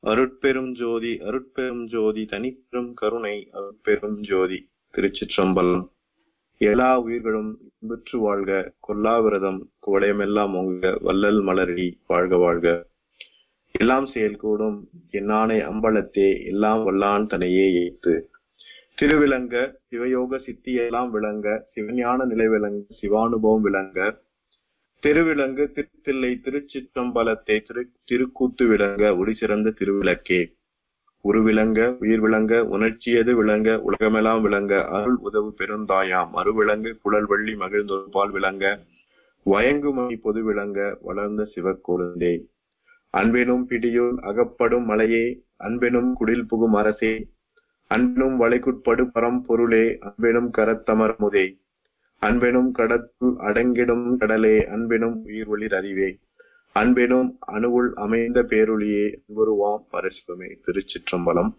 அருட்பெரும் ஜோதி அருட்பெரும் ஜோதி தனிப்பெரும் கருணை அருட்பெரும் ஜோதி திருச்சிற்றம்பலம் எல்லா உயிர்களும் இன்புற்று வாழ்க கொல்லாவிரதம் குவளையமெல்லாம் உங்க வள்ளல் மலரி வாழ்க வாழ்க எல்லாம் செயல்கூடும் என்னானை அம்பலத்தே எல்லாம் வல்லான் தனையே ஏத்து திருவிளங்க சிவயோக சித்தியெல்லாம் விளங்க சிவஞான நிலை விளங்க சிவானுபவம் விளங்க திருவிலங்கு திருத்தில்லை திருச்சிற்றம்பலத்தை திரு திருக்கூத்து விளங்க ஒளி சிறந்த திருவிளக்கே உருவிளங்க உயிர் விளங்க உணர்ச்சியது விளங்க உலகமெல்லாம் விளங்க அருள் உதவு பெருந்தாயாம் அருவிளங்கு குழல் வள்ளி மகிழ்ந்தொருபால் விளங்க வயங்குமணி பொது விளங்க வளர்ந்த சிவக்கொழுந்தே அன்பெனும் பிடியுள் அகப்படும் மலையே அன்பெனும் குடில் புகும் அரசே அன்பெனும் வளைக்குட்படு பரம்பொருளே அன்பெனும் கரத்தமர்முதே அன்பெனும் கடத்துள் அடங்கிடும் கடலே அன்பெனும் உயிர் ஒளிர் அறிவே அன்பெனும் அணுவுள் அமைந்த பேரொளியே அன்புருவாம் பரசிவமே திருச்சிற்றம்பலம்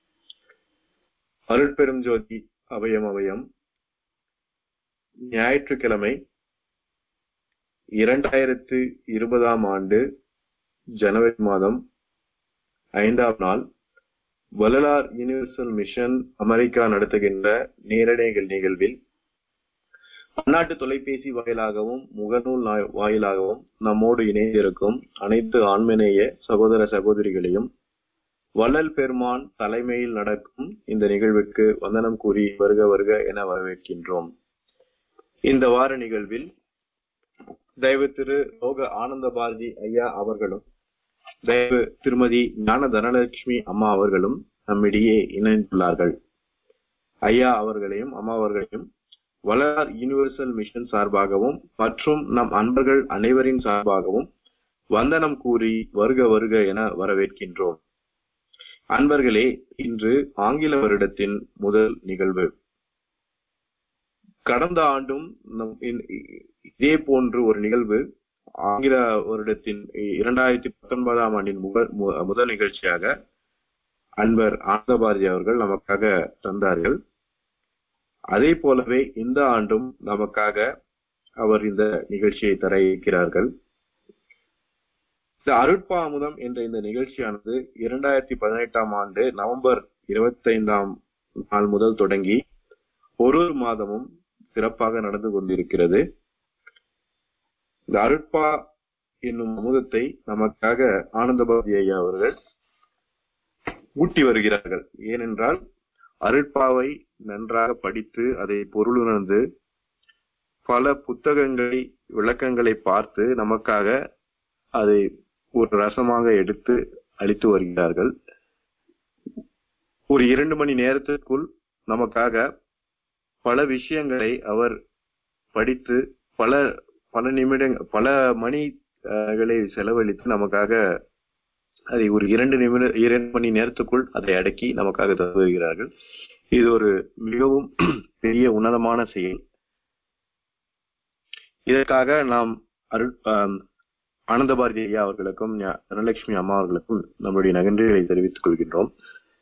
அருட்பெரும் ஜோதி அவயம் அவயம் ஞாயிற்றுக்கிழமை இரண்டாயிரத்து இருபதாம் ஆண்டு ஜனவரி மாதம் ஐந்தாம் நாள் வள்ளலார் யூனிவர்சல் மிஷன் அமெரிக்கா நடத்துகின்ற நேரடி நிகழ்வில் பன்னாட்டு தொலைபேசி வாயிலாகவும் முகநூல் வாயிலாகவும் நம்மோடு இணைந்திருக்கும் அனைத்து ஆண்மநேய சகோதர சகோதரிகளையும் வள்ளல் பெருமான் தலைமையில் நடக்கும் இந்த நிகழ்வுக்கு வந்தனம் கூறி வருக வருக என வரவேற்கின்றோம் இந்த வார நிகழ்வில் தயவு திரு லோக ஆனந்த பாரதி ஐயா அவர்களும் தயவு திருமதி ஞான தனலட்சுமி அம்மா அவர்களும் நம்மிடையே இணைந்துள்ளார்கள் ஐயா அவர்களையும் அம்மா அவர்களையும் வளர் யூனிவர்சல் மிஷன் சார்பாகவும் மற்றும் நம் அன்பர்கள் அனைவரின் சார்பாகவும் வந்தனம் கூறி வருக வருக என வரவேற்கின்றோம் அன்பர்களே இன்று ஆங்கில வருடத்தின் முதல் நிகழ்வு கடந்த ஆண்டும் இதே போன்று ஒரு நிகழ்வு ஆங்கில வருடத்தின் இரண்டாயிரத்தி பத்தொன்பதாம் ஆண்டின் முதல் நிகழ்ச்சியாக அன்பர் ஆனந்தபாரதி அவர்கள் நமக்காக தந்தார்கள் அதே போலவே இந்த ஆண்டும் நமக்காக அவர் இந்த நிகழ்ச்சியை தர இருக்கிறார்கள் இந்த அருட்பாமுதம் என்ற இந்த நிகழ்ச்சியானது இரண்டாயிரத்தி பதினெட்டாம் ஆண்டு நவம்பர் இருபத்தி ஐந்தாம் நாள் முதல் தொடங்கி ஒரு ஒரு மாதமும் சிறப்பாக நடந்து கொண்டிருக்கிறது இந்த அருட்பா என்னும் அமுதத்தை நமக்காக ஆனந்தபாரதி ஐயா அவர்கள் ஊட்டி வருகிறார்கள் ஏனென்றால் அருட்பாவை நன்றாக படித்து அதை பொருளுணர்ந்து பல புத்தகங்களை விளக்கங்களை பார்த்து நமக்காக அதை ஒரு ரசமாக எடுத்து அளித்து வருகிறார்கள் ஒரு இரண்டு மணி நேரத்திற்குள் நமக்காக பல விஷயங்களை அவர் படித்து பல பல நிமிடங்கள் பல மணிகளை செலவழித்து நமக்காக அதை ஒரு இரண்டு நிமிட இரண்டு மணி நேரத்துக்குள் அதை அடக்கி நமக்காக தருகிறார்கள் இது ஒரு மிகவும் பெரிய உன்னதமான செயல் இதற்காக நாம் அருள் ஆனந்த பாரதி ஐயா அவர்களுக்கும் தனலட்சுமி அம்மா அவர்களுக்கும் நம்முடைய நகன்றிகளை தெரிவித்துக் கொள்கின்றோம்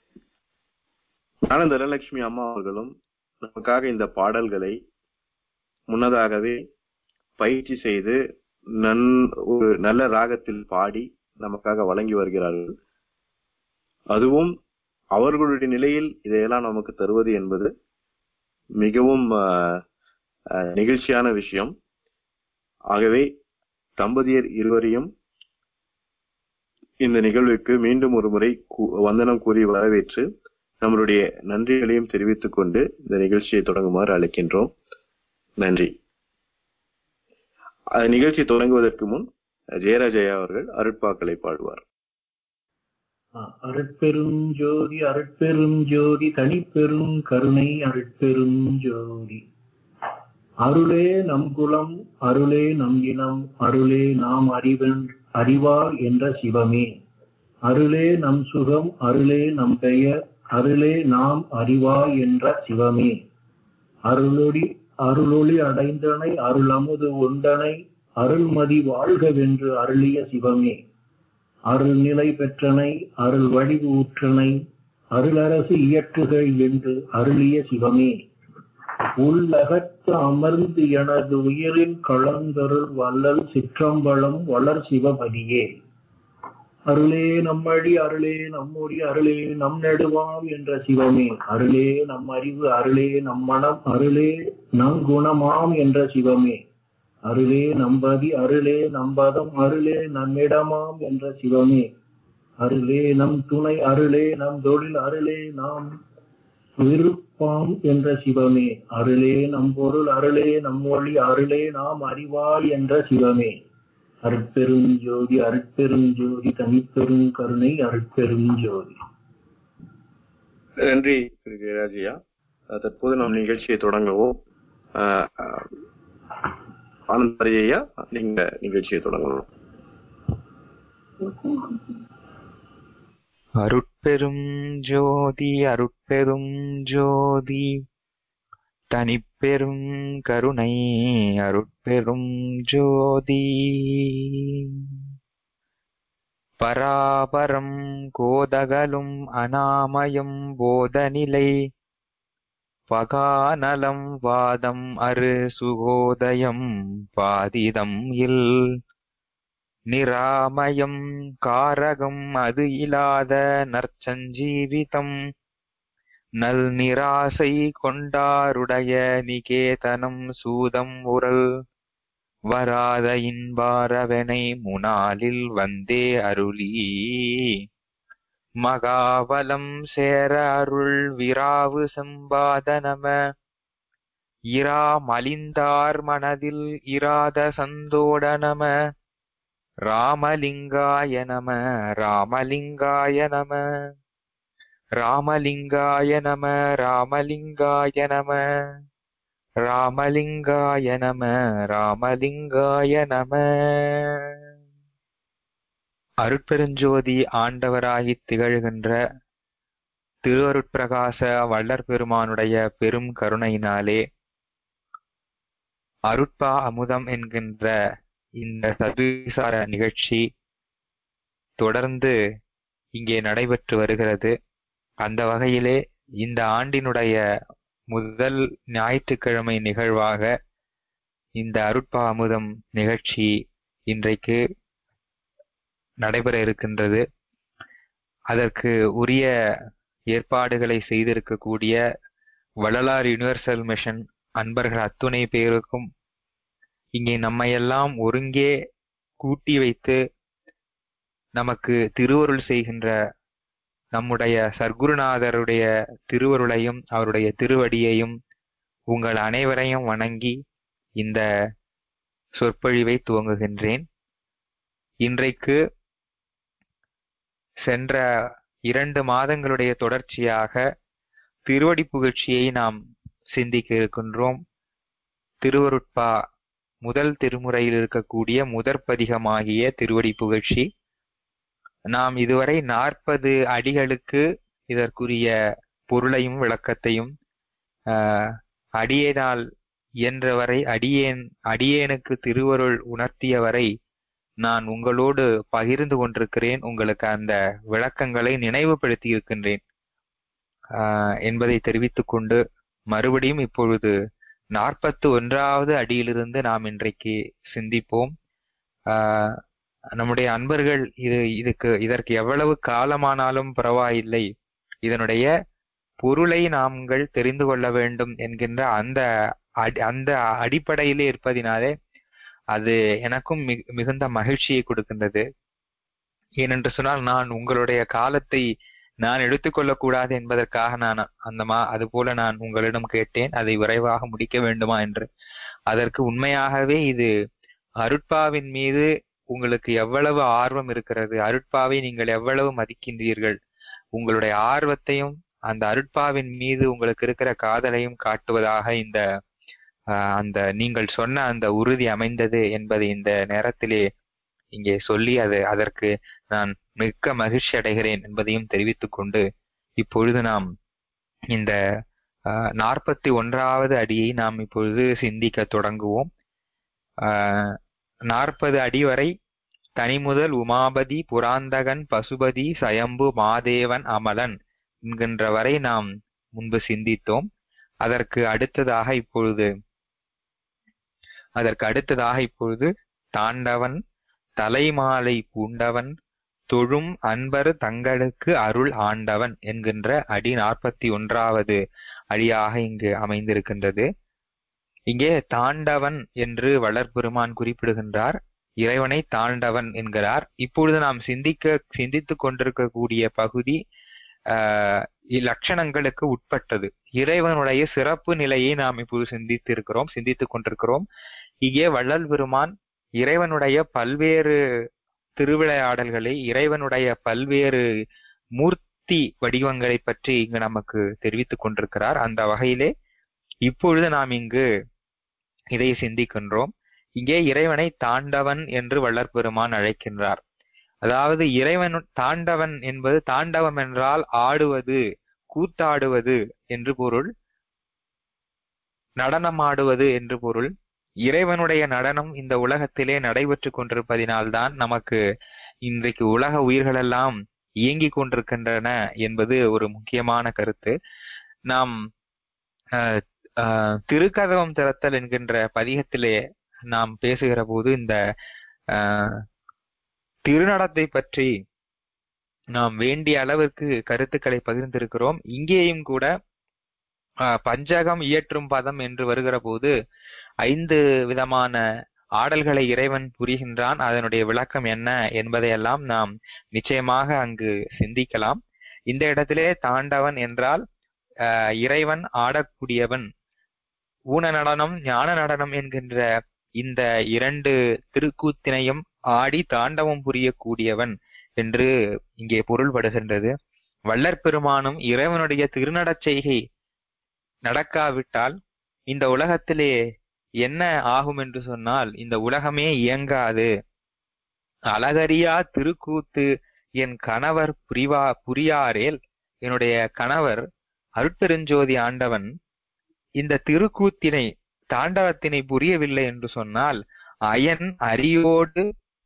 ஞான தனலட்சுமி அம்மா அவர்களும் நமக்காக இந்த பாடல்களை முன்னதாகவே பயிற்சி செய்து நன் ஒரு நல்ல ராகத்தில் பாடி நமக்காக வழங்கி வருகிறார்கள் அதுவும் அவர்களுடைய நிலையில் இதையெல்லாம் நமக்கு தருவது என்பது மிகவும் நெகிழ்ச்சியான விஷயம் ஆகவே தம்பதியர் இருவரையும் இந்த நிகழ்வுக்கு மீண்டும் ஒரு முறை வந்தனம் கூறி வரவேற்று நம்மளுடைய நன்றிகளையும் தெரிவித்துக் கொண்டு இந்த நிகழ்ச்சியை தொடங்குமாறு அழைக்கின்றோம் நன்றி நிகழ்ச்சி தொடங்குவதற்கு முன் ஜெயராஜயா அவர்கள் அருட்பாக்களை பாடுவார் அருட்பெரும் ஜோதி அருட்பெரும் ஜோதி தனிப்பெரும் கருணை அருட்பெரும் ஜோதி அருளே நம் குலம் அருளே நம் இனம் அருளே நாம் அறிவன் அறிவார் என்ற சிவமே அருளே நம் சுகம் அருளே நம் பெயர் அருளே நாம் அறிவாய் என்ற சிவமே அருளொளி அருளொளி அடைந்தனை அருள் அமுது உண்டனை அருள்மதி வாழ்கவென்று அருளிய சிவமே அருள் நிலை பெற்றனை அருள் வடிவு ஊற்றனை அருளரசு இயற்றுகள் என்று அருளிய சிவமே உள்ளகத்து அமர்ந்து எனது உயிரின் கலந்தருள் வள்ளல் சிற்றம்பலம் வளர் சிவபதியே அருளே நம்மழி அருளே நம்மொழி அருளே நம் நெடுவாம் என்ற சிவமே அருளே நம் அறிவு அருளே நம் மனம் அருளே நம் குணமாம் என்ற சிவமே அருளே நம்பதி அருளே நம்பதம் அருளே நம்மிடமாம் என்ற சிவமே அருளே நம் துணை அருளே நம் தொழில் அருளே நாம் விருப்பாம் என்ற சிவமே அருளே நம் பொருள் அருளே நம் மொழி அருளே நாம் அறிவாய் என்ற சிவமே அருட்பெரும் ஜோதி அருட்பெரும் ஜோதி தனிப்பெரும் கருணை அருட்பெரும் ஜோதி நன்றி திரு ஜெயராஜியா அஹ் தற்போது நாம் நிகழ்ச்சியை தொடங்குவோம் அஹ், அஹ், ஆனந்த் ஐயா நீங்க நிகழ்ச்சியை தொடங்கலாம் அருட்பெரும் ஜோதி அருட்பெரும் ஜோதி தனிப்பெரும் கருணை அருட்பெரும் ஜோதி பராபரம் கோதகலும் அனாமயம் போதநிலை பகாநலம் வாதம் அரு சுகோதயம் பாதிதம் இல் நிராமயம் காரகம் அது இலாத நற்சஞ்சீவிதம் நல் நிராசை கொண்டாருடைய நிகேதனம் சூதம் உரல் வராத இன்பாரவனை முனாலில் வந்தே அருளி மகாவலம் சேர அருள் விராவு சம்பாதனம இரா மலிந்தார் மனதில் இராத சந்தோடனம ராமலிங்காய நம ராமலிங்காய நம ராமலிங்காய நம ராமலிங்காய நம ராமலிங்காய நம ராமலிங்காய நம அருட்பெருஞ்சோதி ஆண்டவராகித் திகழ்கின்ற திருவருட்பிரகாச வள்ளற் பெருமானுடைய பெரும் கருணையினாலே அருட்பா அமுதம் என்கின்ற இந்த சதுவிசார நிகழ்ச்சி தொடர்ந்து இங்கே நடைபெற்று வருகிறது அந்த வகையிலே இந்த ஆண்டினுடைய முதல் ஞாயிற்றுக்கிழமை நிகழ்வாக இந்த அருட்பா அமுதம் நிகழ்ச்சி இன்றைக்கு நடைபெற இருக்கின்றது அதற்கு உரிய ஏற்பாடுகளை செய்திருக்கக்கூடிய வள்ளலார் யுனிவர்சல் மிஷன் அன்பர்கள் அத்துணை பேருக்கும் இங்கே நம்மையெல்லாம் ஒருங்கே கூட்டி வைத்து நமக்கு திருவருள் செய்கின்ற நம்முடைய சர்க்குருநாதருடைய திருவருளையும் அவருடைய திருவடியையும் உங்கள் அனைவரையும் வணங்கி இந்த சொற்பொழிவை துவங்குகின்றேன் இன்றைக்கு சென்ற இரண்டு மாதங்களுடைய தொடர்ச்சியாக திருவடி புகழ்ச்சியை நாம் சிந்திக்க இருக்கின்றோம் திருவருட்பா முதல் திருமுறையில் இருக்கக்கூடிய முதற் பதிகமாகிய திருவடி புகழ்ச்சி நாம் இதுவரை நாற்பது அடிகளுக்கு இதற்குரிய பொருளையும் விளக்கத்தையும் ஆஹ், அடியேனால் இயன்றவரை அடியேன் அடியேனுக்கு திருவருள் உணர்த்தியவரை நான் உங்களோடு பகிர்ந்து கொண்டிருக்கிறேன் உங்களுக்கு அந்த விளக்கங்களை நினைவுபடுத்தி இருக்கின்றேன் ஆஹ், என்பதை தெரிவித்துக் கொண்டு மறுபடியும் இப்பொழுது நாற்பத்து ஒன்றாவது அடியிலிருந்து நாம் இன்றைக்கு சிந்திப்போம் ஆஹ், நம்முடைய அன்பர்கள் இது இதுக்கு இதற்கு எவ்வளவு காலமானாலும் பரவாயில்லை இதனுடைய பொருளை நாங்கள் தெரிந்து கொள்ள வேண்டும் என்கின்ற அந்த அடி- அந்த அடிப்படையிலே இருப்பதினாலே அது எனக்கும் மிகு- மிகுந்த மகிழ்ச்சியை கொடுக்கின்றது ஏனென்று சொன்னால் நான் உங்களுடைய காலத்தை நான் எடுத்துக்கொள்ளக் கூடாது என்பதற்காக நான் அந்த மா அது போல நான் உங்களிடம் கேட்டேன் அதை விரைவாக முடிக்க வேண்டுமா என்று அதற்கு உண்மையாகவே இது அருட்பாவின் மீது உங்களுக்கு எவ்வளவு ஆர்வம் இருக்கிறது அருட்பாவை நீங்கள் எவ்வளவு மதிக்கின்றீர்கள் உங்களுடைய ஆர்வத்தையும் அந்த அருட்பாவின் மீது உங்களுக்கு இருக்கிற காதலையும் காட்டுவதாக இந்த ஆஹ், அந்த நீங்கள் சொன்ன அந்த உறுதி அமைந்தது என்பதை இந்த நேரத்திலே இங்கே சொல்லி அது அதற்கு நான் மிக்க மகிழ்ச்சி அடைகிறேன் என்பதையும் தெரிவித்துக் கொண்டு இப்பொழுது நாம் இந்த நாற்பத்தி ஒன்றாவது அடியை நாம் இப்பொழுது சிந்திக்க தொடங்குவோம் நாற்பது அடி வரை தனிமுதல் உமாபதி புராந்தகன் பசுபதி சயம்பு மாதேவன் அமலன் என்கின்ற வரை நாம் முன்பு சிந்தித்தோம் அதற்கு அடுத்ததாக இப்பொழுது அதற்கு அடுத்ததாக இப்பொழுது தாண்டவன் தலைமாலை பூண்டவன் தொழும் அன்பர் தங்களுக்கு அருள் ஆண்டவன் என்கின்ற அடி நாற்பத்தி ஒன்றாவது அடியாக இங்கு அமைந்திருக்கின்றது இங்கே தாண்டவன் என்று வளர்பெருமான் குறிப்பிடுகின்றார் இறைவனை தாண்டவன் என்கிறார் இப்பொழுது நாம் சிந்திக்க சிந்தித்துக் கொண்டிருக்கக்கூடிய பகுதி ஆஹ் இலட்சணங்களுக்கு உட்பட்டது இறைவனுடைய சிறப்பு நிலையை நாம் இப்போது சிந்தித்து இருக்கிறோம் சிந்தித்துக் கொண்டிருக்கிறோம் இங்கே வள்ளல் பெருமான் இறைவனுடைய பல்வேறு திருவிளையாடல்களை இறைவனுடைய பல்வேறு மூர்த்தி வடிவங்களை பற்றி இங்கு நமக்கு தெரிவித்துக் கொண்டிருக்கிறார் அந்த வகையிலே இப்பொழுது நாம் இங்கு இதை சிந்திக்கின்றோம் இங்கே இறைவனை தாண்டவன் என்று வள்ளற்பெருமான் அழைக்கின்றார் அதாவது இறைவன் தாண்டவன் என்பது தாண்டவம் என்றால் ஆடுவது கூத்தாடுவது என்று பொருள் நடனமாடுவது என்று பொருள் இறைவனுடைய நடனம் இந்த உலகத்திலே நடைபெற்று கொண்டிருப்பதினால்தான் நமக்கு இன்றைக்கு உலக உயிர்களெல்லாம் இயங்கிக் கொண்டிருக்கின்றன என்பது ஒரு முக்கியமான கருத்து நாம் அஹ், அஹ், திருக்கதவம் திறத்தல் என்கின்ற பதிகத்திலே நாம் பேசுகிற போது இந்த அஹ், திருநடத்தை பற்றி நாம் வேண்டிய அளவிற்கு கருத்துக்களை பகிர்ந்திருக்கிறோம் இங்கேயும் கூட அஹ், பஞ்சகம் இயற்றும் பதம் என்று வருகிற போது ஐந்து விதமான ஆடல்களை இறைவன் புரிகின்றான் அதனுடைய விளக்கம் என்ன என்பதையெல்லாம் நாம் நிச்சயமாக அங்கு சிந்திக்கலாம் இந்த இடத்திலே தாண்டவன் என்றால் அஹ், இறைவன் ஆடக்கூடியவன் ஊன நடனம் ஞான நடனம் என்கின்ற இந்த இரண்டு திருக்கூத்தினையும் ஆடி தாண்டவம் புரியக்கூடியவன் என்று இங்கே பொருள்படுகின்றது வள்ளற் பெருமானும் இறைவனுடைய திருநடச் செய்கை நடக்காவிட்டால் இந்த உலகத்திலே என்ன ஆகும் என்று சொன்னால் இந்த உலகமே இயங்காது அழகரியா திருக்கூத்து என் கணவர் புரிவா புரியாரேல் என்னுடைய கணவர் அருட்பெருஞ்சோதி ஆண்டவன் இந்த திருக்கூத்தினை தாண்டவத்தினை புரியவில்லை என்று சொன்னால் அயன் அரியோடு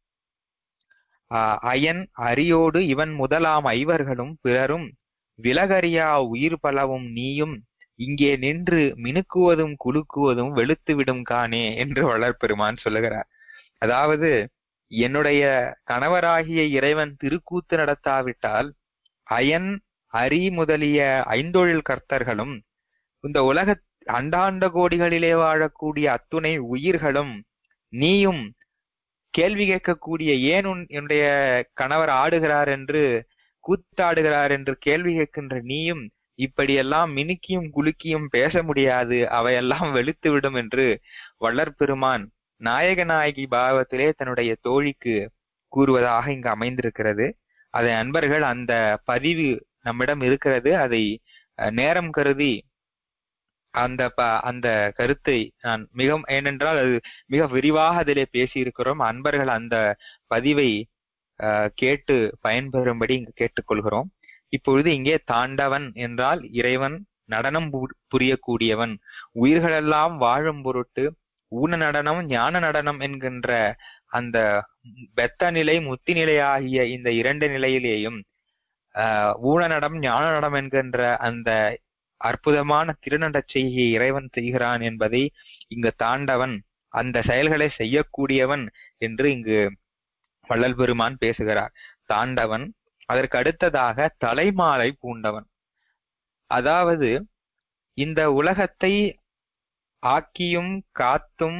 ஆஹ் அயன் அரியோடு இவன் முதலாம் ஐவர்களும் பிறரும் விலகரியா உயிர் பலவும் நீயும் இங்கே நின்று மினுக்குவதும் குலுக்குவதும் வெளுத்துவிடும் காணே என்று வளர்பெருமான் சொல்லுகிறார் அதாவது என்னுடைய கணவராகிய இறைவன் திருக்கூத்து நடத்தாவிட்டால் அயன் அரி முதலிய ஐந்தொழில் கர்த்தர்களும் இந்த உலக அண்டாண்ட கோடிகளிலே வாழக்கூடிய அத்துணை உயிர்களும் நீயும் கேள்வி கேட்கக்கூடிய ஏன் உன் என்னுடைய கணவர் ஆடுகிறார் என்று கூத்தாடுகிறார் என்று கேள்வி கேட்கின்ற நீயும் இப்படியெல்லாம் மினுக்கியும் குலுக்கியும் பேச முடியாது அவையெல்லாம் வெளுத்துவிடும் என்று வள்ளற்பெருமான் நாயகநாயகி பாவத்திலே தன்னுடைய தோழிக்கு கூறுவதாக இங்கு அமைந்திருக்கிறது அதை அன்பர்கள் அந்த பதிவு நம்மிடம் இருக்கிறது அதை அஹ், நேரம் கருதி அந்த ப- அந்த கருத்தை நான் மிக ஏனென்றால் அது மிக விரிவாக அதிலே பேசியிருக்கிறோம் அன்பர்கள் அந்த பதிவை அஹ், கேட்டு பயன்பெறும்படி இங்கு கேட்டுக்கொள்கிறோம் இப்பொழுது இங்கே தாண்டவன் என்றால் இறைவன் நடனம் பு- புரியக்கூடியவன் உயிர்களெல்லாம் வாழும் பொருட்டு ஊன நடனம் ஞான நடனம் என்கின்ற அந்த பெத்த நிலை முத்தி நிலை ஆகிய இந்த இரண்டு நிலையிலேயும் ஆஹ் ஊன நடம் ஞான நடம் என்கின்ற அந்த அற்புதமான திருநடச் செய்கையை இறைவன் செய்கிறான் என்பதை இங்கு தாண்டவன் அந்த செயல்களை செய்யக்கூடியவன் என்று இங்கு வள்ளல் பெருமான் பேசுகிறார் தாண்டவன் அதற்கு அடுத்ததாக தலைமாலை பூண்டவன் அதாவது இந்த உலகத்தை ஆக்கியும் காத்தும்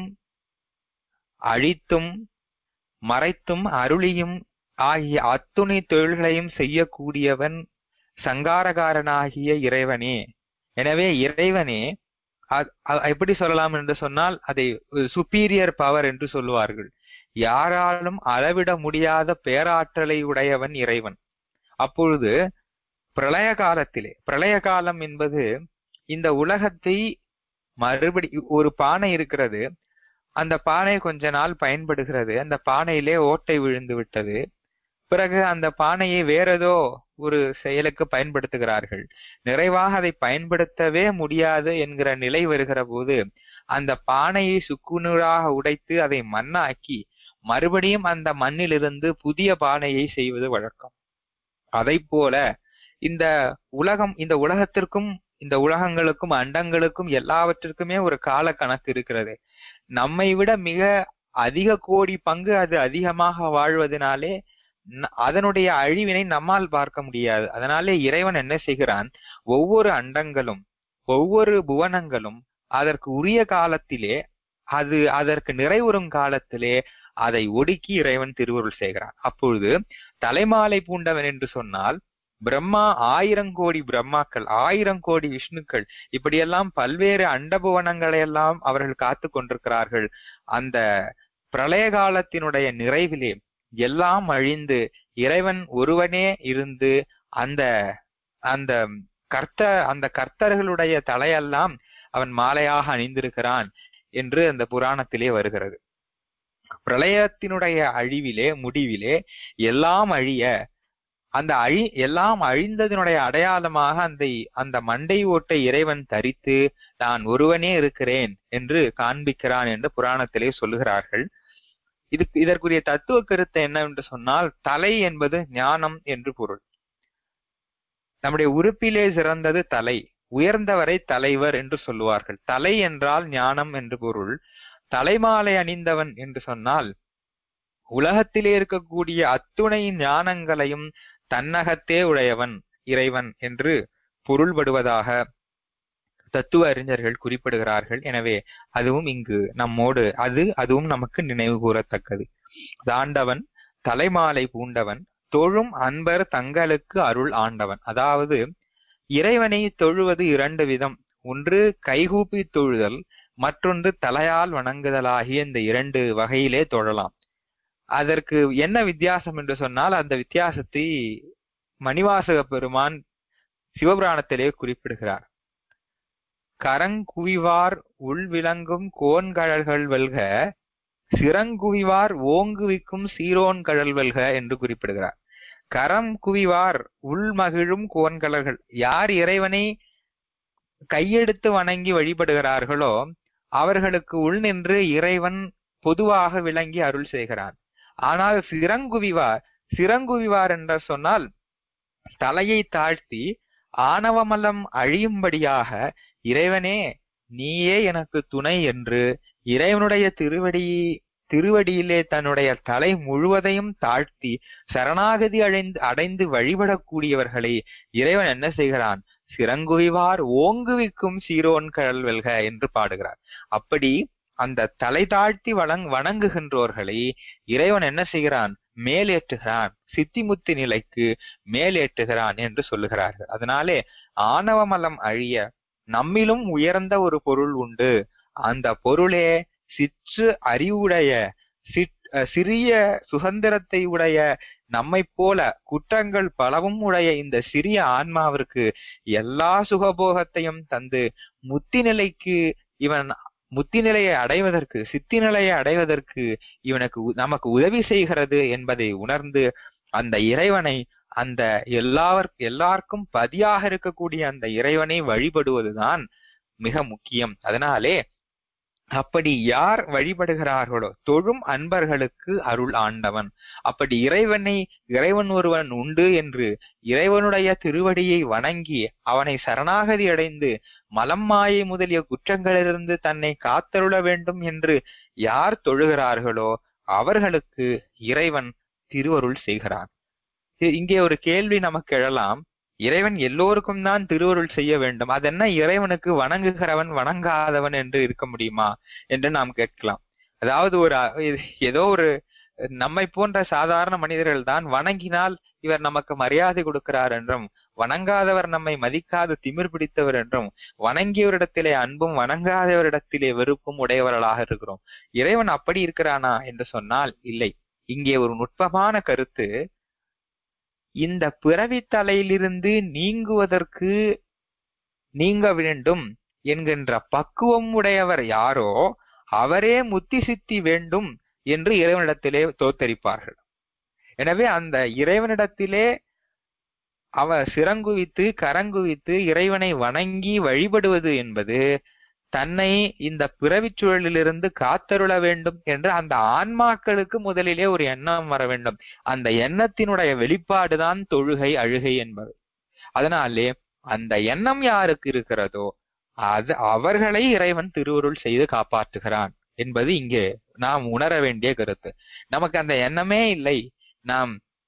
அழித்தும் மறைத்தும் அருளியும் ஆகிய அத்துணை தொழில்களையும் செய்யக்கூடியவன் சங்காரகாரனாகிய இறைவனே எனவே இறைவனே அ- அ- எப்படி சொல்லலாம் என்று சொன்னால் அதை சுப்பீரியர் பவர் என்று சொல்லுவார்கள் யாராலும் அளவிட முடியாத பேராற்றலை உடையவன் இறைவன் அப்பொழுது பிரளய காலத்திலே பிரளய காலம் என்பது இந்த உலகத்தை மறுபடி ஒரு பானை இருக்கிறது அந்த பானை கொஞ்ச நாள் பயன்படுகிறது அந்த பானையிலே ஓட்டை விழுந்து விட்டது பிறகு அந்த பானையை வேற ஏதோ ஒரு செயலுக்கு பயன்படுத்துகிறார்கள் நிறைவாக அதை பயன்படுத்தவே முடியாது என்கிற நிலை வருகிற போது அந்த பானையை சுக்குநூறாக உடைத்து அதை மண்ணாக்கி மறுபடியும் அந்த மண்ணிலிருந்து புதிய பானையை செய்வது வழக்கம் அதை போல இந்த உலகம் இந்த உலகத்திற்கும் இந்த உலகங்களுக்கும் அண்டங்களுக்கும் எல்லாவற்றிற்குமே ஒரு கால கணக்கு இருக்கிறது நம்மை விட மிக அதிக கோடி பங்கு அது அதிகமாக வாழ்வதனாலே ந- அதனுடைய அழிவினை நம்மால் பார்க்க முடியாது அதனாலே இறைவன் என்ன செய்கிறான் ஒவ்வொரு அண்டங்களும் ஒவ்வொரு புவனங்களும் அதற்கு உரிய காலத்திலே அது அதற்கு நிறைவுறும் காலத்திலே அதை ஒடுக்கி இறைவன் திருவருள் செய்கிறான் அப்பொழுது தலைமாலை பூண்டவன் என்று சொன்னால் பிரம்மா ஆயிரம் கோடி பிரம்மாக்கள் ஆயிரம் கோடி விஷ்ணுக்கள் இப்படியெல்லாம் பல்வேறு அண்டபுவனங்களை எல்லாம் அவர்கள் காத்து கொண்டிருக்கிறார்கள் அந்த பிரளய காலத்தினுடைய நிறைவிலே எல்லாம் அழிந்து இறைவன் ஒருவனே இருந்து அந்த அந்த கர்த்த அந்த கர்த்தர்களுடைய தலையெல்லாம் அவன் மாலையாக அணிந்திருக்கிறான் என்று அந்த புராணத்திலே வருகிறது பிரளயத்தினுடைய அழிவிலே முடிவிலே எல்லாம் அழிய அந்த அழி எல்லாம் அழிந்ததனுடைய அடையாளமாக அந்த அந்த மண்டை ஓட்டை இறைவன் தரித்து நான் ஒருவனே இருக்கிறேன் என்று காண்பிக்கிறான் என்று புராணத்திலே சொல்லுகிறார்கள் இதுக்கு இதற்குரிய தத்துவ கருத்து என்னவென்று சொன்னால் தலை என்பது ஞானம் என்று பொருள் நம்முடைய உறுப்பிலே சிறந்தது தலை உயர்ந்தவரை தலைவர் என்று சொல்லுவார்கள் தலை என்றால் ஞானம் என்று பொருள் தலைமாலை அணிந்தவன் என்று சொன்னால் உலகத்திலே இருக்கக்கூடிய அத்துணை ஞானங்களையும் தன்னகத்தே உடையவன் இறைவன் என்று பொருள்படுவதாக தத்துவ அறிஞர்கள் குறிப்பிடுகிறார்கள் எனவே அதுவும் இங்கு நம்மோடு அது அதுவும் நமக்கு நினைவு கூறத்தக்கது தாண்டவன் தலைமாலை பூண்டவன் தொழும் அன்பர் தங்களுக்கு அருள் ஆண்டவன் அதாவது இறைவனை தொழுவது இரண்டு விதம் ஒன்று கைகூப்பி தொழுதல் மற்றொன்று தலையால் வணங்குதலாகிய இந்த இரண்டு வகையிலே தொழலாம் அதற்கு என்ன வித்தியாசம் என்று சொன்னால் அந்த வித்தியாசத்தை மணிவாசக பெருமான் சிவபுராணத்திலே குறிப்பிடுகிறார் கரங்குவிவார் உள்விளங்கும் கோன்கழல்கள் வெல்க சிறங்குவிவார் ஓங்குவிக்கும் சீரோன் கழல் வெல்க என்று குறிப்பிடுகிறார் கரம் குவிவார் உள்மகிழும் கோன்கழல்கள் யார் இறைவனை கையெடுத்து வணங்கி வழிபடுகிறார்களோ அவர்களுக்கு உள் நின்று இறைவன் பொதுவாக விளங்கி அருள் செய்கிறான் ஆனால் சிறங்குவிவார் சிறங்குவிவார் என்று சொன்னால் தலையை தாழ்த்தி ஆணவமலம் அழியும்படியாக இறைவனே நீயே எனக்கு துணை என்று இறைவனுடைய திருவடி திருவடியிலே தன்னுடைய தலை முழுவதையும் தாழ்த்தி சரணாகதி அடைந்து அடைந்து வழிபடக்கூடியவர்களை இறைவன் என்ன செய்கிறான் சிறங்குவிவார் ஓங்குவிக்கும் சீரோன் கடல் வெல்க என்று பாடுகிறார் அப்படி அந்த தலை தாழ்த்தி வணங் வணங்குகின்றோர்களை இறைவன் என்ன செய்கிறான் மேலேற்றுகிறான் சித்திமுத்தி நிலைக்கு மேலேற்றுகிறான் என்று சொல்லுகிறார்கள் அதனாலே ஆணவமலம் அழிய நம்மிலும் உயர்ந்த ஒரு பொருள் உண்டு அந்த பொருளே சிற்று அறிவுடைய சிறிய சுதந்திரத்தை உடைய நம்மை போல குற்றங்கள் பலவும் உடைய இந்த சிறிய ஆன்மாவிற்கு எல்லா சுகபோகத்தையும் தந்து முத்தி நிலைக்கு இவன் முத்தி நிலையை அடைவதற்கு சித்தி நிலையை அடைவதற்கு இவனுக்கு நமக்கு உதவி செய்கிறது என்பதை உணர்ந்து அந்த இறைவனை அந்த எல்லாவர் எல்லாருக்கும் பதியாக இருக்கக்கூடிய அந்த இறைவனை வழிபடுவதுதான் மிக முக்கியம் அதனாலே அப்படி யார் வழிபடுகிறார்களோ தொழும் அன்பர்களுக்கு அருள் ஆண்டவன் அப்படி இறைவனை இறைவன் ஒருவன் உண்டு என்று இறைவனுடைய திருவடியை வணங்கி அவனை சரணாகதி அடைந்து மலம் மாயை முதலிய குற்றங்களிலிருந்து தன்னை காத்தருள வேண்டும் என்று யார் தொழுகிறார்களோ அவர்களுக்கு இறைவன் திருவருள் செய்கிறான் இங்கே ஒரு கேள்வி நமக்கு எழலாம் இறைவன் எல்லோருக்கும் தான் திருவருள் செய்ய வேண்டும் அதென்ன இறைவனுக்கு வணங்குகிறவன் வணங்காதவன் என்று இருக்க முடியுமா என்று நாம் கேட்கலாம் அதாவது ஒரு ஏதோ ஒரு நம்மை போன்ற சாதாரண மனிதர்கள் தான் வணங்கினால் இவர் நமக்கு மரியாதை கொடுக்கிறார் என்றும் வணங்காதவர் நம்மை மதிக்காத திமிர் பிடித்தவர் என்றும் வணங்கியவரிடத்திலே அன்பும் வணங்காதவரிடத்திலே வெறுப்பும் உடையவர்களாக இருக்கிறோம் இறைவன் அப்படி இருக்கிறானா என்று சொன்னால் இல்லை இங்கே ஒரு நுட்பமான கருத்து இந்த பிறவி தலையிலிருந்து நீங்குவதற்கு நீங்க வேண்டும் என்கின்ற பக்குவம் உடையவர் யாரோ அவரே முத்தி சித்தி வேண்டும் என்று இறைவனிடத்திலே தோத்தரிப்பார்கள் எனவே அந்த இறைவனிடத்திலே அவர் சிறங்குவித்து கரங்குவித்து இறைவனை வணங்கி வழிபடுவது என்பது தன்னை இந்த பிறவிச் சூழலிலிருந்து காத்தருள வேண்டும் என்று அந்த ஆன்மாக்களுக்கு முதலிலே ஒரு எண்ணம் வர வேண்டும் அந்த எண்ணத்தினுடைய வெளிப்பாடுதான் தொழுகை அழுகை என்பது அதனாலே அந்த எண்ணம் யாருக்கு இருக்கிறதோ அது அவர்களை இறைவன் திருவருள் செய்து காப்பாற்றுகிறான் என்பது இங்கே நாம் உணர வேண்டிய கருத்து நமக்கு அந்த எண்ணமே இல்லை நாம்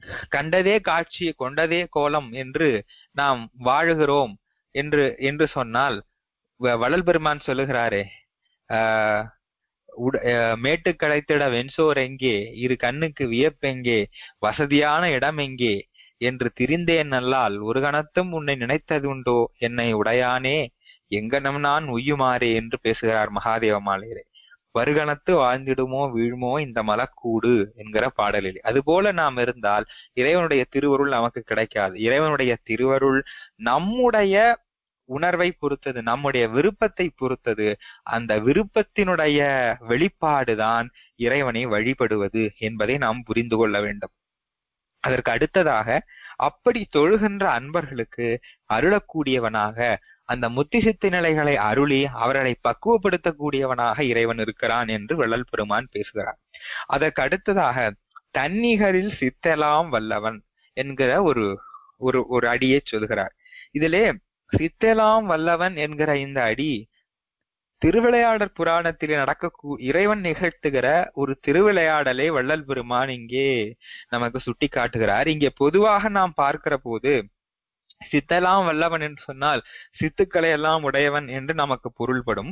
கண்டதே காட்சி கொண்டதே கோலம் என்று நாம் வாழுகிறோம் என்று என்று சொன்னால் வ- வள்ளல் பெருமான் சொல்லுகிறாரே ஆஹ் உட- அஹ் மேட்டு கடைத்திட வெண்சோர் எங்கே இரு கண்ணுக்கு வியப்பெங்கே வசதியான இடம் எங்கே என்று திரிந்தேன் நல்லால் ஒரு கணத்தும் உன்னை நினைத்ததுண்டோ என்னை உடையானே எங்கனம் நான் உய்யுமாறே என்று பேசுகிறார் மகாதேவ மாலையரே வருகணத்து வாழ்ந்திடுமோ வீழ்மோ இந்த மலக்கூடு என்கிற பாடலில் அதுபோல நாம் இருந்தால் இறைவனுடைய திருவருள் நமக்கு கிடைக்காது இறைவனுடைய திருவருள் நம்முடைய உணர்வை பொறுத்தது நம்முடைய விருப்பத்தை பொறுத்தது அந்த விருப்பத்தினுடைய வெளிப்பாடுதான் இறைவனை வழிபடுவது என்பதை நாம் புரிந்து கொள்ள வேண்டும் அதற்கு அடுத்ததாக அப்படி தொழுகின்ற அன்பர்களுக்கு அருளக்கூடியவனாக அந்த முத்தி சித்தி நிலைகளை அருளி அவர்களை பக்குவப்படுத்தக்கூடியவனாக இறைவன் இருக்கிறான் என்று வள்ளல் பெருமான் பேசுகிறார் அதற்கு அடுத்ததாக தன்னிகரில் சித்தலாம் வல்லவன் என்கிற ஒரு ஒரு ஒரு அடியை சொல்கிறார் இதிலே சித்தலாம் வல்லவன் என்கிற இந்த அடி திருவிளையாடற் புராணத்திலே நடக்க இறைவன் நிகழ்த்துகிற ஒரு திருவிளையாடலை வள்ளல் பெருமான் இங்கே நமக்கு சுட்டி காட்டுகிறார் இங்கே பொதுவாக நாம் பார்க்கிற போது சித்தலாம் வல்லவன் என்று சொன்னால் சித்துக்களை எல்லாம் உடையவன் என்று நமக்கு பொருள்படும்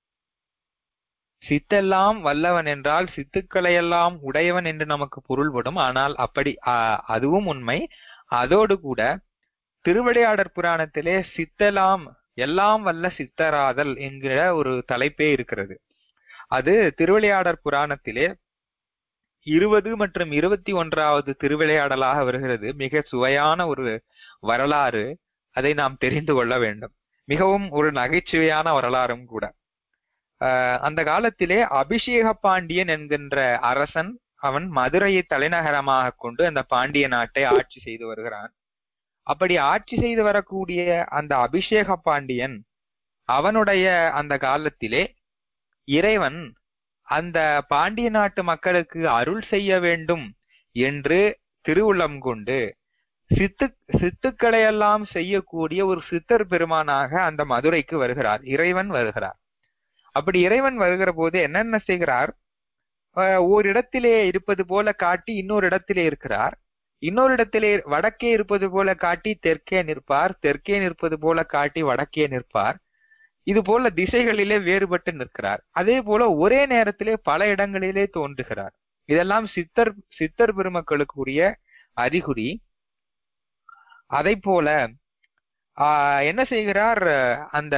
சித்தெல்லாம் வல்லவன் என்றால் சித்துக்களை எல்லாம் உடையவன் என்று நமக்கு பொருள்படும் ஆனால் அப்படி ஆஹ், அதுவும் உண்மை அதோடு கூட திருவிளையாடற் புராணத்திலே சித்தலாம் எல்லாம் வல்ல சித்தராதல் என்கிற ஒரு தலைப்பே இருக்கிறது அது திருவிளையாடற் புராணத்திலே இருபது மற்றும் இருபத்தி ஒன்றாவது திருவிளையாடலாக வருகிறது மிக சுவையான ஒரு வரலாறு அதை நாம் தெரிந்து கொள்ள வேண்டும் மிகவும் ஒரு நகைச்சுவையான வரலாறும் கூட ஆஹ் அந்த காலத்திலே அபிஷேக பாண்டியன் என்கின்ற அரசன் அவன் மதுரையை தலைநகரமாக கொண்டு அந்த பாண்டிய நாட்டை ஆட்சி செய்து வருகிறான் அப்படி ஆட்சி செய்து வரக்கூடிய அந்த அபிஷேக பாண்டியன் அவனுடைய அந்த காலத்திலே இறைவன் அந்த பாண்டிய நாட்டு மக்களுக்கு அருள் செய்ய வேண்டும் என்று திருவுள்ளம் கொண்டு சித்து சித்துக்களையெல்லாம் செய்யக்கூடிய ஒரு சித்தர் பெருமானாக அந்த மதுரைக்கு வருகிறார் இறைவன் வருகிறார் அப்படி இறைவன் வருகிற போது என்னென்ன செய்கிறார் ஆஹ் ஓரிடத்திலே இருப்பது போல காட்டி இன்னொரு இடத்திலே இருக்கிறார் இன்னொரு இடத்திலே வடக்கே இருப்பது போல காட்டி தெற்கே நிற்பார் தெற்கே நிற்பது போல காட்டி வடக்கே நிற்பார் இது போல திசைகளிலே வேறுபட்டு நிற்கிறார் அதே போல ஒரே நேரத்திலே பல இடங்களிலே தோன்றுகிறார் இதெல்லாம் சித்தர் சித்தர் பெருமக்களுக்குரிய அறிகுறி அதை போல ஆஹ் என்ன செய்கிறார் அந்த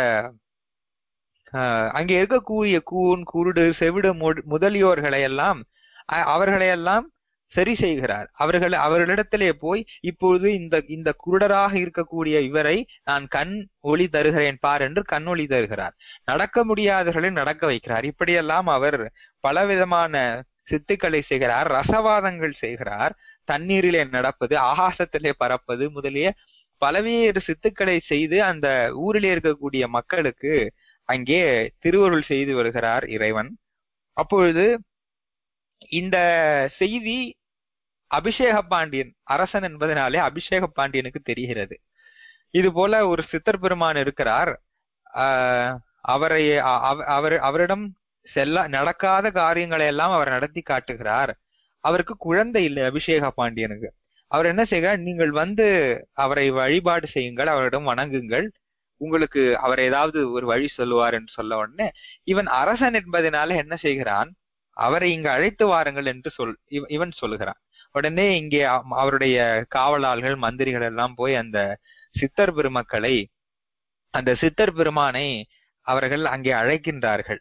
ஆஹ் அங்கே இருக்கக்கூடிய கூன் குருடு செவிடு மு- முதலியோர்களை எல்லாம் அ- அவர்களை எல்லாம் சரி செய்கிறார் அவர்கள் அவர்களிடத்திலே போய் இப்பொழுது இந்த இந்த குருடராக இருக்கக்கூடிய இவரை நான் கண் ஒளி தருகிறேன் பார் என்று கண் ஒளி தருகிறார் நடக்க முடியாதவர்களை நடக்க வைக்கிறார் இப்படியெல்லாம் அவர் பலவிதமான சித்துக்களை செய்கிறார் ரசவாதங்கள் செய்கிறார் தண்ணீரிலே நடப்பது ஆகாசத்திலே பறப்பது முதலிய பலவேறு சித்துக்களை செய்து அந்த ஊரிலே இருக்கக்கூடிய மக்களுக்கு அங்கே திருவருள் செய்து வருகிறார் இறைவன் அப்பொழுது இந்த செய்தி அபிஷேக பாண்டியன் அரசன் என்பதனாலே அபிஷேக பாண்டியனுக்கு தெரிகிறது இது போல ஒரு சித்தர் பெருமான் இருக்கிறார் ஆஹ் அவரை அ- அவ- அவர் அவரிடம் செல்ல நடக்காத காரியங்களை எல்லாம் அவர் நடத்தி காட்டுகிறார் அவருக்கு குழந்தை இல்லை அபிஷேக பாண்டியனுக்கு அவர் என்ன செய்கிறார் நீங்கள் வந்து அவரை வழிபாடு செய்யுங்கள் அவரிடம் வணங்குங்கள் உங்களுக்கு அவர் ஏதாவது ஒரு வழி சொல்லுவார் என்று சொல்ல உடனே இவன் அரசன் என்பதனால என்ன செய்கிறான் அவரை இங்கு அழைத்து வாருங்கள் என்று சொல் இவ- இவன் சொல்லுகிறான் உடனே இங்கே அவ- அவருடைய காவலாள்கள் மந்திரிகள் எல்லாம் போய் அந்த சித்தர் பெருமக்களை அந்த சித்தர் பெருமானை அவர்கள் அங்கே அழைக்கின்றார்கள்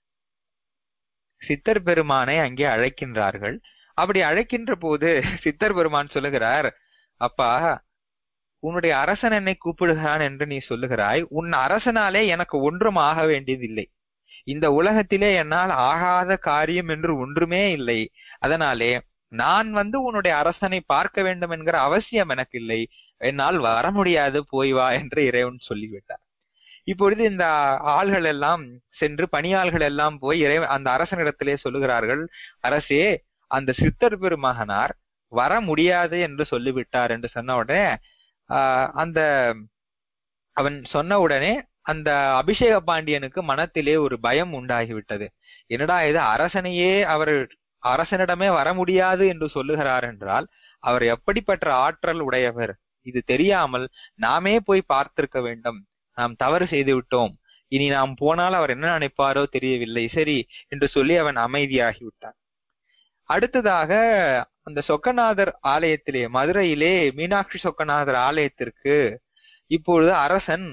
சித்தர் பெருமானை அங்கே அழைக்கின்றார்கள் அப்படி அழைக்கின்ற போது சித்தர் பெருமான் சொல்லுகிறார் அப்பா உன்னுடைய அரசன் என்னை கூப்பிடுகிறான் என்று நீ சொல்லுகிறாய் உன் அரசனாலே எனக்கு ஒன்றும் ஆக வேண்டியதில்லை இந்த உலகத்திலே என்னால் ஆகாத காரியம் என்று ஒன்றுமே இல்லை அதனாலே நான் வந்து உன்னுடைய அரசனை பார்க்க வேண்டும் என்கிற அவசியம் எனக்கு இல்லை என்னால் வர முடியாது போய் வா என்று இறைவன் சொல்லிவிட்டார் இப்பொழுது இந்த ஆள்கள் எல்லாம் சென்று பணியாள்கள் எல்லாம் போய் இறை அந்த அரசனிடத்திலே சொல்லுகிறார்கள் அரசே அந்த சித்தர் பெருமகனார் வர முடியாது என்று சொல்லிவிட்டார் என்று சொன்ன உடனே ஆஹ் அந்த அவன் சொன்ன உடனே அந்த அபிஷேக பாண்டியனுக்கு மனத்திலே ஒரு பயம் உண்டாகிவிட்டது என்னடா இது அரசனையே அவர் அரசனிடமே வர முடியாது என்று சொல்லுகிறார் என்றால் அவர் எப்படிப்பட்ட ஆற்றல் உடையவர் இது தெரியாமல் நாமே போய் பார்த்திருக்க வேண்டும் நாம் தவறு செய்து விட்டோம் இனி நாம் போனால் அவர் என்ன நினைப்பாரோ தெரியவில்லை சரி என்று சொல்லி அவன் அமைதியாகி விட்டான் அடுத்ததாக அந்த சொக்கநாதர் ஆலயத்திலே மதுரையிலே மீனாட்சி சொக்கநாதர் ஆலயத்திற்கு இப்பொழுது அரசன்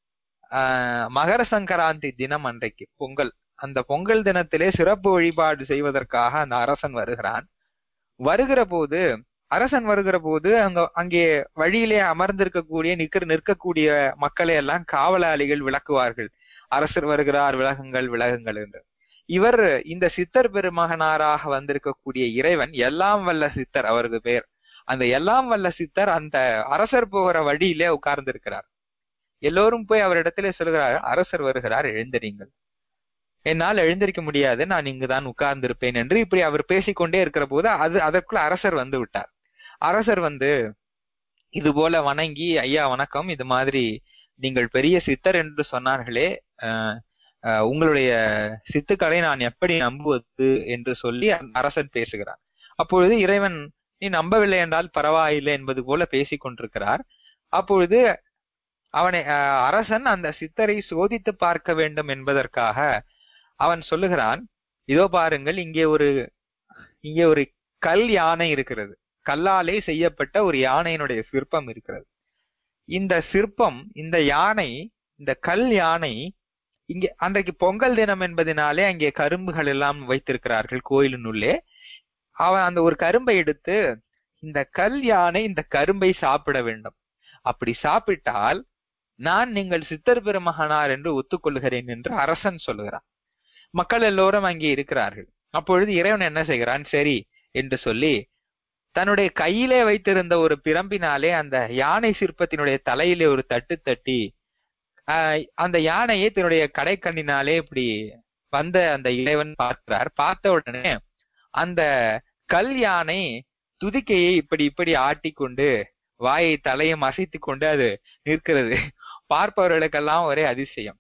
ஆஹ், மகர சங்கராந்தி தினம் அன்றைக்கு பொங்கல் அந்த பொங்கல் தினத்திலே சிறப்பு வழிபாடு செய்வதற்காக அந்த அரசன் வருகிறான் வருகிற போது அரசன் வருகிற போது அங்க அங்கே வழியிலே அமர்ந்திருக்கக்கூடிய நிற்க நிற்கக்கூடிய மக்களை எல்லாம் காவலாளிகள் விளக்குவார்கள் அரசர் வருகிறார் விலகுங்கள் விலகுங்கள் என்று இவர் இந்த சித்தர் பெருமகனாராக வந்திருக்கக்கூடிய இறைவன் எல்லாம் வல்ல சித்தர் அவரது பெயர் அந்த எல்லாம் வல்ல சித்தர் அந்த அரசர் போகிற வழியிலே உட்கார்ந்திருக்கிறார் எல்லோரும் போய் அவரிடத்திலே சொல்கிறார் அரசர் வருகிறார் எழுந்திரீங்கள் என்னால் எழுந்திருக்க முடியாது நான் இங்குதான் உட்கார்ந்திருப்பேன் என்று இப்படி அவர் பேசிக்கொண்டே இருக்கிற போது அது அதற்குள் அரசர் வந்து விட்டார் அரசர் வந்து இது போல வணங்கி ஐயா வணக்கம் இது மாதிரி நீங்கள் பெரிய சித்தர் என்று சொன்னார்களே அஹ், அஹ், உங்களுடைய சித்துக்களை நான் எப்படி நம்புவது என்று சொல்லி அந்த அரசன் பேசுகிறார் அப்பொழுது இறைவன் நீ நம்பவில்லை என்றால் பரவாயில்லை என்பது போல பேசிக் கொண்டிருக்கிறார் அப்பொழுது அவனை அஹ், அரசன் அந்த சித்தரை சோதித்து பார்க்க வேண்டும் என்பதற்காக அவன் சொல்லுகிறான் இதோ பாருங்கள் இங்கே ஒரு இங்கே ஒரு கல் யானை இருக்கிறது கல்லாலே செய்யப்பட்ட ஒரு யானையினுடைய சிற்பம் இருக்கிறது இந்த சிற்பம் இந்த யானை இந்த கல் யானை இங்கே அன்றைக்கு பொங்கல் தினம் என்பதனாலே அங்கே கரும்புகள் எல்லாம் வைத்திருக்கிறார்கள் கோயிலின் உள்ளே அவன் அந்த ஒரு கரும்பை எடுத்து இந்த கல் யானை இந்த கரும்பை சாப்பிட வேண்டும் அப்படி சாப்பிட்டால் நான் நீங்கள் சித்தர் பெருமகனார் என்று ஒத்துக்கொள்கிறேன் என்று அரசன் சொல்லுகிறான் மக்கள் எல்லோரும் அங்கே இருக்கிறார்கள் அப்பொழுது இறைவன் என்ன செய்கிறான் சரி என்று சொல்லி தன்னுடைய கையிலே வைத்திருந்த ஒரு பிரம்பினாலே அந்த யானை சிற்பத்தினுடைய தலையிலே ஒரு தட்டு தட்டி ஆஹ் அந்த யானையை தன்னுடைய கடைக்கண்ணினாலே இப்படி வந்த அந்த இறைவன் பார்க்கிறார் பார்த்த உடனே அந்த கல் யானை துதிக்கையை இப்படி இப்படி ஆட்டிக்கொண்டு வாயை தலையும் அசைத்துக் கொண்டு அது நிற்கிறது பார்ப்பவர்களுக்கெல்லாம் ஒரே அதிசயம்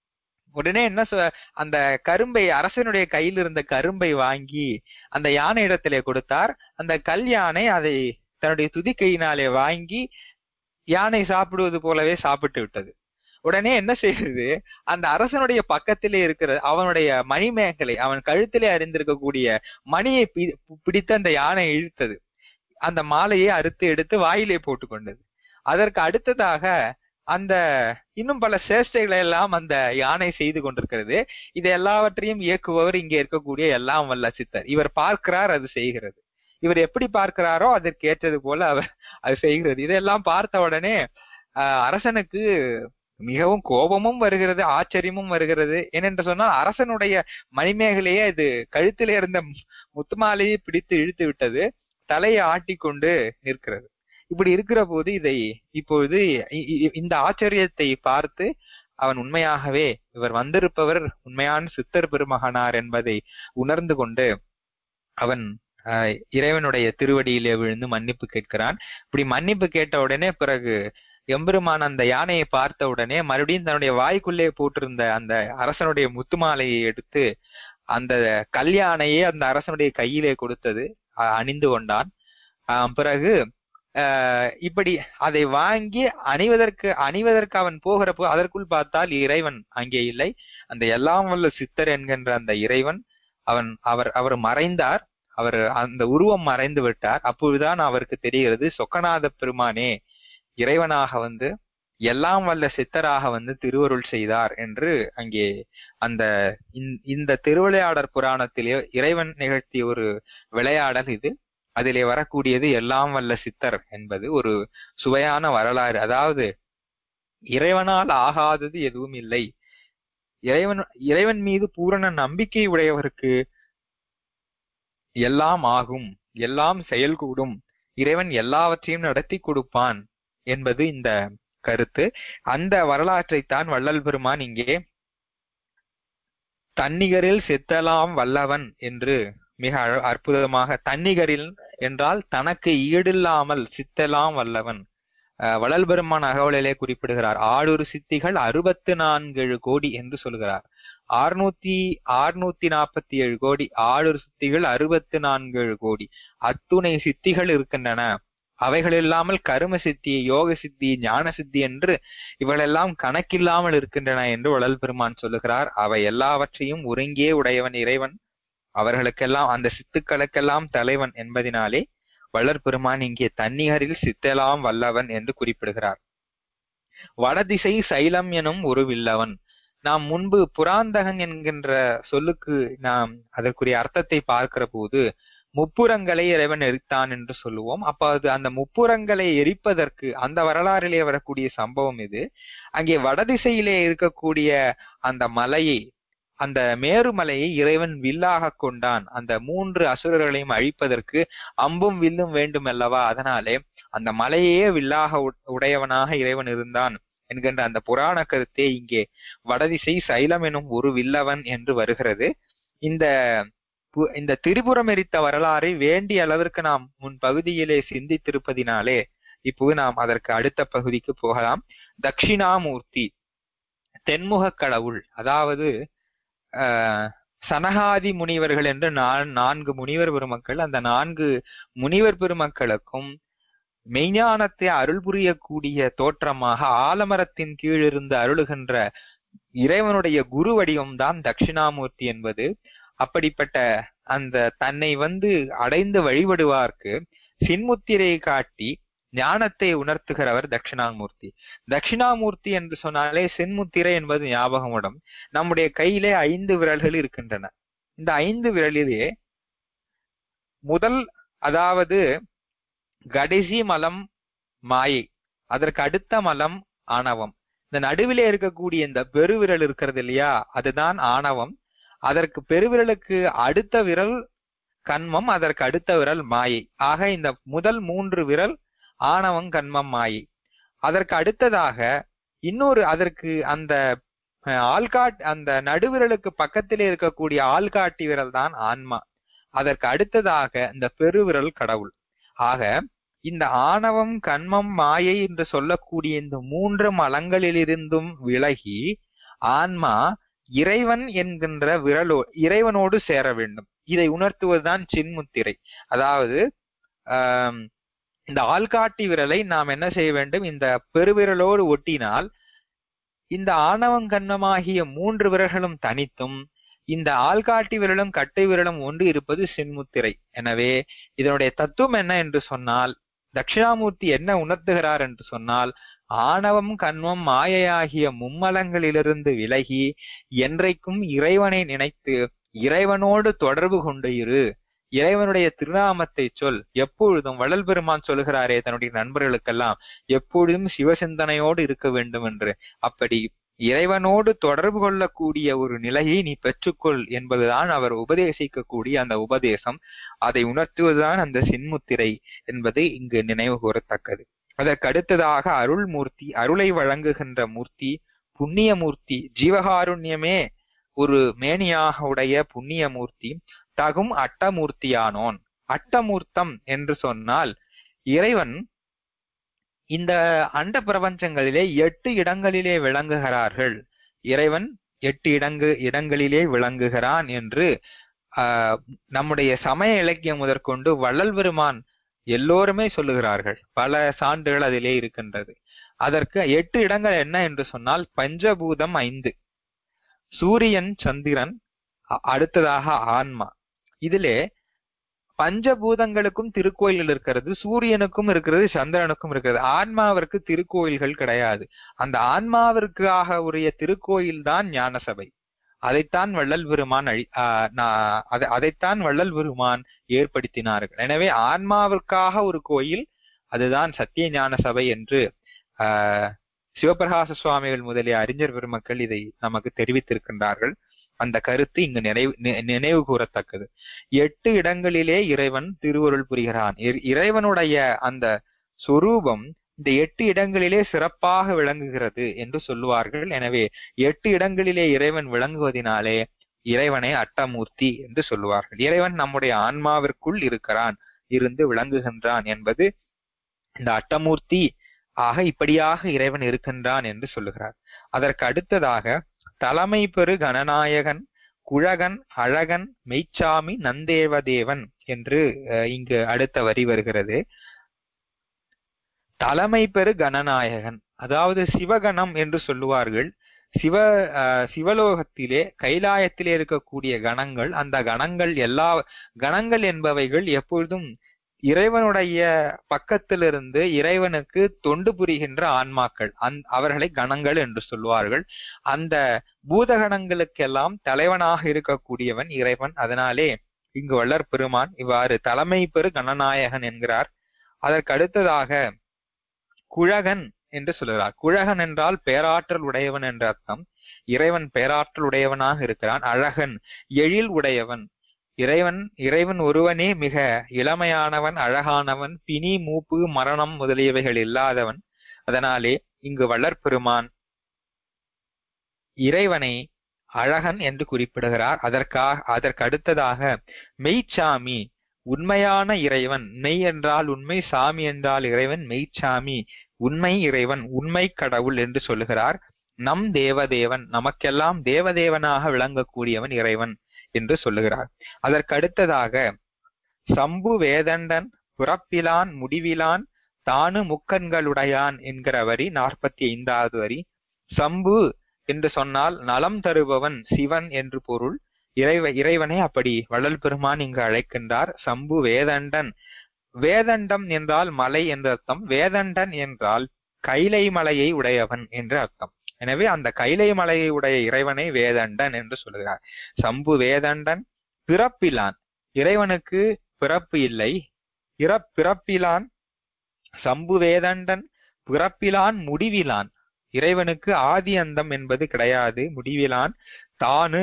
உடனே என்ன சொ- அந்த கரும்பை அரசனுடைய கையில் இருந்த கரும்பை வாங்கி அந்த யானை இடத்திலே கொடுத்தார் அந்த கல் யானை அதை தன்னுடைய துதிக்கையினாலே வாங்கி யானை சாப்பிடுவது போலவே சாப்பிட்டு விட்டது உடனே என்ன செய்தது அந்த அரசனுடைய பக்கத்திலே இருக்கிற அவனுடைய மணிமேகலை அவன் கழுத்திலே அறிந்திருக்கக்கூடிய மணியை பி- பிடித்து அந்த யானை இழுத்தது அந்த மாலையை அறுத்து எடுத்து வாயிலே போட்டு கொண்டது அதற்கு அடுத்ததாக அந்த இன்னும் பல சேஷ்டைகளை எல்லாம் அந்த யானை செய்து கொண்டிருக்கிறது இது எல்லாவற்றையும் இயக்குபவர் இங்கே இருக்கக்கூடிய எல்லாம் வல்ல சித்தர் இவர் பார்க்கிறார் அது செய்கிறது இவர் எப்படி பார்க்கிறாரோ அதற்கு ஏற்றது போல அவர் அது செய்கிறது இதெல்லாம் பார்த்த உடனே ஆஹ், அரசனுக்கு மிகவும் கோபமும் வருகிறது ஆச்சரியமும் வருகிறது ஏனென்று சொன்னால் அரசனுடைய மணிமேகலையே அது கழுத்திலே இருந்த முத்துமாலையை பிடித்து இழுத்து விட்டது தலையை ஆட்டிக்கொண்டு நிற்கிறது இப்படி இருக்கிற போது இதை இப்பொழுது இ- இ- இந்த ஆச்சரியத்தை பார்த்து அவன் உண்மையாகவே இவர் வந்திருப்பவர் உண்மையான சித்தர் பெருமகனார் என்பதை உணர்ந்து கொண்டு அவன் ஆஹ், இறைவனுடைய திருவடியிலே விழுந்து மன்னிப்பு கேட்கிறான் இப்படி மன்னிப்பு கேட்ட உடனே பிறகு எம்பெருமான் அந்த யானையை பார்த்த உடனே மறுபடியும் தன்னுடைய வாய்க்குள்ளே போட்டிருந்த அந்த அரசனுடைய முத்துமாலையை எடுத்து அந்த கல்யாணையை அந்த அரசனுடைய கையிலே கொடுத்தது அ- அணிந்து கொண்டான் ஆஹ் பிறகு ஆஹ் இப்படி அதை வாங்கி அணிவதற்கு அணிவதற்கு அவன் போகிற போ அதற்குள் பார்த்தால் இறைவன் அங்கே இல்லை அந்த எல்லாம் வல்ல சித்தர் என்கின்ற அந்த இறைவன் அவன் அவர் அவர் மறைந்தார் அவர் அந்த உருவம் மறைந்து விட்டார் அப்பொழுதுதான் அவருக்கு தெரிகிறது சொக்கநாத பெருமானே இறைவனாக வந்து எல்லாம் வல்ல சித்தராக வந்து திருவருள் செய்தார் என்று அங்கே அந்த இந்த- இந்த திருவிளையாடற் புராணத்திலே இறைவன் நிகழ்த்திய ஒரு விளையாடல் இது அதிலே வரக்கூடியது எல்லாம் வல்ல சித்தர் என்பது ஒரு சுவையான வரலாறு அதாவது இறைவனால் ஆகாதது எதுவும் இல்லை இறைவன் இறைவன் மீது பூரண நம்பிக்கை உடையவருக்கு எல்லாம் ஆகும் எல்லாம் செயல்கூடும் இறைவன் எல்லாவற்றையும் நடத்தி கொடுப்பான் என்பது இந்த கருத்து அந்த வரலாற்றைத்தான் வள்ளல் பெருமான் இங்கே தன்னிகரில் செத்தலாம் வல்லவன் என்று மிக அழ- அற்புதமாக தன்னிகரில் என்றால் தனக்கு ஈடில்லாமல் சித்தலாம் வல்லவன் அஹ், வள்ளல் பெருமான் அகவலிலே குறிப்பிடுகிறார் ஆடொரு சித்திகள் அறுபத்து நான்கு கோடி என்று சொல்கிறார் ஆறுநூத்தி ஆறுநூத்தி நாற்பத்தி ஏழு கோடி ஆடொரு சித்திகள் அறுபத்து நான்கு கோடி அத்துணை சித்திகள் இருக்கின்றன அவைகள் இல்லாமல் கரும சித்தி யோக சித்தி ஞான சித்தி என்று இவளெல்லாம் கணக்கில்லாமல் இருக்கின்றன என்று வள்ளல் பெருமான் சொல்லுகிறார் அவை எல்லாவற்றையும் ஒருங்கே உடையவன் இறைவன் அவர்களுக்கெல்லாம் அந்த சித்துக்களுக்கெல்லாம் தலைவன் என்பதினாலே வள்ளற் பெருமான் இங்கே தன்னிகரில் சித்தெல்லாம் வல்லவன் என்று குறிப்பிடுகிறார் வடதிசை சைலம் எனும் ஒரு வில்லவன் நாம் முன்பு புராந்தகன் என்கின்ற சொல்லுக்கு நாம் அதற்குரிய அர்த்தத்தை பார்க்கிற போது முப்புறங்களை இறைவன் எரித்தான் என்று சொல்லுவோம் அப்ப அது அந்த முப்புறங்களை எரிப்பதற்கு அந்த வரலாறிலே வரக்கூடிய சம்பவம் இது அங்கே வடதிசையிலே இருக்கக்கூடிய அந்த மலையை அந்த மேருமலையை இறைவன் வில்லாக கொண்டான் அந்த மூன்று அசுரர்களையும் அழிப்பதற்கு அம்பும் வில்லும் வேண்டும் அல்லவா அதனாலே அந்த மலையே வில்லாக உடையவனாக இறைவன் இருந்தான் என்கின்ற அந்த புராண கருத்தே இங்கே வடதிசை சைலம் எனும் ஒரு வில்லவன் என்று வருகிறது இந்த இந்த திரிபுரம் எரித்த வரலாறை வேண்டிய அளவிற்கு நாம் முன் பகுதியிலே சிந்தித்திருப்பதினாலே இப்போது நாம் அதற்கு அடுத்த பகுதிக்கு போகலாம் தட்சிணாமூர்த்தி தென்முக கடவுள் அதாவது சனகாதி முனிவர்கள் என்று நான் நான்கு முனிவர் பெருமக்கள் அந்த நான்கு முனிவர் பெருமக்களுக்கும் மெய்ஞானத்தை அருள் புரியக்கூடிய தோற்றமாக ஆலமரத்தின் கீழ் இருந்து அருளுகின்ற இறைவனுடைய குரு வடிவம்தான் தட்சிணாமூர்த்தி என்பது அப்படிப்பட்ட அந்த தன்னை வந்து அடைந்து வழிபடுவார்க்கு சின்முத்திரையை காட்டி ஞானத்தை உணர்த்துகிறவர் தட்சிணாமூர்த்தி தட்சிணாமூர்த்தி என்று சொன்னாலே சென்முத்திரை என்பது ஞாபகமுடன் நம்முடைய கையிலே ஐந்து விரல்கள் இருக்கின்றன இந்த ஐந்து விரலிலே முதல் அதாவது கடைசி மலம் மாயை அதற்கு அடுத்த மலம் ஆணவம் இந்த நடுவிலே இருக்கக்கூடிய இந்த பெருவிரல் இருக்கிறது இல்லையா அதுதான் ஆணவம் அதற்கு பெருவிரலுக்கு அடுத்த விரல் கண்மம் அதற்கு அடுத்த விரல் மாயை ஆக இந்த முதல் மூன்று விரல் ஆணவம் கண்மம் மாயை அதற்கு அடுத்ததாக இன்னொரு அதற்கு அந்த ஆள்காட் அந்த நடுவிரலுக்கு பக்கத்திலே இருக்கக்கூடிய ஆள்காட்டி விரல் தான் ஆன்மா அதற்கு அடுத்ததாக இந்த பெருவிரல் கடவுள் ஆக இந்த ஆணவம் கண்மம் மாயை என்று சொல்லக்கூடிய இந்த மூன்று மலங்களிலிருந்தும் விலகி ஆன்மா இறைவன் என்கின்ற விரலோ இறைவனோடு சேர வேண்டும் இதை உணர்த்துவதுதான் சின்முத்திரை அதாவது ஆஹ் இந்த ஆள்காட்டி விரலை நாம் என்ன செய்ய வேண்டும் இந்த பெருவிரலோடு ஒட்டினால் இந்த ஆணவம் கண்ணமாகிய மூன்று விரல்களும் தனித்தும் இந்த ஆள்காட்டி விரலும் கட்டை விரலும் ஒன்று இருப்பது சின்முத்திரை எனவே இதனுடைய தத்துவம் என்ன என்று சொன்னால் தட்சிணாமூர்த்தி என்ன உணர்த்துகிறார் என்று சொன்னால் ஆணவம் கண்மம் மாயையாகிய மும்மலங்களிலிருந்து விலகி என்றைக்கும் இறைவனை நினைத்து இறைவனோடு தொடர்பு கொண்டு இரு இறைவனுடைய திருநாமத்தை சொல் எப்பொழுதும் வள்ளல் பெருமான் சொல்கிறாரே தன்னுடைய நண்பர்களுக்கெல்லாம் எப்பொழுதும் சிவசிந்தனையோடு இருக்க வேண்டும் என்று அப்படி இறைவனோடு தொடர்பு கொள்ளக்கூடிய ஒரு நிலையை நீ பெற்றுக்கொள் என்பதுதான் அவர் உபதேசிக்கக்கூடிய அந்த உபதேசம் அதை உணர்த்துவதுதான் அந்த சின்முத்திரை என்பது இங்கு நினைவு கூறத்தக்கது அதற்கு அடுத்ததாக அருள்மூர்த்தி அருளை வழங்குகின்ற மூர்த்தி புண்ணிய மூர்த்தி ஜீவகாருண்யமே ஒரு மேனியாக உடைய புண்ணிய மூர்த்தி தகும் அட்டமூர்த்தியானோன் அட்டமூர்த்தம் என்று சொன்னால் இறைவன் இந்த அண்ட பிரபஞ்சங்களிலே எட்டு இடங்களிலே விளங்குகிறார்கள் இறைவன் எட்டு இடங்கு இடங்களிலே விளங்குகிறான் என்று ஆஹ் நம்முடைய சமய இலக்கியம் முதற்கொண்டு வள்ளல் பெருமான் எல்லோருமே சொல்லுகிறார்கள் பல சான்றுகள் அதிலே இருக்கின்றது அதற்கு எட்டு இடங்கள் என்ன என்று சொன்னால் பஞ்சபூதம் ஐந்து சூரியன் சந்திரன் அடுத்ததாக ஆன்மா இதிலே பஞ்சபூதங்களுக்கும் திருக்கோயில்கள் இருக்கிறது சூரியனுக்கும் இருக்கிறது சந்திரனுக்கும் இருக்கிறது ஆன்மாவிற்கு திருக்கோயில்கள் கிடையாது அந்த ஆன்மாவிற்காக உரிய திருக்கோயில் தான் ஞானசபை அதைத்தான் வள்ளல் பெருமான் அழி அதைத்தான் வள்ளல் பெருமான் ஏற்படுத்தினார்கள் எனவே ஆன்மாவிற்காக ஒரு கோயில் அதுதான் சத்திய ஞான சபை என்று ஆஹ் சிவபிரகாச சுவாமிகள் முதலிய அறிஞர் பெருமக்கள் இதை நமக்கு தெரிவித்திருக்கின்றார்கள் அந்த கருத்து இங்கு நினைவு நினைவு கூறத்தக்கது எட்டு இடங்களிலே இறைவன் திருவருள் புரிகிறான் இறைவனுடைய அந்த சொரூபம் இந்த எட்டு இடங்களிலே சிறப்பாக விளங்குகிறது என்று சொல்லுவார்கள் எனவே எட்டு இடங்களிலே இறைவன் விளங்குவதினாலே இறைவனை அட்டமூர்த்தி என்று சொல்லுவார்கள் இறைவன் நம்முடைய ஆன்மாவிற்குள் இருக்கிறான் இருந்து விளங்குகின்றான் என்பது இந்த அட்டமூர்த்தி ஆக இப்படியாக இறைவன் இருக்கின்றான் என்று சொல்லுகிறார் அதற்கு அடுத்ததாக தலைமை பெரு கணநாயகன் குழகன் அழகன் மெய்ச்சாமி நந்தேவதேவன் என்று இங்கு அடுத்த வரி வருகிறது தலைமை பெரு கணநாயகன் அதாவது சிவகணம் என்று சொல்லுவார்கள் சிவ அஹ், சிவலோகத்திலே கைலாயத்திலே இருக்கக்கூடிய கணங்கள் அந்த கணங்கள் எல்லா கணங்கள் என்பவைகள் எப்பொழுதும் இறைவனுடைய பக்கத்திலிருந்து இறைவனுக்கு தொண்டு புரிகின்ற ஆன்மாக்கள் அந் அவர்களை கணங்கள் என்று சொல்வார்கள் அந்த பூதகணங்களுக்கெல்லாம் தலைவனாக இருக்கக்கூடியவன் இறைவன் அதனாலே இங்கு வள்ளற் பெருமான் இவ்வாறு தலைமை பெரு கணநாயகன் என்கிறார் அதற்கு அடுத்ததாக குழகன் என்று சொல்கிறார் குழகன் என்றால் பேராற்றல் உடையவன் என்ற அர்த்தம் இறைவன் பேராற்றல் உடையவனாக இருக்கிறான் அழகன் எழில் உடையவன் இறைவன் இறைவன் ஒருவனே மிக இளமையானவன் அழகானவன் பிணி மூப்பு மரணம் முதலியவைகள் இல்லாதவன் அதனாலே இங்கு வள்ளற்பெருமான் இறைவனை அழகன் என்று குறிப்பிடுகிறார் அதற்காக அதற்கு அடுத்ததாக மெய்ச்சாமி உண்மையான இறைவன் மெய் என்றால் உண்மை சாமி என்றால் இறைவன் மெய்ச்சாமி உண்மை இறைவன் உண்மை கடவுள் என்று சொல்லுகிறார் நம் தேவதேவன் நமக்கெல்லாம் தேவதேவனாக விளங்கக்கூடியவன் இறைவன் என்று சொல்லுகிறார் அதற்கு அடுத்ததாக சம்பு வேதண்டன் புறப்பிலான் முடிவிலான் தானு முக்கண்களுடையான் என்கிற வரி நாற்பத்தி ஐந்தாவது வரி சம்பு என்று சொன்னால் நலம் தருபவன் சிவன் என்று பொருள் இறைவ இறைவனை அப்படி வள்ளல் பெருமான் இங்கு அழைக்கின்றார் சம்பு வேதண்டன் வேதண்டம் என்றால் மலை என்ற அர்த்தம் வேதண்டன் என்றால் கைலை மலையை உடையவன் என்று அர்த்தம் எனவே அந்த கைலை மலையை உடைய இறைவனை வேதண்டன் என்று சொல்கிறார் சம்பு வேதண்டன் பிறப்பிலான் இறைவனுக்கு பிறப்பு இல்லை இறப் பிறப்பிலான் சம்பு வேதண்டன் பிறப்பிலான் முடிவிலான் இறைவனுக்கு ஆதி அந்தம் என்பது கிடையாது முடிவிலான் தானு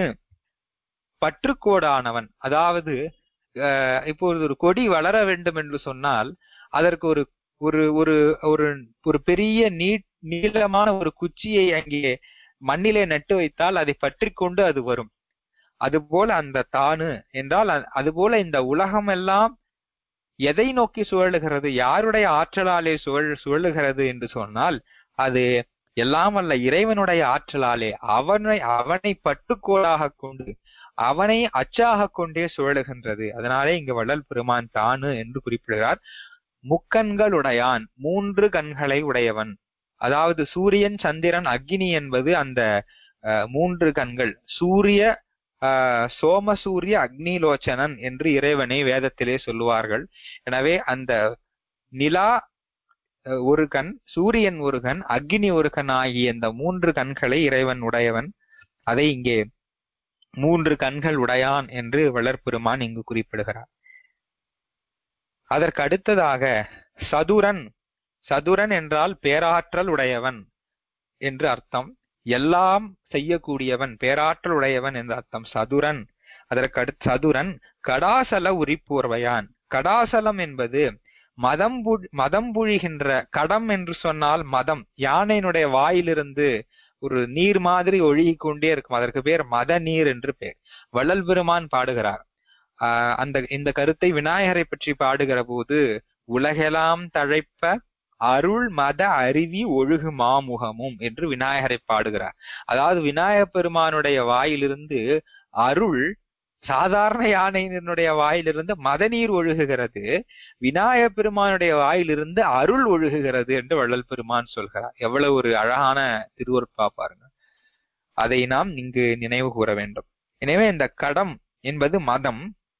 பற்றுக்கோடானவன் அதாவது அஹ், இப்பொழுது ஒரு கொடி வளர வேண்டும் என்று சொன்னால் அதற்கு ஒரு ஒரு ஒரு ஒரு ஒரு பெரிய நீ நீளமான ஒரு குச்சியை அங்கே மண்ணிலே நட்டு வைத்தால் அதை பற்றி கொண்டு அது வரும் அதுபோல அந்த தானு என்றால் அ- அதுபோல இந்த உலகம் எல்லாம் எதை நோக்கி சுழலுகிறது யாருடைய ஆற்றலாலே சுழல் சுழலுகிறது என்று சொன்னால் அது எல்லாம் அல்ல இறைவனுடைய ஆற்றலாலே அவனை அவனை பட்டுக்கோளாக கொண்டு அவனை அச்சாக கொண்டே சுழலுகின்றது அதனாலே இங்கு வள்ளல் பெருமான் தானு என்று குறிப்பிடுகிறார் முக்கண்களுடையான் மூன்று கண்களை உடையவன் அதாவது சூரியன் சந்திரன் அக்னி என்பது அந்த அஹ், மூன்று கண்கள் சூரிய ஆஹ், சோமசூரிய அக்னிலோச்சனன் என்று இறைவனை வேதத்திலே சொல்லுவார்கள் எனவே அந்த நிலா அஹ், ஒரு கண் சூரியன் ஒரு கண் அக்னி ஒரு கண் ஆகிய இந்த மூன்று கண்களை இறைவன் உடையவன் அதை இங்கே மூன்று கண்கள் உடையான் என்று வளர்பெருமான் இங்கு குறிப்பிடுகிறார் அதற்கு அடுத்ததாக சதுரன் சதுரன் என்றால் பேராற்றல் உடையவன் என்று அர்த்தம் எல்லாம் செய்யக்கூடியவன் பேராற்றல் உடையவன் என்று அர்த்தம் சதுரன் அதற்கு அடுத்து சதுரன் கடாசல உரிப்போர்வையான் கடாசலம் என்பது மதம் பு- மதம் புழிகின்ற கடம் என்று சொன்னால் மதம் யானையினுடைய வாயிலிருந்து ஒரு நீர் மாதிரி ஒழுகிக் கொண்டே இருக்கும் அதற்கு பேர் மத நீர் என்று பேர் வள்ளல் பெருமான் பாடுகிறார் ஆஹ் அந்த இந்த கருத்தை விநாயகரை பற்றி பாடுகிற போது உலகெல்லாம் தழைப்ப அருள் மத அருவி ஒழுகு மாமுகமும் என்று விநாயகரை பாடுகிறார் அதாவது விநாயக பெருமானுடைய வாயிலிருந்து அருள் சாதாரண யானையினுடைய வாயிலிருந்து மதநீர் ஒழுகுகிறது விநாயக பெருமானுடைய வாயிலிருந்து அருள் ஒழுகுகிறது என்று வள்ளல் பெருமான் சொல்கிறார் எவ்வளவு ஒரு அழகான திருவருட்பா பாருங்க அதை நாம் இங்கு நினைவு கூற வேண்டும் எனவே இந்த கடம் என்பது மதம்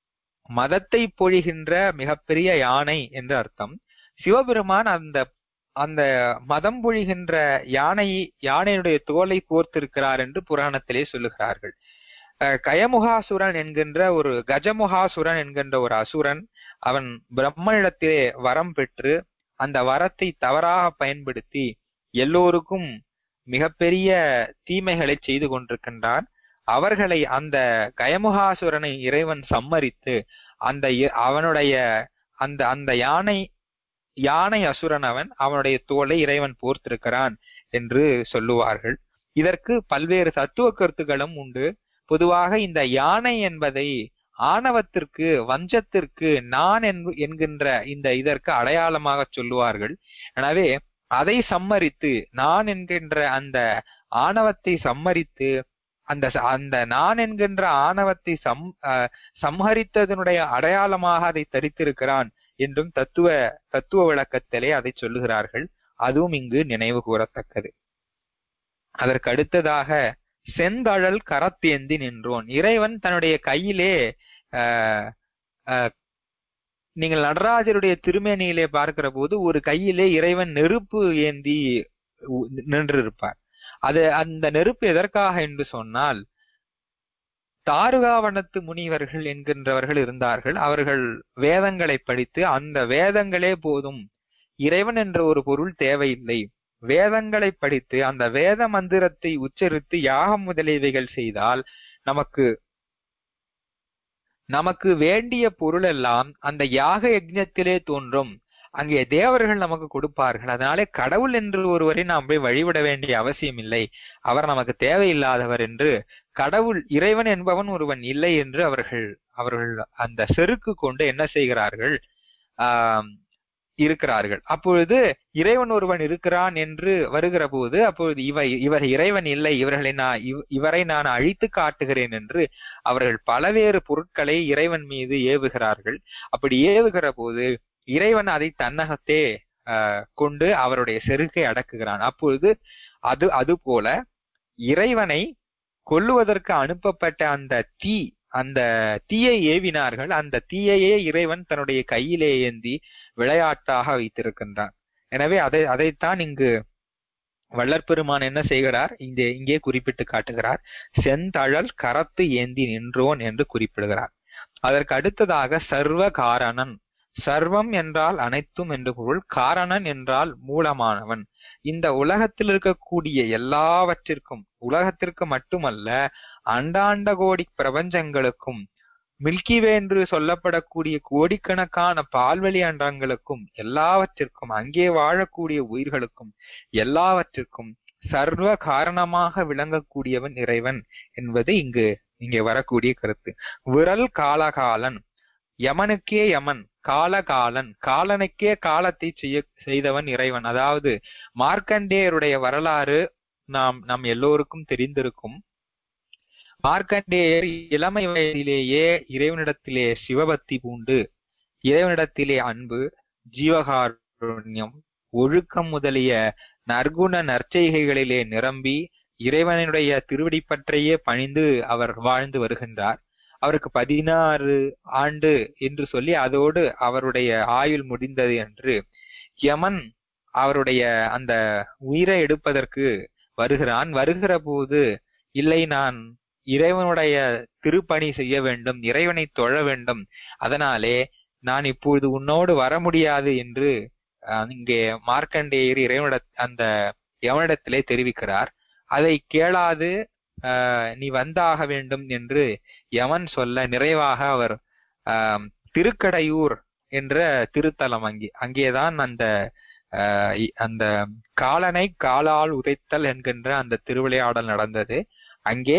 மதத்தை பொழிகின்ற மிகப்பெரிய யானை என்று அர்த்தம் சிவபெருமான் அந்த அந்த மதம் பொழிகின்ற யானை யானையுடைய தோலை போர்த்திருக்கிறார் என்று புராணத்திலே சொல்லுகிறார்கள் அஹ் கயமுகாசுரன் என்கின்ற ஒரு கஜமுகாசுரன் என்கின்ற ஒரு அசுரன் அவன் பிரம்மனிடத்திலே வரம் பெற்று அந்த வரத்தை தவறாக பயன்படுத்தி எல்லோருக்கும் மிகப்பெரிய தீமைகளை செய்து கொண்டிருக்கின்றான் அவர்களை அந்த கயமுகாசுரனை இறைவன் சம்மரித்து அந்த இ- அவனுடைய அந்த அந்த யானை யானை அசுரன் அவன் அவனுடைய தோலை இறைவன் போர்த்திருக்கிறான் என்று சொல்லுவார்கள் இதற்கு பல்வேறு தத்துவ கருத்துக்களும் உண்டு பொதுவாக இந்த யானை என்பதை ஆணவத்திற்கு வஞ்சத்திற்கு நான் என்ப- என்கின்ற இந்த இதற்கு அடையாளமாக சொல்லுவார்கள் எனவே அதை சம்மரித்து நான் என்கின்ற அந்த ஆணவத்தை சம்மரித்து அந்த ச- அந்த நான் என்கின்ற ஆணவத்தை சம் அஹ், சம்ஹரித்ததனுடைய அடையாளமாக அதை தரித்திருக்கிறான் என்றும் தத்துவ தத்துவ விளக்கத்திலே அதை சொல்லுகிறார்கள் அதுவும் இங்கு நினைவு கூறத்தக்கது அதற்கு அடுத்ததாக செந்தழல் கரத்தேந்தி நின்றோன் இறைவன் தன்னுடைய கையிலே ஆஹ், ஆஹ், நீங்கள் நடராஜருடைய திருமேனியிலே பார்க்கிற போது ஒரு கையிலே இறைவன் நெருப்பு ஏந்தி உ- நின்றிருப்பார் அது அந்த நெருப்பு எதற்காக என்று சொன்னால் தாருகாவனத்து முனிவர்கள் என்கின்றவர்கள் இருந்தார்கள் அவர்கள் வேதங்களை படித்து அந்த வேதங்களே போதும் இறைவன் என்ற ஒரு பொருள் தேவையில்லை வேதங்களை படித்து அந்த வேத மந்திரத்தை உச்சரித்து யாகம் முதலியவைகள் செய்தால் நமக்கு நமக்கு வேண்டிய பொருள் எல்லாம் அந்த யாக யஜ்ஞத்திலே தோன்றும் அங்கே தேவர்கள் நமக்கு கொடுப்பார்கள் அதனாலே கடவுள் என்று ஒருவரை நாம் போய் வழிபட வேண்டிய அவசியம் இல்லை அவர் நமக்கு தேவையில்லாதவர் என்று கடவுள் இறைவன் என்பவன் ஒருவன் இல்லை என்று அவர்கள் அவர்கள் அந்த செருக்கு கொண்டு என்ன செய்கிறார்கள் ஆஹ் இருக்கிறார்கள் அப்பொழுது இறைவன் ஒருவன் இருக்கிறான் என்று வருகிற போது அப்பொழுது இவ இவர் இறைவன் இல்லை இவர்களை நான் இவ்- இவரை நான் அழித்து காட்டுகிறேன் என்று அவர்கள் பலவேறு பொருட்களை இறைவன் மீது ஏவுகிறார்கள் அப்படி ஏவுகிற போது இறைவன் அதை தன்னகத்தே ஆஹ், கொண்டு அவருடைய செருக்கை அடக்குகிறான் அப்பொழுது அது அது போல இறைவனை கொல்லுவதற்கு அனுப்பப்பட்ட அந்த தீ அந்த தீயை ஏவினார்கள் அந்த தீயையே இறைவன் தன்னுடைய கையிலே ஏந்தி விளையாட்டாக வைத்திருக்கின்றான் எனவே அதை அதைத்தான் இங்கு வள்ளற்பெருமான் என்ன செய்கிறார் இங்கே இங்கே குறிப்பிட்டு காட்டுகிறார் செந்தழல் கரத்து ஏந்தி நின்றோன் என்று குறிப்பிடுகிறார் அதற்கு அடுத்ததாக சர்வ காரணன் சர்வம் என்றால் அனைத்தும் என்று பொருள் காரணன் என்றால் மூலமானவன் இந்த உலகத்தில் இருக்கக்கூடிய எல்லாவற்றிற்கும் உலகத்திற்கு மட்டுமல்ல அண்டாண்ட கோடி பிரபஞ்சங்களுக்கும் மில்கிவே என்று சொல்லப்படக்கூடிய கோடிக்கணக்கான பால்வெளி அண்டங்களுக்கும் எல்லாவற்றிற்கும் அங்கே வாழக்கூடிய உயிர்களுக்கும் எல்லாவற்றிற்கும் சர்வ காரணமாக விளங்கக்கூடியவன் இறைவன் என்பது இங்கு இங்கே வரக்கூடிய கருத்து விரல் காலகாலன் யமனுக்கே யமன் காலகாலன் காலனுக்கே காலத்தை செய்ய செய்தவன் இறைவன் அதாவது மார்க்கண்டேயருடைய வரலாறு நாம் நம் எல்லோருக்கும் தெரிந்திருக்கும் மார்க்கண்டேயர் இளமை வயதிலேயே இறைவனிடத்திலே சிவபக்தி பூண்டு இறைவனிடத்திலே அன்பு ஜீவகாருண்யம் ஒழுக்கம் முதலிய நற்குண நற்செய்கைகளிலே நிரம்பி இறைவனுடைய திருவடி பற்றையே பணிந்து அவர் வாழ்ந்து வருகின்றார் அவருக்கு பதினாறு ஆண்டு என்று சொல்லி அதோடு அவருடைய ஆயுள் முடிந்தது என்று யமன் அவருடைய அந்த உயிரை எடுப்பதற்கு வருகிறான் வருகிற போது இல்லை நான் இறைவனுடைய திருப்பணி செய்ய வேண்டும் இறைவனை தொழ வேண்டும் அதனாலே நான் இப்பொழுது உன்னோடு வர முடியாது என்று அஹ், இங்கே மார்க்கண்டேயர் இறைவனிட அந்த யமனிடத்திலே தெரிவிக்கிறார் அதை கேளாது ஆஹ், நீ வந்தாக வேண்டும் என்று யமன் சொல்ல நிறைவாக அவர் ஆம், திருக்கடையூர் என்ற திருத்தலம் அங்கே அங்கேதான் அந்த ஆஹ், இ- அந்த காலனை காலால் உதைத்தல் என்கின்ற அந்த திருவிளையாடல் நடந்தது அங்கே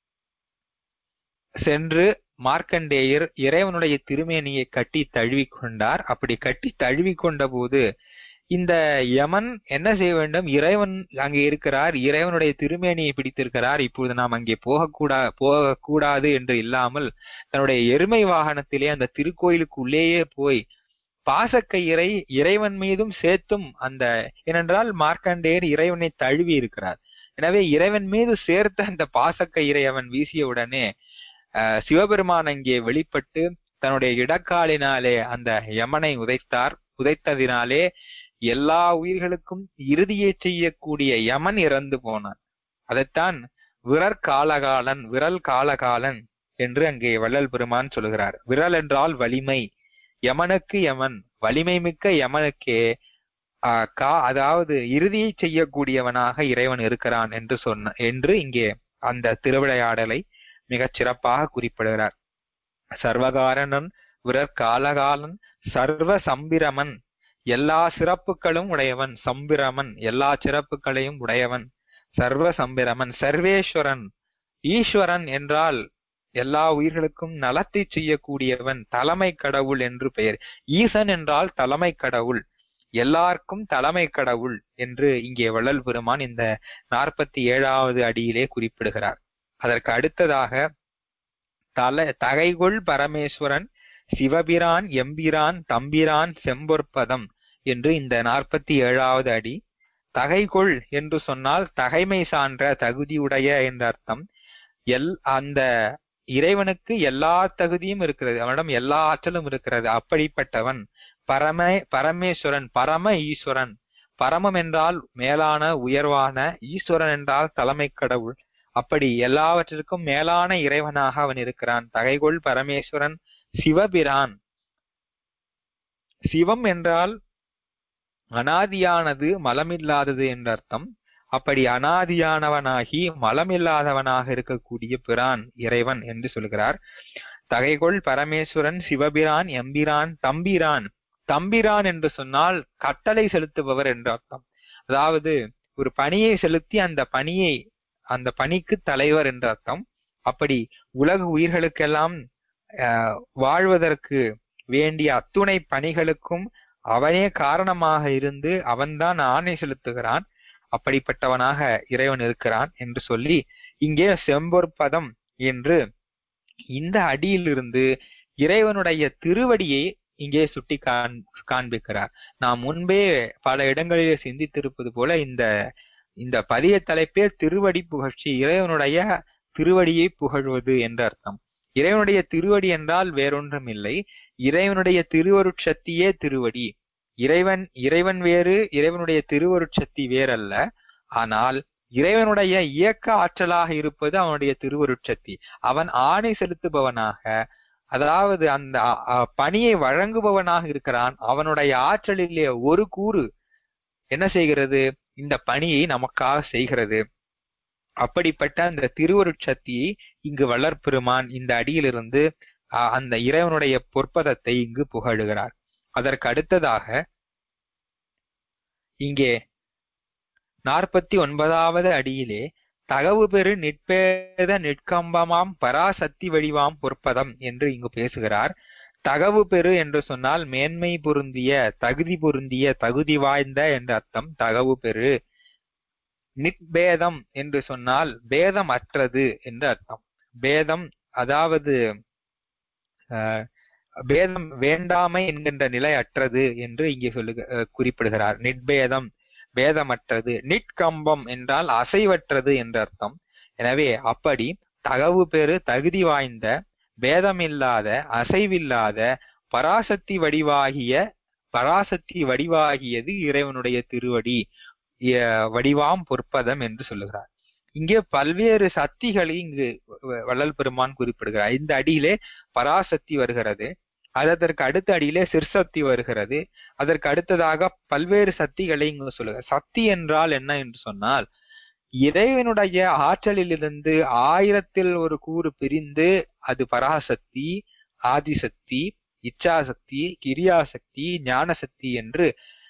சென்று மார்க்கண்டேயர் இறைவனுடைய திருமேனியை கட்டி தழுவிக் கொண்டார் அப்படி கட்டி தழுவிக் கொண்ட போது இந்த யமன் என்ன செய்ய வேண்டும் இறைவன் அங்கே இருக்கிறார் இறைவனுடைய திருமேனியை பிடித்திருக்கிறார் இப்பொழுது நாம் அங்கே போகக்கூடா போகக்கூடாது என்று இல்லாமல் தன்னுடைய எருமை வாகனத்திலே அந்த திருக்கோயிலுக்கு உள்ளேயே போய் பாசக்கயிறை இறைவன் மீதும் சேர்த்தும் அந்த ஏனென்றால் மார்க்கண்டேயர் இறைவனை தழுவி இருக்கிறார் எனவே இறைவன் மீது சேர்த்த அந்த பாசக்கயிறை அவன் வீசிய உடனே அஹ், சிவபெருமான் அங்கே வெளிப்பட்டு தன்னுடைய இடக்காலினாலே அந்த யமனை உதைத்தார் உதைத்ததினாலே எல்லா உயிர்களுக்கும் இறுதியை செய்யக்கூடிய யமன் இறந்து போனான் அதைத்தான் விரற் காலகாலன் விரல் காலகாலன் என்று அங்கே வள்ளல் பெருமான் சொல்கிறார் விரல் என்றால் வலிமை யமனுக்கு யமன் வலிமை மிக்க யமனுக்கே ஆஹ், கா அதாவது இறுதியை செய்யக்கூடியவனாக இறைவன் இருக்கிறான் என்று சொன்ன என்று இங்கே அந்த திருவிளையாடலை மிகச் சிறப்பாக குறிப்பிடுகிறார் சர்வகாரணன் விரற் காலகாலன் சர்வ சம்பிரமன் எல்லா சிறப்புகளும் உடையவன் சம்பிரமன் எல்லா சிறப்புகளையும் உடையவன் சர்வ சம்பிரமன் சர்வேஸ்வரன் ஈஸ்வரன் என்றால் எல்லா உயிர்களுக்கும் நலத்தை செய்யக்கூடியவன் தலைமை கடவுள் என்று பெயர் ஈசன் என்றால் தலைமை கடவுள் எல்லாருக்கும் தலைமை கடவுள் என்று இங்கே வள்ளல் பெருமான் இந்த நாற்பத்தி ஏழாவது அடியிலே குறிப்பிடுகிறார் அதற்கு அடுத்ததாக தல தகைகொள் பரமேஸ்வரன் சிவபிரான் எம்பிரான் தம்பிரான் செம்பொற்பதம் என்று இந்த நாற்பத்தி ஏழாவது அடி தகைகொள் என்று சொன்னால் தகைமை சான்ற தகுதியுடைய என்ற அர்த்தம் எல் அந்த இறைவனுக்கு எல்லா தகுதியும் இருக்கிறது அவனிடம் எல்லா ஆற்றலும் இருக்கிறது அப்படிப்பட்டவன் பரம பரமேஸ்வரன் பரம ஈஸ்வரன் பரமம் என்றால் மேலான உயர்வான ஈஸ்வரன் என்றால் தலைமை கடவுள் அப்படி எல்லாவற்றிற்கும் மேலான இறைவனாக அவன் இருக்கிறான் தகைகொள் பரமேஸ்வரன் சிவபிரான் சிவம் என்றால் அனாதியானது மலமில்லாதது என்ற அர்த்தம் அப்படி அனாதியானவனாகி மலமில்லாதவனாக இருக்கக்கூடிய பிரான் இறைவன் என்று சொல்கிறார் தகைகொள் பரமேஸ்வரன் சிவபிரான் எம்பிரான் தம்பிரான் தம்பிரான் என்று சொன்னால் கட்டளை செலுத்துபவர் என்று அர்த்தம் அதாவது ஒரு பணியை செலுத்தி அந்த பணியை அந்த பணிக்கு தலைவர் என்று அர்த்தம் அப்படி உலக உயிர்களுக்கெல்லாம் ஆஹ், வாழ்வதற்கு வேண்டிய அத்துணை பணிகளுக்கும் அவனே காரணமாக இருந்து அவன்தான் ஆணை செலுத்துகிறான் அப்படிப்பட்டவனாக இறைவன் இருக்கிறான் என்று சொல்லி இங்கே செம்பொற்பதம் என்று இந்த அடியிலிருந்து இறைவனுடைய திருவடியை இங்கே சுட்டி காண் காண்பிக்கிறார் நாம் முன்பே பல இடங்களிலே சிந்தித்திருப்பது போல இந்த இந்த பதிய தலைப்பே திருவடி புகழ்ச்சி இறைவனுடைய திருவடியை புகழ்வது என்று அர்த்தம் இறைவனுடைய திருவடி என்றால் வேறொன்றும் இல்லை இறைவனுடைய திருவருட்சத்தியே திருவடி இறைவன் இறைவன் வேறு இறைவனுடைய திருவருட்சக்தி வேறல்ல ஆனால் இறைவனுடைய இயக்க ஆற்றலாக இருப்பது அவனுடைய திருவருட்சக்தி அவன் ஆணை செலுத்துபவனாக அதாவது அந்த அ, அ, பணியை வழங்குபவனாக இருக்கிறான் அவனுடைய ஆற்றலிலே ஒரு கூறு என்ன செய்கிறது இந்த பணியை நமக்காக செய்கிறது அப்படிப்பட்ட அந்த திருவருட்சக்தியை இங்கு வளர்ப்பெருமான் இந்த அடியிலிருந்து அ, அந்த இறைவனுடைய பொற்பதத்தை இங்கு புகழுகிறார் அதற்கு அடுத்ததாக இங்கே நாற்பத்தி ஒன்பதாவது அடியிலே தகவு பெரு நிற்பேத நிற்கம்பமாம் பராசக்தி வடிவாம் பொற்பதம் என்று இங்கு பேசுகிறார் தகவு பெரு என்று சொன்னால் மேன்மை பொருந்திய தகுதி பொருந்திய தகுதி வாய்ந்த என்ற அர்த்தம் தகவு பெரு நிற்பேதம் என்று சொன்னால் பேதம் அற்றது என்று அர்த்தம் பேதம் அதாவது அஹ், பேதம் வேண்டாமை என்கின்ற நிலை அற்றது என்று இங்கே சொல்லு அஹ், குறிப்பிடுகிறார் நிட்பேதம் பேதமற்றது நிட்கம்பம் என்றால் அசைவற்றது என்று அர்த்தம் எனவே அப்படி தகவு பெறு தகுதி வாய்ந்த பேதமில்லாத அசைவில்லாத பராசக்தி வடிவாகிய பராசக்தி வடிவாகியது இறைவனுடைய திருவடி எ- வடிவாம் பொற்பதம் என்று சொல்லுகிறார் இங்கே பல்வேறு சக்திகளை இங்கு வ- வள்ளல் பெருமான் குறிப்பிடுகிறார் இந்த அடியிலே பராசக்தி வருகிறது அதற்கு அடுத்த அடியிலே சிற்சக்தி வருகிறது அதற்கு அடுத்ததாக பல்வேறு சக்திகளை இங்கு சொல்லுங்க சக்தி என்றால் என்ன என்று சொன்னால் இறைவனுடைய ஆற்றலிலிருந்து ஆயிரத்தில் ஒரு கூறு பிரிந்து அது பராசக்தி ஆதிசக்தி இச்சாசக்தி கிரியாசக்தி ஞானசக்தி என்று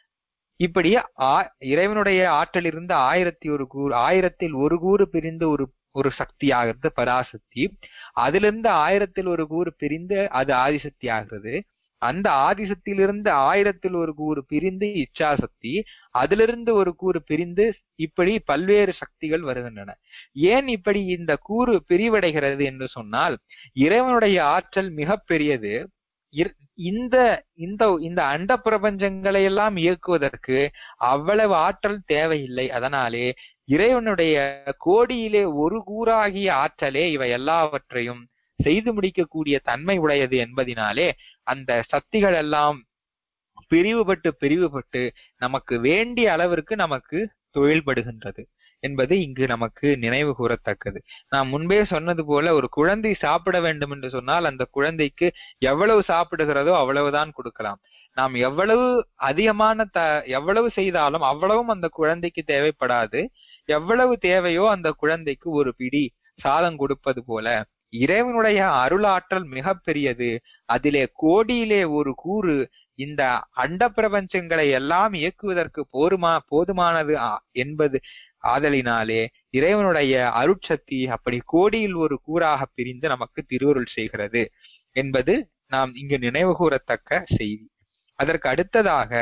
இப்படி ஆ- இறைவனுடைய ஆற்றலிருந்து ஆயிரத்தி ஒரு கூறு ஆயிரத்தில் ஒரு கூறு பிரிந்து ஒரு ஒரு சக்தி ஆகிறது பராசக்தி அதிலிருந்து ஆயிரத்தில் ஒரு கூறு பிரிந்து அது ஆதிசக்தி ஆகிறது அந்த ஆதிசக்தியிலிருந்து ஆயிரத்தில் ஒரு கூறு பிரிந்து இச்சாசக்தி அதிலிருந்து ஒரு கூறு பிரிந்து இப்படி பல்வேறு சக்திகள் வருகின்றன ஏன் இப்படி இந்த கூறு பிரிவடைகிறது என்று சொன்னால் இறைவனுடைய ஆற்றல் மிக பெரியது இர்- இந்த இந்த இந்த அண்ட பிரபஞ்சங்களை எல்லாம் இயக்குவதற்கு அவ்வளவு ஆற்றல் தேவையில்லை அதனாலே இறைவனுடைய கோடியிலே ஒரு கூறாகிய ஆற்றலே இவை எல்லாவற்றையும் செய்து முடிக்கக்கூடிய தன்மை உடையது என்பதினாலே அந்த சக்திகள் எல்லாம் பிரிவுபட்டு பிரிவுபட்டு நமக்கு வேண்டிய அளவிற்கு நமக்கு தொழில்படுகின்றது என்பது இங்கு நமக்கு நினைவு கூறத்தக்கது நான் முன்பே சொன்னது போல ஒரு குழந்தை சாப்பிட வேண்டும் என்று சொன்னால் அந்த குழந்தைக்கு எவ்வளவு சாப்பிடுகிறதோ அவ்வளவுதான் கொடுக்கலாம் நாம் எவ்வளவு அதிகமான த எவ்வளவு செய்தாலும் அவ்வளவும் அந்த குழந்தைக்கு தேவைப்படாது எவ்வளவு தேவையோ அந்த குழந்தைக்கு ஒரு பிடி சாதம் கொடுப்பது போல இறைவனுடைய அருளாற்றல் மிக பெரியது அதிலே கோடியிலே ஒரு கூறு இந்த அண்ட பிரபஞ்சங்களை எல்லாம் இயக்குவதற்கு போருமா போதுமானது ஆ- என்பது ஆதலினாலே இறைவனுடைய அருட்சக்தி அப்படி கோடியில் ஒரு கூறாக பிரிந்து நமக்கு திருவருள் செய்கிறது என்பது நாம் இங்கு நினைவு கூறத்தக்க செய்தி அதற்கு அடுத்ததாக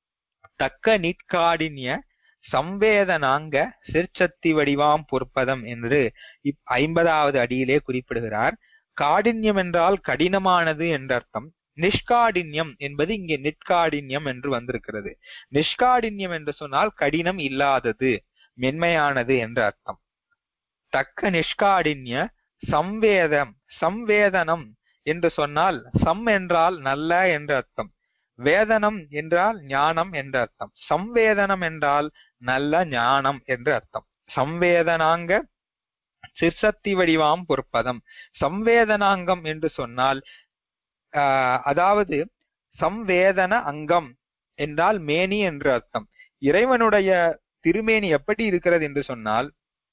தக்க நிற்காடின்ய சம்வேதனாங்க சிற்சக்தி வடிவாம் பொற்பதம் என்று இப் ஐம்பதாவது அடியிலே குறிப்பிடுகிறார் காடின்யம் என்றால் கடினமானது என்ற அர்த்தம் நிஷ்காடின்யம் என்பது இங்கே நிற்காடின்யம் என்று வந்திருக்கிறது நிஷ்காடின்யம் என்று சொன்னால் கடினம் இல்லாதது மென்மையானது என்று அர்த்தம் தக்க நிஷ்காடின்ய சம்வேதம் சம்வேதனம் என்று சொன்னால் சம் என்றால் நல்ல என்று அர்த்தம் வேதனம் என்றால் ஞானம் என்று அர்த்தம் சம்வேதனம் என்றால் நல்ல ஞானம் என்று அர்த்தம் சம்வேதனாங்க சிற்சக்தி வடிவாம் பொற்பதம் சம்வேதனாங்கம் என்று சொன்னால் ஆஹ், அதாவது சம்வேதன அங்கம் என்றால் மேனி என்று அர்த்தம் இறைவனுடைய திருமேனி எப்படி இருக்கிறது என்று சொன்னால்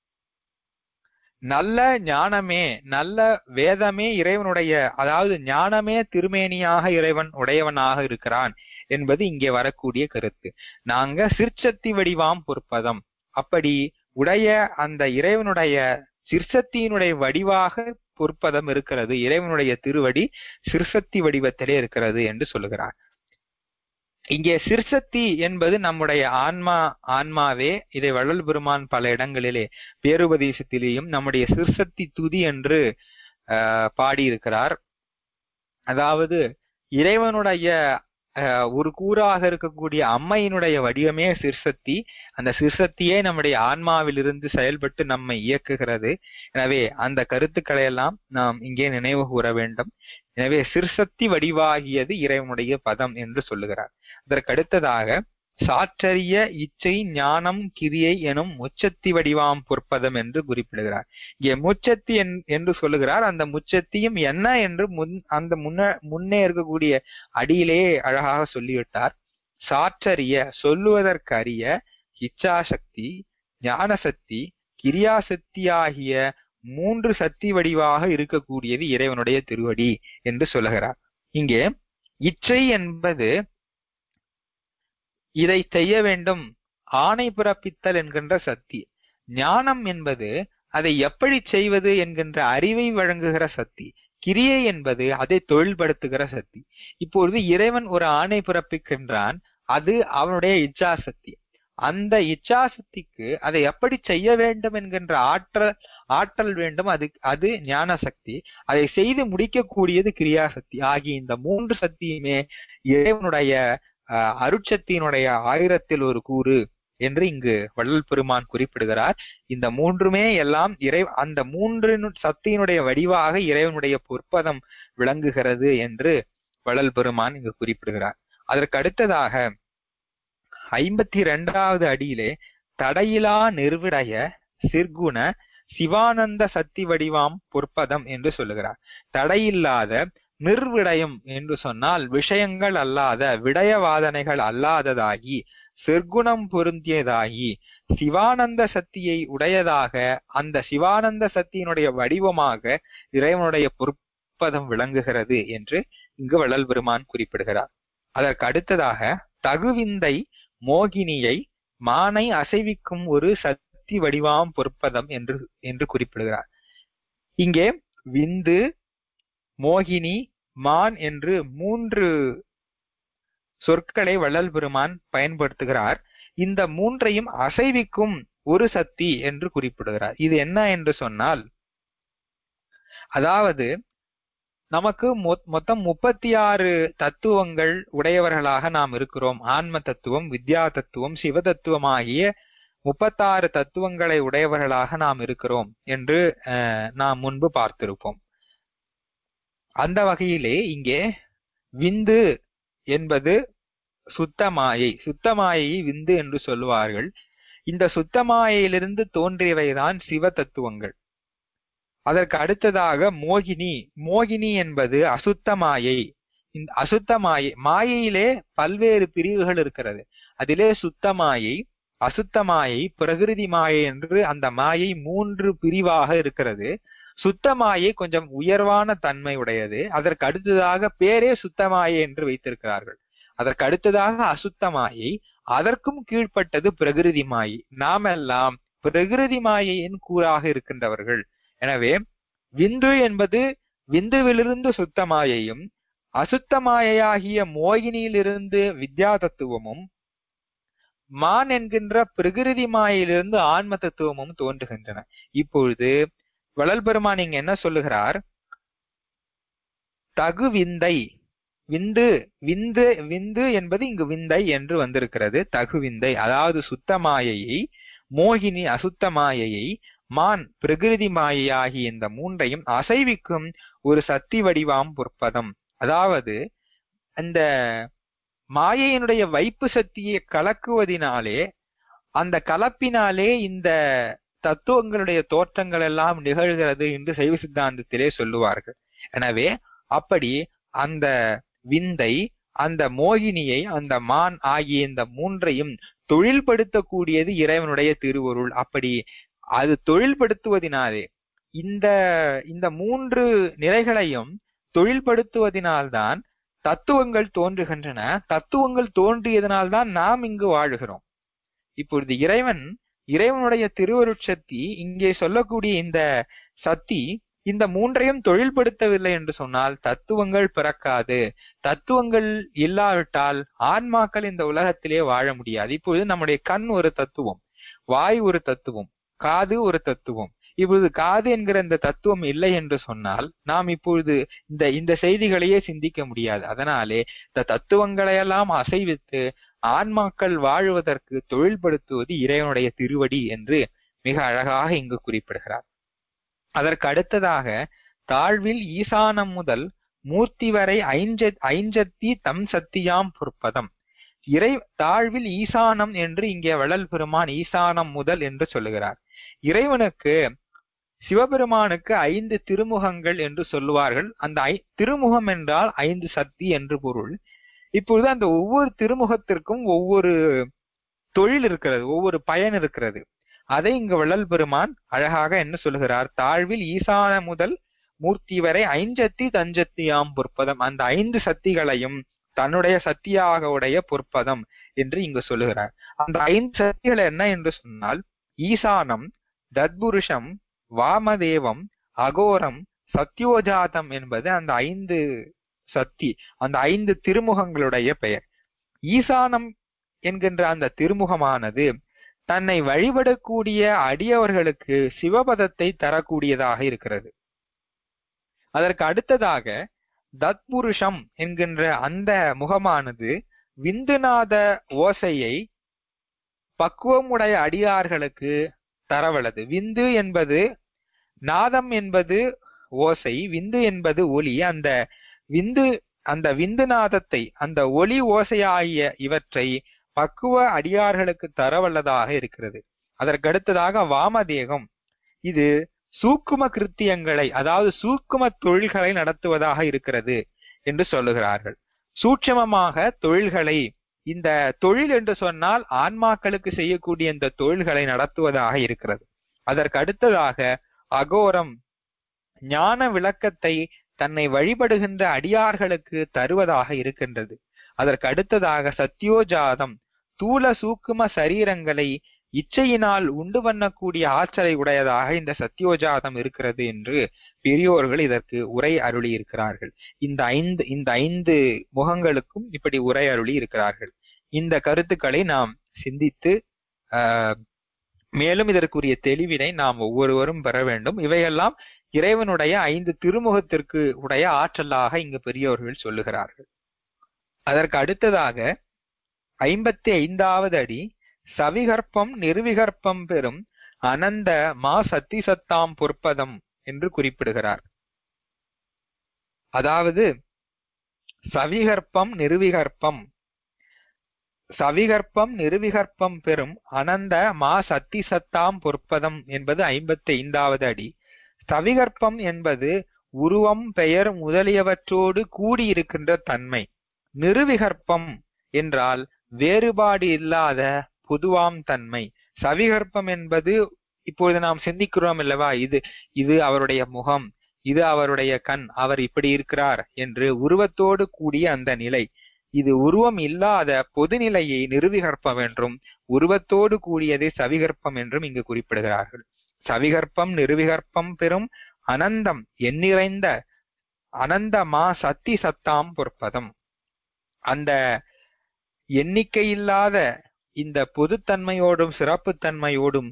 நல்ல ஞானமே நல்ல வேதமே இறைவனுடைய அதாவது ஞானமே திருமேனியாக இறைவன் உடையவனாக இருக்கிறான் என்பது இங்கே வரக்கூடிய கருத்து நாங்க சிற்சக்தி வடிவாம் பொற்பதம் அப்படி உடைய அந்த இறைவனுடைய சிற்சக்தியினுடைய வடிவாக பொற்பதம் இருக்கிறது இறைவனுடைய திருவடி சிற்சக்தி வடிவத்திலே இருக்கிறது என்று சொல்லுகிறார் இங்கே சிற்சக்தி என்பது நம்முடைய ஆன்மா ஆன்மாவே இதை வள்ளல் பெருமான் பல இடங்களிலே பேருபதேசத்திலேயும் நம்முடைய சிற்சக்தி துதி என்று ஆஹ், பாடியிருக்கிறார் அதாவது இறைவனுடைய ஆஹ், ஒரு கூறாக இருக்கக்கூடிய அம்மையினுடைய வடிவமே சிற்சக்தி அந்த சிற்சக்தியே நம்முடைய ஆன்மாவிலிருந்து செயல்பட்டு நம்மை இயக்குகிறது எனவே அந்த கருத்துக்களை எல்லாம் நாம் இங்கே நினைவு கூற வேண்டும் எனவே சிற்சக்தி வடிவாகியது இறைவனுடைய பதம் என்று சொல்லுகிறார் அதற்கு அடுத்ததாக சாற்றறிய இச்சை ஞானம் கிரியை எனும் முச்சத்தி வடிவாம் பொற்பதம் என்று குறிப்பிடுகிறார் இங்கே முச்சத்தி என்- என்று சொல்லுகிறார் அந்த முச்சத்தியும் என்ன என்று முன் அந்த முன்ன முன்னே இருக்கக்கூடிய அடியிலே அழகாக சொல்லிவிட்டார் சாற்றறிய சொல்லுவதற்கரிய இச்சாசக்தி ஞானசக்தி கிரியாசக்தி ஆகிய மூன்று சக்தி வடிவாக இருக்கக்கூடியது இறைவனுடைய திருவடி என்று சொல்லுகிறார் இங்கே இச்சை என்பது இதை செய்ய வேண்டும் ஆணை பிறப்பித்தல் என்கின்ற சக்தி ஞானம் என்பது அதை எப்படி செய்வது என்கின்ற அறிவை வழங்குகிற சக்தி கிரியை என்பது அதை தொழில்படுத்துகிற சக்தி இப்பொழுது இறைவன் ஒரு ஆணை பிறப்பிக்கின்றான் அது அவனுடைய இச்சாசக்தி அந்த இச்சாசக்திக்கு அதை எப்படி செய்ய வேண்டும் என்கின்ற ஆற்றல் ஆற்றல் வேண்டும் அது அது ஞான சக்தி அதை செய்து முடிக்கக்கூடியது கிரியாசக்தி ஆகிய இந்த மூன்று சக்தியுமே இறைவனுடைய அஹ், அருட்சக்தியினுடைய ஆயிரத்தில் ஒரு கூறு என்று இங்கு வள்ளல் பெருமான் குறிப்பிடுகிறார் இந்த மூன்றுமே எல்லாம் இறை அந்த மூன்று சக்தியினுடைய வடிவாக இறைவனுடைய பொற்பதம் விளங்குகிறது என்று வள்ளல் பெருமான் இங்கு குறிப்பிடுகிறார் அதற்கு அடுத்ததாக ஐம்பத்தி இரண்டாவது அடியிலே தடையிலா நெருவிடைய சிற்குண சிவானந்த சக்தி வடிவாம் பொற்பதம் என்று சொல்லுகிறார் தடையில்லாத நிர்விடயம் என்று சொன்னால் விஷயங்கள் அல்லாத விடயவாதனைகள் அல்லாததாகி சிற்குணம் பொருந்தியதாகி சிவானந்த சக்தியை உடையதாக அந்த சிவானந்த சக்தியினுடைய வடிவமாக இறைவனுடைய பொற்பதம் விளங்குகிறது என்று இங்கு வள்ளல் பெருமான் குறிப்பிடுகிறார் அதற்கு அடுத்ததாக தகுவிந்தை மோகினியை மானை அசைவிக்கும் ஒரு சக்தி வடிவாம் பொற்பதம் என்று என்று குறிப்பிடுகிறார் இங்கே விந்து மோகினி மான் என்று மூன்று சொற்களை வள்ளல் பெருமான் பயன்படுத்துகிறார் இந்த மூன்றையும் அசைவிக்கும் ஒரு சக்தி என்று குறிப்பிடுகிறார் இது என்ன என்று சொன்னால் அதாவது நமக்கு மொ- மொத்தம் முப்பத்தி ஆறு தத்துவங்கள் உடையவர்களாக நாம் இருக்கிறோம் ஆன்ம தத்துவம் வித்யா தத்துவம் சிவ தத்துவம் ஆகிய முப்பத்தாறு தத்துவங்களை உடையவர்களாக நாம் இருக்கிறோம் என்று அஹ், நாம் முன்பு பார்த்திருப்போம் அந்த வகையிலே இங்கே விந்து என்பது சுத்தமாயை சுத்தமாயை விந்து என்று சொல்லுவார்கள் இந்த சுத்தமாயையிலிருந்து தோன்றியவைதான் சிவ தத்துவங்கள் அதற்கு அடுத்ததாக மோகினி மோகினி என்பது அசுத்த மாயை இந்த அசுத்த மாயை மாயையிலே பல்வேறு பிரிவுகள் இருக்கிறது அதிலே சுத்த மாயை அசுத்த மாயை பிரகிருதி மாயை என்று அந்த மாயை மூன்று பிரிவாக இருக்கிறது சுத்த மாயை கொஞ்சம் உயர்வான தன்மை உடையது அதற்கு அடுத்ததாக பேரே சுத்த மாயை என்று வைத்திருக்கிறார்கள் அதற்கு அடுத்ததாக அசுத்த மாயை அதற்கும் கீழ்ப்பட்டது பிரகிருதி மாயை நாமெல்லாம் பிரகிருதி மாயையின் கூறாக இருக்கின்றவர்கள் எனவே விந்து என்பது விந்துவிலிருந்து சுத்த மாயையும் அசுத்த மாயையாகிய மோகினியிலிருந்து வித்யா தத்துவமும் மான் என்கின்ற பிரகிருதி மாயிலிருந்து ஆன்ம தத்துவமும் தோன்றுகின்றன இப்பொழுது வள்ளல் பெருமான் இங்க என்ன சொல்லுகிறார் தகுவிந்தை விந்து விந்து விந்து என்பது இங்கு விந்தை என்று வந்திருக்கிறது தகுவிந்தை அதாவது சுத்த மாயையை மோகினி அசுத்த மாயையை மான் பிரகிருதி மாயையாகிய இந்த மூன்றையும் அசைவிக்கும் ஒரு சக்தி வடிவாம் பொற்பதம் அதாவது அந்த மாயையினுடைய வைப்பு சக்தியை கலக்குவதினாலே அந்த கலப்பினாலே இந்த தத்துவங்களுடைய தோற்றங்கள் எல்லாம் நிகழ்கிறது என்று சைவ சித்தாந்தத்திலே சொல்லுவார்கள் எனவே அப்படி அந்த விந்தை அந்த மோகினியை அந்த மான் ஆகிய இந்த மூன்றையும் தொழில்படுத்தக்கூடியது இறைவனுடைய திருவருள் அப்படி அது தொழில்படுத்துவதினாலே இந்த இந்த மூன்று நிலைகளையும் தொழில்படுத்துவதினால்தான் தத்துவங்கள் தோன்றுகின்றன தத்துவங்கள் தோன்றியதனால்தான் நாம் இங்கு வாழுகிறோம் இப்பொழுது இறைவன் இறைவனுடைய திருவருட்சக்தி இங்கே சொல்லக்கூடிய இந்த சக்தி இந்த மூன்றையும் தொழில்படுத்தவில்லை என்று சொன்னால் தத்துவங்கள் பிறக்காது தத்துவங்கள் இல்லாவிட்டால் ஆன்மாக்கள் இந்த உலகத்திலே வாழ முடியாது இப்பொழுது நம்முடைய கண் ஒரு தத்துவம் வாய் ஒரு தத்துவம் காது ஒரு தத்துவம் இப்பொழுது காது என்கிற இந்த தத்துவம் இல்லை என்று சொன்னால் நாம் இப்பொழுது இந்த இந்த செய்திகளையே சிந்திக்க முடியாது அதனாலே இந்த தத்துவங்களையெல்லாம் அசைவித்து ஆன்மாக்கள் வாழ்வதற்கு தொழில்படுத்துவது இறைவனுடைய திருவடி என்று மிக அழகாக இங்கு குறிப்பிடுகிறார் அதற்கு அடுத்ததாக தாழ்வில் ஈசானம் முதல் மூர்த்தி வரை ஐஞ்ச ஐஞ்சத்தி தம் சத்தியாம் பொற்பதம் இறை தாழ்வில் ஈசானம் என்று இங்கே வள்ளல் பெருமான் ஈசானம் முதல் என்று சொல்லுகிறார் இறைவனுக்கு சிவபெருமானுக்கு ஐந்து திருமுகங்கள் என்று சொல்லுவார்கள் அந்த ஐ திருமுகம் என்றால் ஐந்து சக்தி என்று பொருள் இப்பொழுது அந்த ஒவ்வொரு திருமுகத்திற்கும் ஒவ்வொரு தொழில் இருக்கிறது ஒவ்வொரு பயன் இருக்கிறது அதை இங்கு வள்ளல் பெருமான் அழகாக என்ன சொல்லுகிறார் தாழ்வில் ஈசான முதல் மூர்த்தி வரை ஐஞ்சத்தி தஞ்சத்தியாம் பொற்பதம் அந்த ஐந்து சக்திகளையும் தன்னுடைய சக்தியாக உடைய பொற்பதம் என்று இங்கு சொல்லுகிறார் அந்த ஐந்து சக்திகள் என்ன என்று சொன்னால் ஈசானம் தத்புருஷம் வாமதேவம் அகோரம் சத்யோஜாதம் என்பது அந்த ஐந்து சக்தி அந்த ஐந்து திருமுகங்களுடைய பெயர் ஈசானம் என்கின்ற அந்த திருமுகமானது தன்னை வழிபடக்கூடிய அடியவர்களுக்கு சிவபதத்தை தரக்கூடியதாக இருக்கிறது அதற்கு அடுத்ததாக தத்புருஷம் என்கின்ற அந்த முகமானது விந்துநாத ஓசையை பக்குவமுடைய அடியார்களுக்கு தரவல்லது விந்து என்பது நாதம் என்பது ஓசை விந்து என்பது ஒலி அந்த விந்து அந்த விந்து நாதத்தை அந்த ஒலி ஓசையாகிய இவற்றை பக்குவ அடியார்களுக்கு தரவல்லதாக இருக்கிறது அதற்கடுத்ததாக வாமதேகம் இது சூக்கும கிருத்தியங்களை அதாவது சூக்கும தொழில்களை நடத்துவதாக இருக்கிறது என்று சொல்லுகிறார்கள் சூட்சமமாக தொழில்களை இந்த தொழில் என்று சொன்னால் ஆன்மாக்களுக்கு செய்யக்கூடிய இந்த தொழில்களை நடத்துவதாக இருக்கிறது அதற்கு அடுத்ததாக அகோரம் ஞான விளக்கத்தை தன்னை வழிபடுகின்ற அடியார்களுக்கு தருவதாக இருக்கின்றது அதற்கு அடுத்ததாக சத்யோஜாதம் தூல சூக்கும சரீரங்களை இச்சையினால் உண்டு பண்ணக்கூடிய ஆற்றலை உடையதாக இந்த சத்யோஜாதம் இருக்கிறது என்று பெரியோர்கள் இதற்கு உரை அருளி இருக்கிறார்கள் இந்த ஐந்து இந்த ஐந்து முகங்களுக்கும் இப்படி உரை அருளி இருக்கிறார்கள் இந்த கருத்துக்களை நாம் சிந்தித்து மேலும் இதற்குரிய தெளிவினை நாம் ஒவ்வொருவரும் பெற வேண்டும் இவையெல்லாம் இறைவனுடைய ஐந்து திருமுகத்திற்கு உடைய ஆற்றலாக இங்கு பெரியோர்கள் சொல்லுகிறார்கள் அதற்கு அடுத்ததாக ஐம்பத்தி ஐந்தாவது அடி சவிகற்பம் நிர்விகற்பம் பெறும் அனந்த மா சத்தி சத்தாம் பொற்பதம் என்று குறிப்பிடுகிறார் அதாவது சவிகற்பம் நிர்விகற்பம் சவிகற்பம் நிர்விகற்பம் பெறும் அனந்த மா சத்தி சத்தாம் பொற்பதம் என்பது ஐம்பத்தி ஐந்தாவது அடி சவிகற்பம் என்பது உருவம் பெயர் முதலியவற்றோடு கூடியிருக்கின்ற தன்மை நிருவிகற்பம் என்றால் வேறுபாடு இல்லாத பொதுவாம் தன்மை சவிகற்பம் என்பது இப்பொழுது நாம் சிந்திக்கிறோம் அல்லவா இது இது அவருடைய முகம் இது அவருடைய கண் அவர் இப்படி இருக்கிறார் என்று உருவத்தோடு கூடிய அந்த நிலை இது உருவம் இல்லாத பொதுநிலையை நிறுவிகற்பம் என்றும் உருவத்தோடு கூடியதை சவிகற்பம் என்றும் இங்கு குறிப்பிடுகிறார்கள் சவிகற்பம் நிறுவிகற்பம் பெறும் அனந்தம் எண்ணிறைந்த அனந்தமா சத்தி சத்தாம் பொற்பதம் அந்த எண்ணிக்கையில்லாத இந்த பொதுத்தன்மையோடும் சிறப்புத்தன்மையோடும்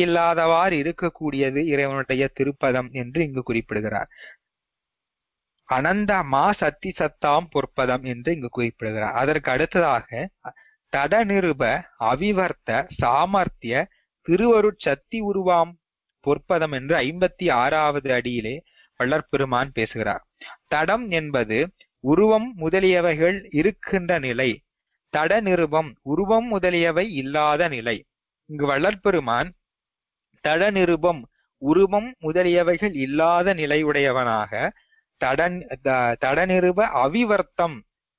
எண்ணிக்கையில்லாதவாறு இருக்கக்கூடியது இறைவனுடைய திருப்பதம் என்று இங்கு குறிப்பிடுகிறார் அனந்த மா சத்தி சத்தாம் பொற்பதம் என்று இங்கு குறிப்பிடுகிறார் அதற்கு அடுத்ததாக தடநிருப அவிவர்த்த சாமர்த்திய திருவருட்சத்தி உருவாம் பொற்பதம் என்று ஐம்பத்தி ஆறாவது அடியிலே வள்ளற்பெருமான் பேசுகிறார் தடம் என்பது உருவம் முதலியவைகள் இருக்கின்ற நிலை தட நிருபம் உருவம் முதலியவை இல்லாத நிலை இங்கு வள்ளற்பெருமான் தட நிருபம் உருவம் முதலியவைகள் இல்லாத நிலையுடையவனாக தடன் த- தடநிருப அவிவர்த்தம்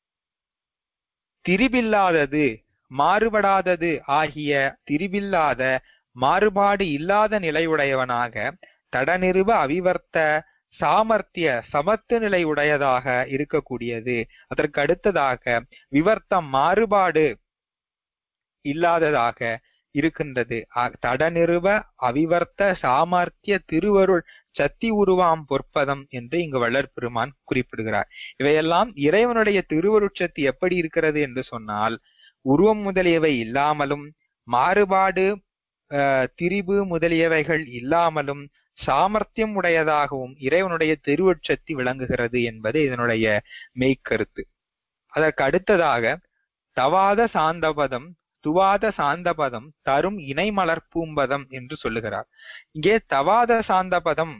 திரிபில்லாதது மாறுபடாதது ஆகிய திரிபில்லாத மாறுபாடு இல்லாத நிலையுடையவனாக தடநிருப அவிவர்த்த சாமர்த்திய சமத்து நிலை உடையதாக இருக்கக்கூடியது அதற்கு அடுத்ததாக விவர்த்தம் மாறுபாடு இல்லாததாக இருக்கின்றது அ- தடநிருப அவிவர்த்த சாமர்த்திய திருவருள் சத்தி உருவாம் பொற்பதம் என்று இங்கு வள்ளற் பெருமான் குறிப்பிடுகிறார் இவையெல்லாம் இறைவனுடைய திருவருட்சத்தி எப்படி இருக்கிறது என்று சொன்னால் உருவம் முதலியவை இல்லாமலும் மாறுபாடு அஹ், திரிபு முதலியவைகள் இல்லாமலும் சாமர்த்தியம் உடையதாகவும் இறைவனுடைய திருவட்சத்தி விளங்குகிறது என்பது இதனுடைய மெய்க்கருத்து அதற்கு அடுத்ததாக தவாத சாந்தபதம் துவாத சாந்தபதம் தரும் இணை மலர்ப்பூம்பதம் என்று சொல்லுகிறார் இங்கே தவாத சாந்தபதம்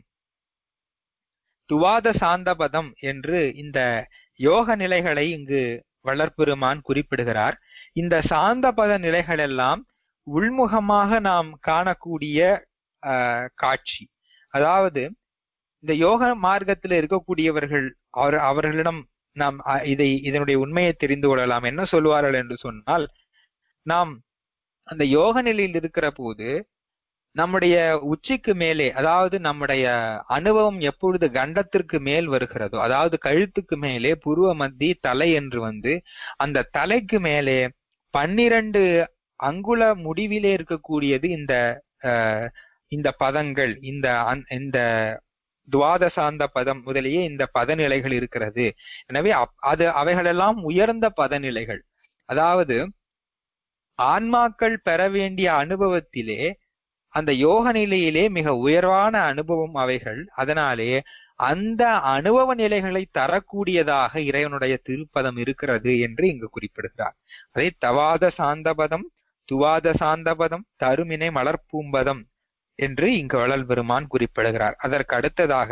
துவாத சாந்தபதம் என்று இந்த யோக நிலைகளை இங்கு வளர்பெருமான் குறிப்பிடுகிறார் இந்த சாந்தபத நிலைகள் எல்லாம் உள்முகமாக நாம் காணக்கூடிய ஆஹ், காட்சி அதாவது இந்த யோக மார்க்கத்தில் இருக்கக்கூடியவர்கள் அவர் அவர்களிடம் நாம் அ- இதை இதனுடைய உண்மையை தெரிந்து கொள்ளலாம் என்ன சொல்வார்கள் என்று சொன்னால் நாம் அந்த யோக நிலையில் இருக்கிற போது நம்முடைய உச்சிக்கு மேலே அதாவது நம்முடைய அனுபவம் எப்பொழுது கண்டத்திற்கு மேல் வருகிறதோ அதாவது கழுத்துக்கு மேலே புருவ மத்தி தலை என்று வந்து அந்த தலைக்கு மேலே பன்னிரண்டு அங்குல முடிவிலே இருக்கக்கூடியது இந்த அஹ், இந்த பதங்கள் இந்த அந்- இந்த துவாதசாந்த பதம் முதலியே இந்த பதநிலைகள் இருக்கிறது எனவே அப்- அது அவைகளெல்லாம் உயர்ந்த பதநிலைகள் அதாவது ஆன்மாக்கள் பெற வேண்டிய அனுபவத்திலே அந்த யோக நிலையிலே மிக உயர்வான அனுபவம் அவைகள் அதனாலே அந்த அனுபவ நிலைகளை தரக்கூடியதாக இறைவனுடைய திருப்பதம் இருக்கிறது என்று இங்கு குறிப்பிடுகிறார் அதை தவாத சாந்தபதம் துவாத சாந்தபதம் தருமினை மலர்ப்பூம்பதம் என்று இங்கு வள்ளல் பெருமான் குறிப்பிடுகிறார் அதற்கு அடுத்ததாக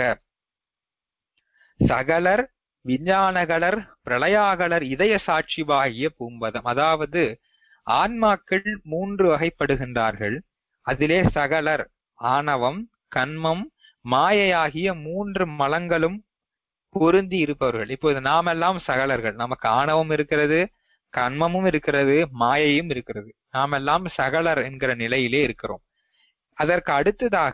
சகலர் விஞ்ஞானகலர் பிரளயாகலர் இதய சாட்சிவாகிய பூம்பதம் அதாவது ஆன்மாக்கள் மூன்று வகைப்படுகின்றார்கள் அதிலே சகலர் ஆணவம் கண்மம் மாயையாகிய மூன்று மலங்களும் பொருந்தி இருப்பவர்கள் இப்போது நாமெல்லாம் சகலர்கள் நமக்கு ஆணவம் இருக்கிறது கண்மமும் இருக்கிறது மாயையும் இருக்கிறது நாமெல்லாம் சகலர் என்கிற நிலையிலே இருக்கிறோம் அதற்கு அடுத்ததாக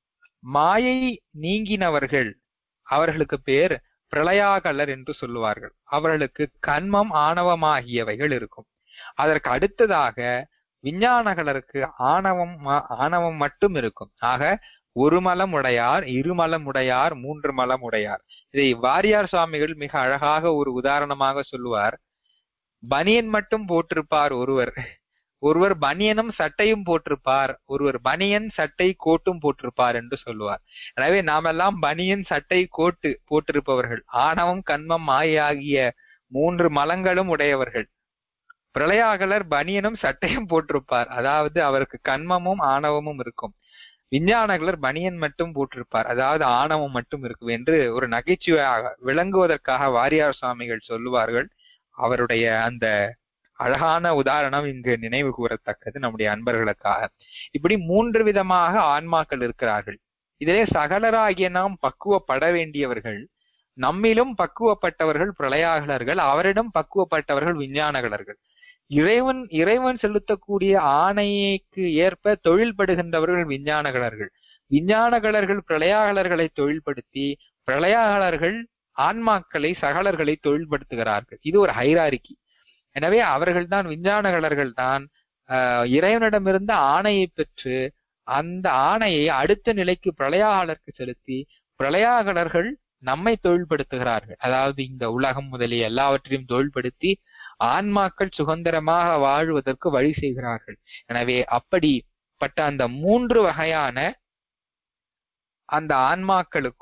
மாயை நீங்கினவர்கள் அவர்களுக்கு பேர் பிரளயாகலர் என்று சொல்லுவார்கள் அவர்களுக்கு கண்மம் ஆணவமாகியவைகள் இருக்கும் அதற்கு அடுத்ததாக விஞ்ஞானகலருக்கு ஆணவம் ம- ஆணவம் மட்டும் இருக்கும் ஆக ஒரு மலம் உடையார் இருமலம் உடையார் மூன்று மலம் உடையார் இதை வாரியார் சுவாமிகள் மிக அழகாக ஒரு உதாரணமாக சொல்லுவார் பனியன் மட்டும் போட்டிருப்பார் ஒருவர் ஒருவர் பனியனும் சட்டையும் போட்டிருப்பார் ஒருவர் பனியன் சட்டை கோட்டும் போட்டிருப்பார் என்று சொல்லுவார் எனவே நாமெல்லாம் பனியன் சட்டை கோட்டு போட்டிருப்பவர்கள் ஆணவம் கண்மம் மாயை ஆகிய மூன்று மலங்களும் உடையவர்கள் பிரளயாகலர் பனியனும் சட்டையும் போட்டிருப்பார் அதாவது அவருக்கு கண்மமும் ஆணவமும் இருக்கும் விஞ்ஞானகலர் பனியன் மட்டும் போட்டிருப்பார் அதாவது ஆணவம் மட்டும் இருக்கும் என்று ஒரு நகைச்சுவையாக விளங்குவதற்காக வாரியார் சுவாமிகள் சொல்லுவார்கள் அவருடைய அந்த அழகான உதாரணம் இங்கு நினைவு கூறத்தக்கது நம்முடைய அன்பர்களுக்காக இப்படி மூன்று விதமாக ஆன்மாக்கள் இருக்கிறார்கள் இதிலே சகலராகிய நாம் பக்குவப்பட வேண்டியவர்கள் நம்மிலும் பக்குவப்பட்டவர்கள் பிரளயாகலர்கள் அவரிடம் பக்குவப்பட்டவர்கள் விஞ்ஞானகலர்கள் இறைவன் இறைவன் செலுத்தக்கூடிய ஆணைக்கு ஏற்ப தொழில்படுகின்றவர்கள் விஞ்ஞானகலர்கள் விஞ்ஞானகலர்கள் பிரளயாகலர்களை தொழில்படுத்தி பிரளயாகலர்கள் ஆன்மாக்களை சகலர்களை தொழில்படுத்துகிறார்கள் இது ஒரு ஹைராரிக்கி எனவே அவர்கள்தான் விஞ்ஞானகலர்கள் தான் ஆஹ், இறைவனிடமிருந்து ஆணையை பெற்று அந்த ஆணையை அடுத்த நிலைக்கு பிரளயாகலருக்கு செலுத்தி பிரளயாகலர்கள் நம்மை தொழில்படுத்துகிறார்கள் அதாவது இந்த உலகம் முதலிய எல்லாவற்றையும் தொழில்படுத்தி ஆன்மாக்கள் சுதந்திரமாக வாழ்வதற்கு வழி செய்கிறார்கள் எனவே அப்படிப்பட்ட அந்த மூன்று வகையான அந்த ஆன்மாக்களுக்கும்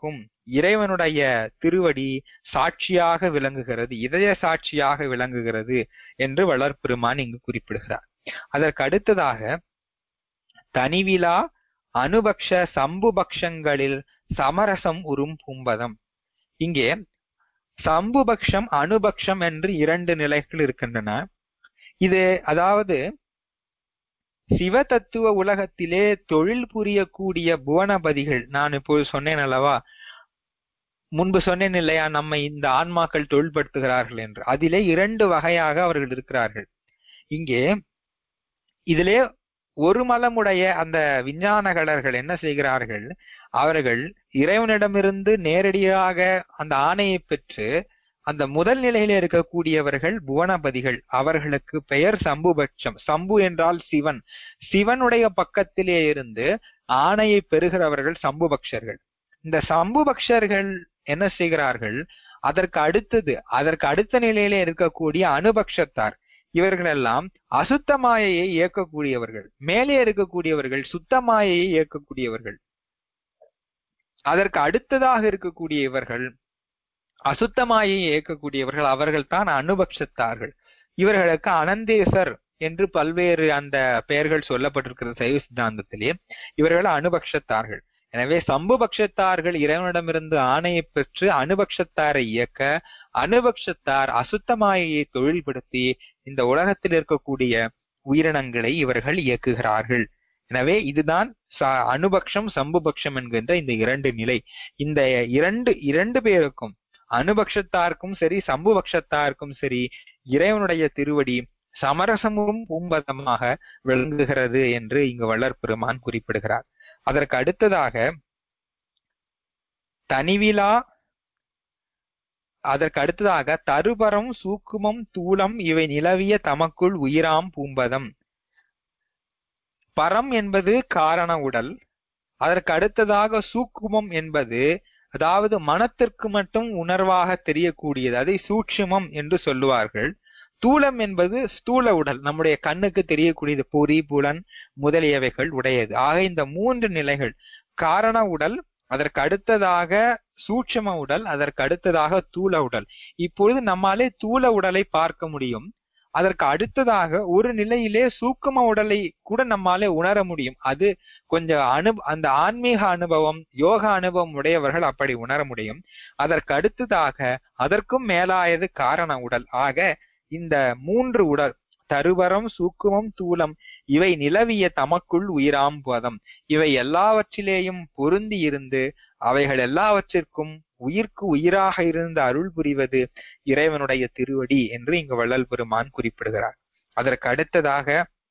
இறைவனுடைய திருவடி சாட்சியாக விளங்குகிறது இதய சாட்சியாக விளங்குகிறது என்று வளர்பெருமான் இங்கு குறிப்பிடுகிறார் அதற்கு அடுத்ததாக தனிவிலா அனுபக்ஷ சம்புபக்ஷங்களில் சமரசம் உறும் பூம்பதம் இங்கே சம்புபக்ஷம் அனுபக்ஷம் என்று இரண்டு நிலைகள் இருக்கின்றன இது அதாவது சிவ தத்துவ உலகத்திலே தொழில் புரியக்கூடிய புவனபதிகள் நான் இப்போது சொன்னேன் அல்லவா முன்பு சொன்னேன் இல்லையா நம்ம இந்த ஆன்மாக்கள் தொழில்படுத்துகிறார்கள் என்று அதிலே இரண்டு வகையாக அவர்கள் இருக்கிறார்கள் இங்கே இதிலே ஒரு மலமுடைய அந்த விஞ்ஞானகலர்கள் என்ன செய்கிறார்கள் அவர்கள் இறைவனிடமிருந்து நேரடியாக அந்த ஆணையை பெற்று அந்த முதல் நிலையில இருக்கக்கூடியவர்கள் புவனபதிகள் அவர்களுக்கு பெயர் சம்புபட்சம் சம்பு என்றால் சிவன் சிவனுடைய பக்கத்திலே இருந்து ஆணையை பெறுகிறவர்கள் சம்புபக்ஷர்கள் இந்த சம்புபக்ஷர்கள் என்ன செய்கிறார்கள் அதற்கு அடுத்தது அதற்கு அடுத்த நிலையிலே இருக்கக்கூடிய அனுபக்ஷத்தார் இவர்களெல்லாம் அசுத்த மாயையை இயக்கக்கூடியவர்கள் மேலே இருக்கக்கூடியவர்கள் சுத்த மாயையை இயக்கக்கூடியவர்கள் அதற்கு அடுத்ததாக இருக்கக்கூடிய இவர்கள் அசுத்த மாயையை இயக்கக்கூடியவர்கள் அவர்கள் தான் அனுபக்ஷத்தார்கள் இவர்களுக்கு அனந்தேசர் என்று பல்வேறு அந்த பெயர்கள் சொல்லப்பட்டிருக்கிறது சைவ சித்தாந்தத்திலே இவர்கள் அனுபக்ஷத்தார்கள் எனவே சம்புபக்ஷத்தார்கள் இறைவனிடமிருந்து ஆணையை பெற்று அனுபக்ஷத்தாரை இயக்க அனுபக்ஷத்தார் அசுத்தமாயை தொழில்படுத்தி இந்த உலகத்தில் இருக்கக்கூடிய உயிரினங்களை இவர்கள் இயக்குகிறார்கள் எனவே இதுதான் அனுபக்ஷம் சம்புபக்ஷம் என்கின்ற இந்த இரண்டு நிலை இந்த இரண்டு இரண்டு பேருக்கும் அனுபக்ஷத்தாருக்கும் சரி சம்புபக்ஷத்தாருக்கும் சரி இறைவனுடைய திருவடி சமரசமும் பூம்பதமாக விளங்குகிறது என்று இங்கு வள்ளற் பெருமான் குறிப்பிடுகிறார் அதற்கு அடுத்ததாக தனிவிலா அதற்கு அடுத்ததாக தருபரம் சூக்குமம் தூளம் இவை நிலவிய தமக்குள் உயிராம் பூம்பதம் பரம் என்பது காரண உடல் அதற்கு அடுத்ததாக சூக்குமம் என்பது அதாவது மனத்திற்கு மட்டும் உணர்வாக தெரியக்கூடியது அதை சூட்சுமம் என்று சொல்லுவார்கள் தூளம் என்பது ஸ்தூல உடல் நம்முடைய கண்ணுக்கு தெரியக்கூடியது பொறி புலன் முதலியவைகள் உடையது ஆக இந்த மூன்று நிலைகள் காரண உடல் அதற்கு அடுத்ததாக சூட்சம உடல் அதற்கு அடுத்ததாக தூள உடல் இப்பொழுது நம்மாலே தூள உடலை பார்க்க முடியும் அதற்கு அடுத்ததாக ஒரு நிலையிலே சூக்கும உடலை கூட நம்மாலே உணர முடியும் அது கொஞ்சம் அனு அந்த ஆன்மீக அனுபவம் யோக அனுபவம் உடையவர்கள் அப்படி உணர முடியும் அதற்கு அடுத்ததாக அதற்கும் மேலாயது காரண உடல் ஆக இந்த மூன்று உடல் தருவரம் சூக்குமம் தூலம் இவை நிலவிய தமக்குள் உயிராம்பதம் இவை எல்லாவற்றிலேயும் பொருந்தி இருந்து அவைகள் எல்லாவற்றிற்கும் உயிர்க்கு உயிராக இருந்து அருள் புரிவது இறைவனுடைய திருவடி என்று இங்கு வள்ளல் பெருமான் குறிப்பிடுகிறார் அதற்கு அடுத்ததாக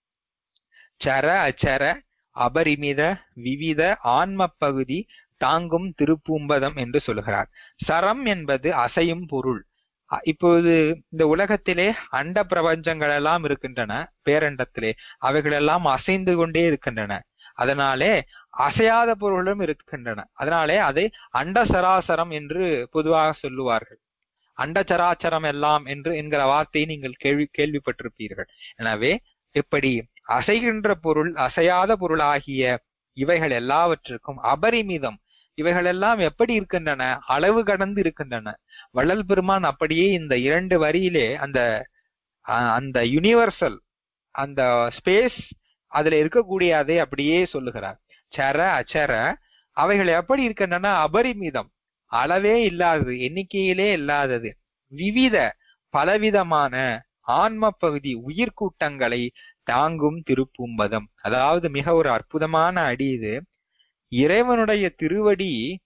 சர அச்சர அபரிமித விவித ஆன்ம பகுதி தாங்கும் திருப்பூம்பதம் என்று சொல்கிறார் சரம் என்பது அசையும் பொருள் இப்போது இந்த உலகத்திலே அண்ட பிரபஞ்சங்கள் எல்லாம் இருக்கின்றன பேரண்டத்திலே அவைகளெல்லாம் அசைந்து கொண்டே இருக்கின்றன அதனாலே அசையாத பொருளும் இருக்கின்றன அதனாலே அதை அண்ட சராசரம் என்று பொதுவாக சொல்லுவார்கள் அண்ட சராச்சரம் எல்லாம் என்று என்கிற வார்த்தையை நீங்கள் கேள்வி கேள்விப்பட்டிருப்பீர்கள் எனவே இப்படி அசைகின்ற பொருள் அசையாத பொருள் ஆகிய இவைகள் எல்லாவற்றுக்கும் அபரிமிதம் இவைகளெல்லாம் எப்படி இருக்கின்றன அளவு கடந்து இருக்கின்றன வள்ளல் பெருமான் அப்படியே இந்த இரண்டு வரியிலே அந்த அந்த யுனிவர்சல் அந்த ஸ்பேஸ் அதுல இருக்கக்கூடிய அதை அப்படியே சொல்லுகிறார் சர அச்சர அவைகள் எப்படி இருக்கின்றன அபரிமிதம் அளவே இல்லாதது எண்ணிக்கையிலே இல்லாதது விவித பலவிதமான ஆன்ம பகுதி உயிர்கூட்டங்களை தாங்கும் திருப்பும்பதம் அதாவது மிக ஒரு அற்புதமான அடி இது இறைவனுடைய திருவடி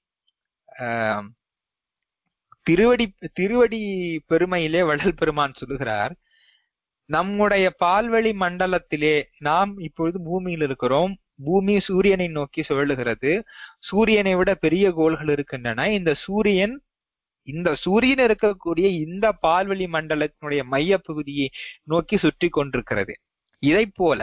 திருவடி திருவடி பெருமையிலே வள்ளல் பெருமான் சொல்லுகிறார் நம்முடைய பால்வெளி மண்டலத்திலே நாம் இப்பொழுது பூமியில் இருக்கிறோம் பூமி சூரியனை நோக்கி சுழலுகிறது சூரியனை விட பெரிய கோள்கள் இருக்கின்றன இந்த சூரியன் இந்த சூரியன் இருக்கக்கூடிய இந்த பால்வெளி மண்டலத்தினுடைய மைய பகுதியை நோக்கி சுற்றி கொண்டிருக்கிறது இதை போல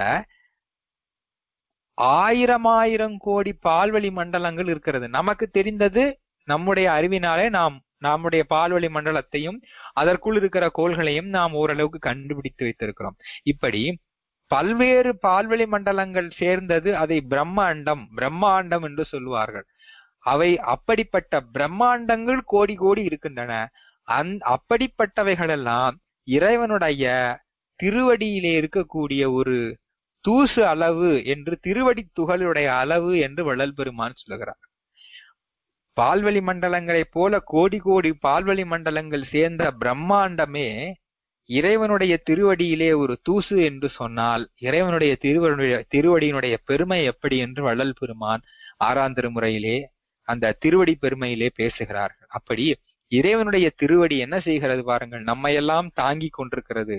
ஆயிரம் ஆயிரம் கோடி பால்வெளி மண்டலங்கள் இருக்கிறது நமக்கு தெரிந்தது நம்முடைய அறிவினாலே நாம் நம்முடைய பால்வெளி மண்டலத்தையும் அதற்குள் இருக்கிற கோள்களையும் நாம் ஓரளவுக்கு கண்டுபிடித்து வைத்திருக்கிறோம் இப்படி பல்வேறு பால்வெளி மண்டலங்கள் சேர்ந்தது அதை பிரம்ம அண்டம் பிரம்மாண்டம் என்று சொல்லுவார்கள் அவை அப்படிப்பட்ட பிரம்மாண்டங்கள் கோடி கோடி இருக்கின்றன அந் அப்படிப்பட்டவைகளெல்லாம் இறைவனுடைய திருவடியிலே இருக்கக்கூடிய ஒரு தூசு அளவு என்று திருவடி துகளுடைய அளவு என்று வள்ளல் பெருமான் சொல்லுகிறார் பால்வெளி மண்டலங்களைப் போல கோடி கோடி பால்வெளி மண்டலங்கள் சேர்ந்த பிரம்மாண்டமே இறைவனுடைய திருவடியிலே ஒரு தூசு என்று சொன்னால் இறைவனுடைய திருவடியுடைய திருவடியினுடைய பெருமை எப்படி என்று வள்ளல் பெருமான் ஆறாம் திருமுறையிலே அந்த திருவடி பெருமையிலே பேசுகிறார்கள் அப்படி இறைவனுடைய திருவடி என்ன செய்கிறது பாருங்கள் நம்மையெல்லாம் தாங்கி கொண்டிருக்கிறது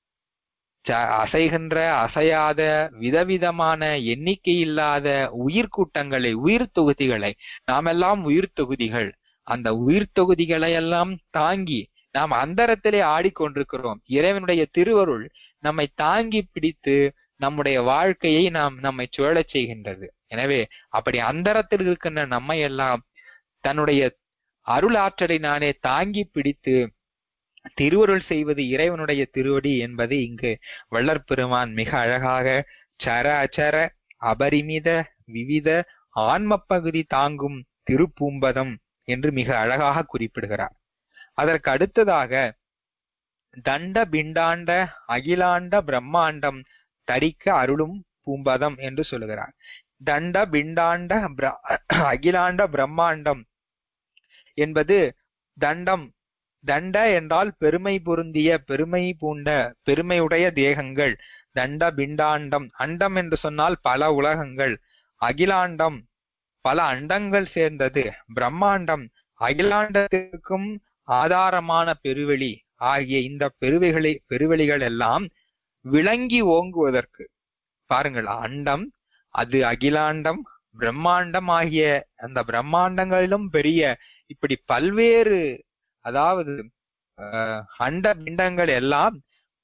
ச- அசைகின்ற அசையாத விதவிதமான எண்ணிக்கை இல்லாத உயிர்க்கூட்டங்களை உயிர் தொகுதிகளை நாமெல்லாம் உயிர் தொகுதிகள் அந்த உயிர் தொகுதிகளை எல்லாம் தாங்கி நாம் அந்தரத்திலே ஆடிக்கொண்டிருக்கிறோம் இறைவனுடைய திருவருள் நம்மை தாங்கி பிடித்து நம்முடைய வாழ்க்கையை நாம் நம்மை சுழலச் செய்கின்றது எனவே அப்படி அந்தரத்தில் இருக்கின்ற நம்மை எல்லாம் தன்னுடைய அருள் ஆற்றலை நானே தாங்கி பிடித்து திருவருள் செய்வது இறைவனுடைய திருவடி என்பதை இங்கு வள்ளற் பெருமான் மிக அழகாக சர அச்சர அபரிமித விவித ஆன்ம பகுதி தாங்கும் திருப்பூம்பதம் என்று மிக அழகாக குறிப்பிடுகிறார் அதற்கு அடுத்ததாக தண்ட பிண்டாண்ட அகிலாண்ட பிரம்மாண்டம் தரிக்க அருளும் பூம்பதம் என்று சொல்லுகிறார் தண்ட பிண்டாண்ட பிர- அகிலாண்ட பிரம்மாண்டம் என்பது தண்டம் தண்ட என்றால் பெருமை பொருந்திய பெருமை பூண்ட பெருமையுடைய தேகங்கள் தண்ட பிண்டாண்டம் அண்டம் என்று சொன்னால் பல உலகங்கள் அகிலாண்டம் பல அண்டங்கள் சேர்ந்தது பிரம்மாண்டம் அகிலாண்டத்திற்கும் ஆதாரமான பெருவெளி ஆகிய இந்த பெருவெளிகளை பெருவெளிகள் எல்லாம் விளங்கி ஓங்குவதற்கு பாருங்கள் அண்டம் அது அகிலாண்டம் பிரம்மாண்டம் ஆகிய அந்த பிரம்மாண்டங்களிலும் பெரிய இப்படி பல்வேறு அதாவது அஹ், அண்ட பிண்டங்கள் எல்லாம்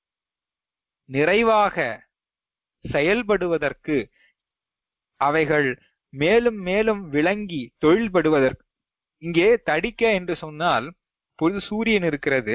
நிறைவாக செயல்படுவதற்கு அவைகள் மேலும் மேலும் விளங்கி தொழில்படுவதற்கு இங்கே தடிக்க என்று சொன்னால் பொழுது சூரியன் இருக்கிறது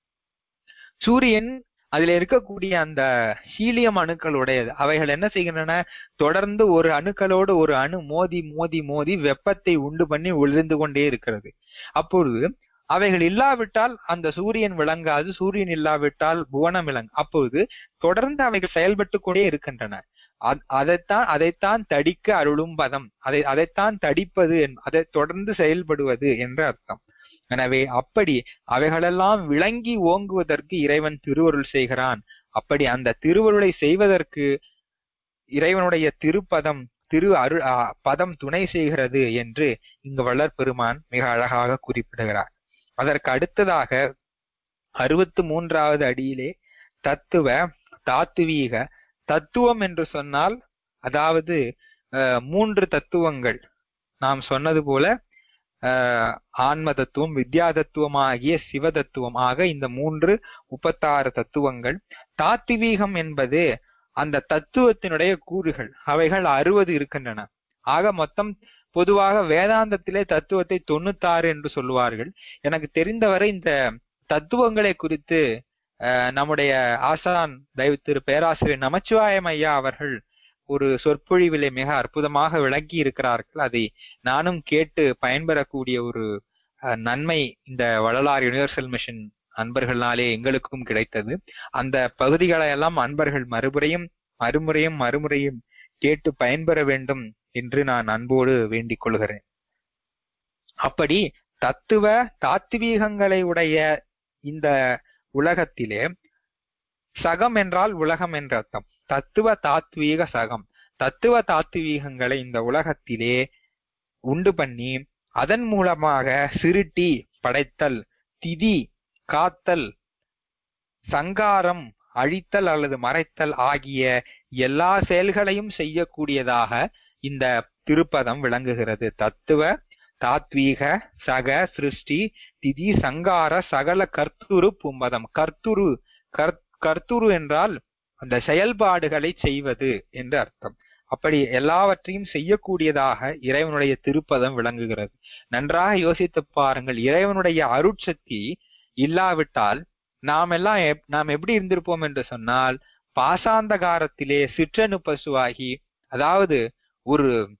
சூரியன் அதில் இருக்கக்கூடிய அந்த ஹீலியம் அணுக்களுடையது அவைகள் என்ன செய்கின்றன தொடர்ந்து ஒரு அணுக்களோடு ஒரு அணு மோதி மோதி மோதி வெப்பத்தை உண்டு பண்ணி ஒளிர்ந்து கொண்டே இருக்கிறது அப்பொழுது அவைகள் இல்லாவிட்டால் அந்த சூரியன் விளங்காது சூரியன் இல்லாவிட்டால் புவனம் விளங்கு அப்பொழுது தொடர்ந்து அவைகள் செயல்பட்டு கொண்டே இருக்கின்றன அத்- அதைத்தான் அதைத்தான் தடிக்க அருளும் பதம் அதை அதைத்தான் தடிப்பது என்- அதை தொடர்ந்து செயல்படுவது என்று அர்த்தம் எனவே அப்படி அவைகளெல்லாம் விளங்கி ஓங்குவதற்கு இறைவன் திருவருள் செய்கிறான் அப்படி அந்த திருவருளை செய்வதற்கு இறைவனுடைய திருப்பதம் திரு அரு ஆ, பதம் துணை செய்கிறது என்று இங்கு வள்ளற் பெருமான் மிக அழகாக குறிப்பிடுகிறார் அதற்கு அடுத்ததாக அறுபத்து மூன்றாவது அடியிலே தத்துவ தாத்துவீக தத்துவம் என்று சொன்னால் அதாவது அஹ், மூன்று தத்துவங்கள் நாம் சொன்னது போல அஹ், ஆன்ம தத்துவம் வித்யா தத்துவம் ஆகிய சிவ தத்துவம் ஆக இந்த மூன்று முப்பத்தாறு தத்துவங்கள் தாத்வீகம் என்பது அந்த தத்துவத்தினுடைய கூறுகள் அவைகள் அறுபது இருக்கின்றன ஆக மொத்தம் பொதுவாக வேதாந்தத்திலே தத்துவத்தை தொண்ணூத்தாறு என்று சொல்லுவார்கள் எனக்கு தெரிந்தவரை இந்த தத்துவங்களை குறித்து அஹ், நம்முடைய ஆசான் தயவு திரு பேராசிரியர் நமச்சிவாயம் ஐயா அவர்கள் ஒரு சொற்பொழிவிலே மிக அற்புதமாக விளக்கி இருக்கிறார்கள் அதை நானும் கேட்டு பயன்பெறக்கூடிய ஒரு அஹ், நன்மை இந்த வள்ளலார் யுனிவர்சல் மிஷன் அன்பர்களாலே எங்களுக்கும் கிடைத்தது அந்த பகுதிகளை எல்லாம் அன்பர்கள் மறுபடியும் மறுமுறையும் மறுமுறையும் கேட்டு பயன்பெற வேண்டும் என்று நான் அன்போடு வேண்டிக் கொள்கிறேன் அப்படி தத்துவ தாத்வீகங்களை உடைய இந்த உலகத்திலே சகம் என்றால் உலகம் என்ற அர்த்தம் தத்துவ தாத்வீக சகம் தத்துவ தாத்வீகங்களை இந்த உலகத்திலே உண்டு பண்ணி அதன் மூலமாக சிருட்டி படைத்தல் திதி காத்தல் சங்காரம் அழித்தல் அல்லது மறைத்தல் ஆகிய எல்லா செயல்களையும் செய்யக்கூடியதாக இந்த திருப்பதம் விளங்குகிறது தத்துவ தாத்வீக சக சிருஷ்டி திதி சங்கார சகல கர்த்துரு பும்பதம் கர்த்துரு கர்- கர்த்துரு என்றால் அந்த செயல்பாடுகளை செய்வது என்று அர்த்தம் அப்படி எல்லாவற்றையும் செய்யக்கூடியதாக இறைவனுடைய திருப்பதம் விளங்குகிறது நன்றாக யோசித்து பாருங்கள் இறைவனுடைய அருட்சக்தி இல்லாவிட்டால் நாம் எல்லாம் எப்- நாம் எப்படி இருந்திருப்போம் என்று சொன்னால் பாசாந்தகாரத்திலே சிற்றணு பசுவாகி அதாவது ஒரு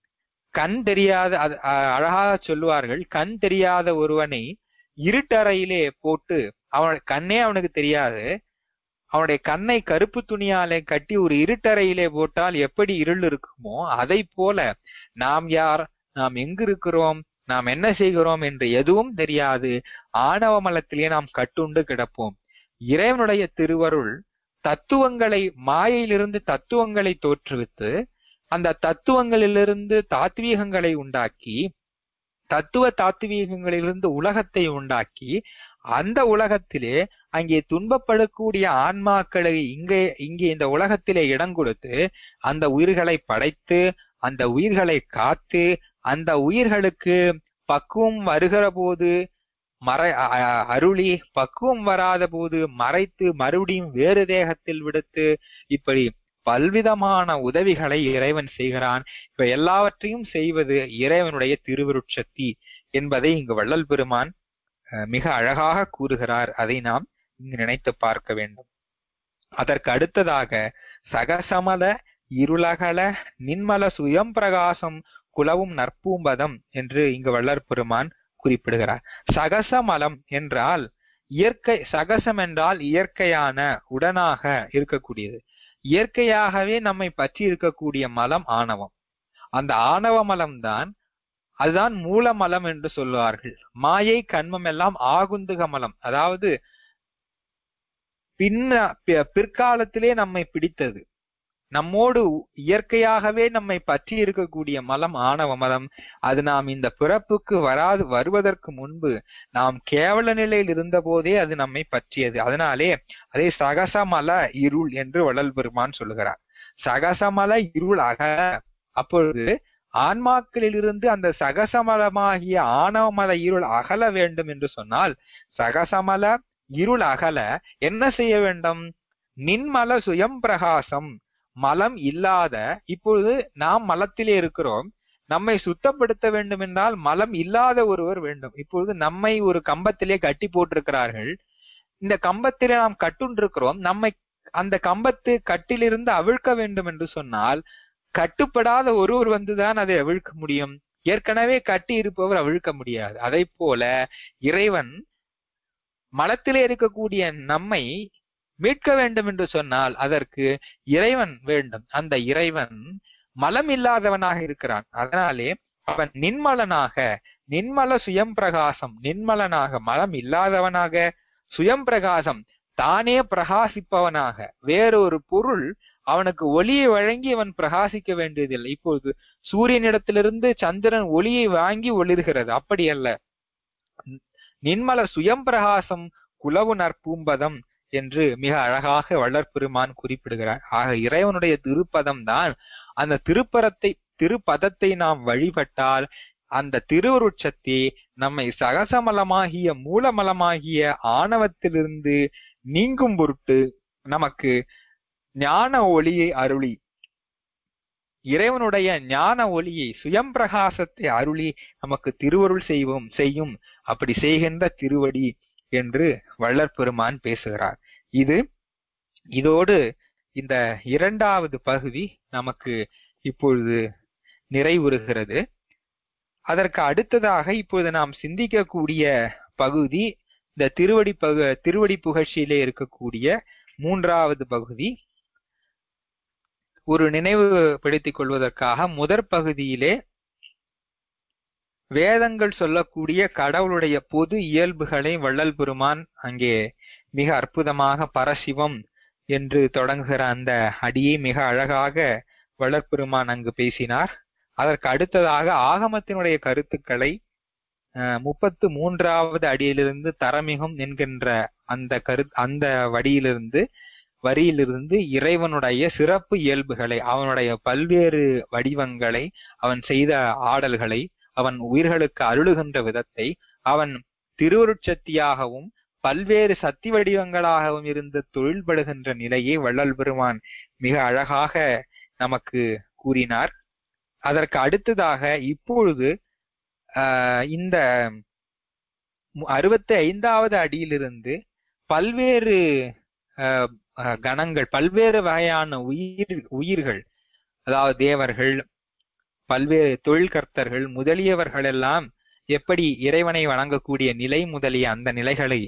கண் தெரியாத அது அ- அழகாக சொல்லுவார்கள் கண் தெரியாத ஒருவனை இருட்டறையிலே போட்டு அவன் கண்ணே அவனுக்கு தெரியாது அவனுடைய கண்ணை கருப்பு துணியாலே கட்டி ஒரு இருட்டறையிலே போட்டால் எப்படி இருள் இருக்குமோ அதை போல நாம் யார் நாம் எங்கு இருக்கிறோம் நாம் என்ன செய்கிறோம் என்று எதுவும் தெரியாது ஆணவ மலத்திலே நாம் கட்டுண்டு கிடப்போம் இறைவனுடைய திருவருள் தத்துவங்களை மாயையிலிருந்து தத்துவங்களை தோற்றுவித்து அந்த தத்துவங்களிலிருந்து தாத்வீகங்களை உண்டாக்கி தத்துவ தாத்வீகங்களிலிருந்து உலகத்தை உண்டாக்கி அந்த உலகத்திலே அங்கே துன்பப்படக்கூடிய ஆன்மாக்களை இங்கே இங்கே இந்த உலகத்திலே இடம் கொடுத்து அந்த உயிர்களை படைத்து அந்த உயிர்களை காத்து அந்த உயிர்களுக்கு பக்குவம் வருகிற போது மறை அ- அ- அருளி பக்குவம் வராத போது மறைத்து மறுபடியும் வேறு தேகத்தில் விடுத்து இப்படி பல்விதமான உதவிகளை இறைவன் செய்கிறான் இப்ப எல்லாவற்றையும் செய்வது இறைவனுடைய திருவருட்சக்தி என்பதை இங்கு வள்ளல் பெருமான் அஹ், மிக அழகாக கூறுகிறார் அதை நாம் இங்கு நினைத்து பார்க்க வேண்டும் அதற்கு அடுத்ததாக சகசமல இருளகல நின்மல சுயம் பிரகாசம் குலவும் நற்பூம்பதம் என்று இங்கு வள்ளற் பெருமான் குறிப்பிடுகிறார் சகசமலம் என்றால் இயற்கை சகசம் என்றால் இயற்கையான உடனாக இருக்கக்கூடியது இயற்கையாகவே நம்மை பற்றி இருக்கக்கூடிய மலம் ஆணவம் அந்த ஆணவ மலம் தான் அதுதான் மூலமலம் என்று சொல்லுவார்கள் மாயை கண்மம் எல்லாம் ஆகுந்துக மலம் அதாவது பின்ன பி- பிற்காலத்திலே நம்மை பிடித்தது நம்மோடு இயற்கையாகவே நம்மை பற்றி இருக்கக்கூடிய மலம் ஆணவ மலம் அது நாம் இந்த பிறப்புக்கு வராது வருவதற்கு முன்பு நாம் கேவல நிலையில் இருந்த போதே அது நம்மை பற்றியது அதனாலே அதை சகசமல இருள் என்று வள்ளல் பெருமான் சொல்லுகிறார் சகசமல இருள் அக அப்பொழுது ஆன்மாக்களிலிருந்து அந்த சகசமலமாகிய ஆணவமல இருள் அகல வேண்டும் என்று சொன்னால் சகசமல இருள் அகல என்ன செய்ய வேண்டும் நின்மல சுயம் பிரகாசம் மலம் இல்லாத இப்பொழுது நாம் மலத்திலே இருக்கிறோம் நம்மை சுத்தப்படுத்த வேண்டும் என்றால் மலம் இல்லாத ஒருவர் வேண்டும் இப்பொழுது நம்மை ஒரு கம்பத்திலே கட்டி போட்டிருக்கிறார்கள் இந்த கம்பத்திலே நாம் கட்டுண்டிருக்கிறோம் நம்மை அந்த கம்பத்து கட்டிலிருந்து அவிழ்க்க வேண்டும் என்று சொன்னால் கட்டுப்படாத ஒருவர் வந்துதான் அதை அவிழ்க்க முடியும் ஏற்கனவே கட்டி இருப்பவர் அவிழ்க்க முடியாது அதை போல இறைவன் மலத்திலே இருக்கக்கூடிய நம்மை மீட்க வேண்டும் என்று சொன்னால் அதற்கு இறைவன் வேண்டும் அந்த இறைவன் மலம் இல்லாதவனாக இருக்கிறான் அதனாலே அவன் நின்மலனாக நின்மல சுயம் பிரகாசம் நின்மலனாக மலம் இல்லாதவனாக சுயம் பிரகாசம் தானே பிரகாசிப்பவனாக வேறொரு பொருள் அவனுக்கு ஒளியை வழங்கி அவன் பிரகாசிக்க வேண்டியதில்லை இப்போது சூரியனிடத்திலிருந்து சந்திரன் ஒளியை வாங்கி ஒளிர்கிறது அப்படி அல்ல நின்மல சுயம் பிரகாசம் குலவு நற்பூம்பதம் என்று மிக அழகாக வள்ளற்பெருமான் குறிப்பிடுகிறார் ஆக இறைவனுடைய திருப்பதம் தான் அந்த திருப்பரத்தை திருப்பதத்தை நாம் வழிபட்டால் அந்த திருவருட்சத்தை நம்மை சகசமலமாகிய மூலமலமாகிய ஆணவத்திலிருந்து நீங்கும் பொருட்டு நமக்கு ஞான ஒளியை அருளி இறைவனுடைய ஞான ஒளியை சுயம் பிரகாசத்தை அருளி நமக்கு திருவருள் செய்வோம் செய்யும் அப்படி செய்கின்ற திருவடி என்று வள்ளற் பெருமான் பேசுகிறார் இது இதோடு இந்த இரண்டாவது பகுதி நமக்கு இப்பொழுது நிறைவுறுகிறது அதற்கு அடுத்ததாக இப்பொழுது நாம் சிந்திக்கக்கூடிய பகுதி இந்த திருவடி பகு திருவடி புகழ்ச்சியிலே இருக்கக்கூடிய மூன்றாவது பகுதி ஒரு நினைவுபடுத்திக் கொள்வதற்காக முதற் பகுதியிலே வேதங்கள் சொல்லக்கூடிய கடவுளுடைய பொது இயல்புகளை வள்ளல் பெருமான் அங்கே மிக அற்புதமாக பரசிவம் என்று தொடங்குகிற அந்த அடியை மிக அழகாக வள்ளற்பெருமான் அங்கு பேசினார் அதற்கு அடுத்ததாக ஆகமத்தினுடைய கருத்துக்களை முப்பத்து மூன்றாவது அடியிலிருந்து தரமிகும் என்கின்ற அந்த கரு அந்த வடியிலிருந்து வரியிலிருந்து இறைவனுடைய சிறப்பு இயல்புகளை அவனுடைய பல்வேறு வடிவங்களை அவன் செய்த ஆடல்களை அவன் உயிர்களுக்கு அருளுகின்ற விதத்தை அவன் திருவருட்சக்தியாகவும் பல்வேறு சக்தி வடிவங்களாகவும் இருந்து தொழில்படுகின்ற நிலையை வள்ளல் பெருமான் மிக அழகாக நமக்கு கூறினார் அதற்கு அடுத்ததாக இப்பொழுது ஆஹ் இந்த அறுபத்தி ஐந்தாவது அடியிலிருந்து பல்வேறு கணங்கள் பல்வேறு வகையான உயிர் உயிர்கள் அதாவது தேவர்கள் பல்வேறு தொழில் கர்த்தர்கள் முதலியவர்களெல்லாம் எப்படி இறைவனை வணங்கக்கூடிய நிலை முதலிய அந்த நிலைகளை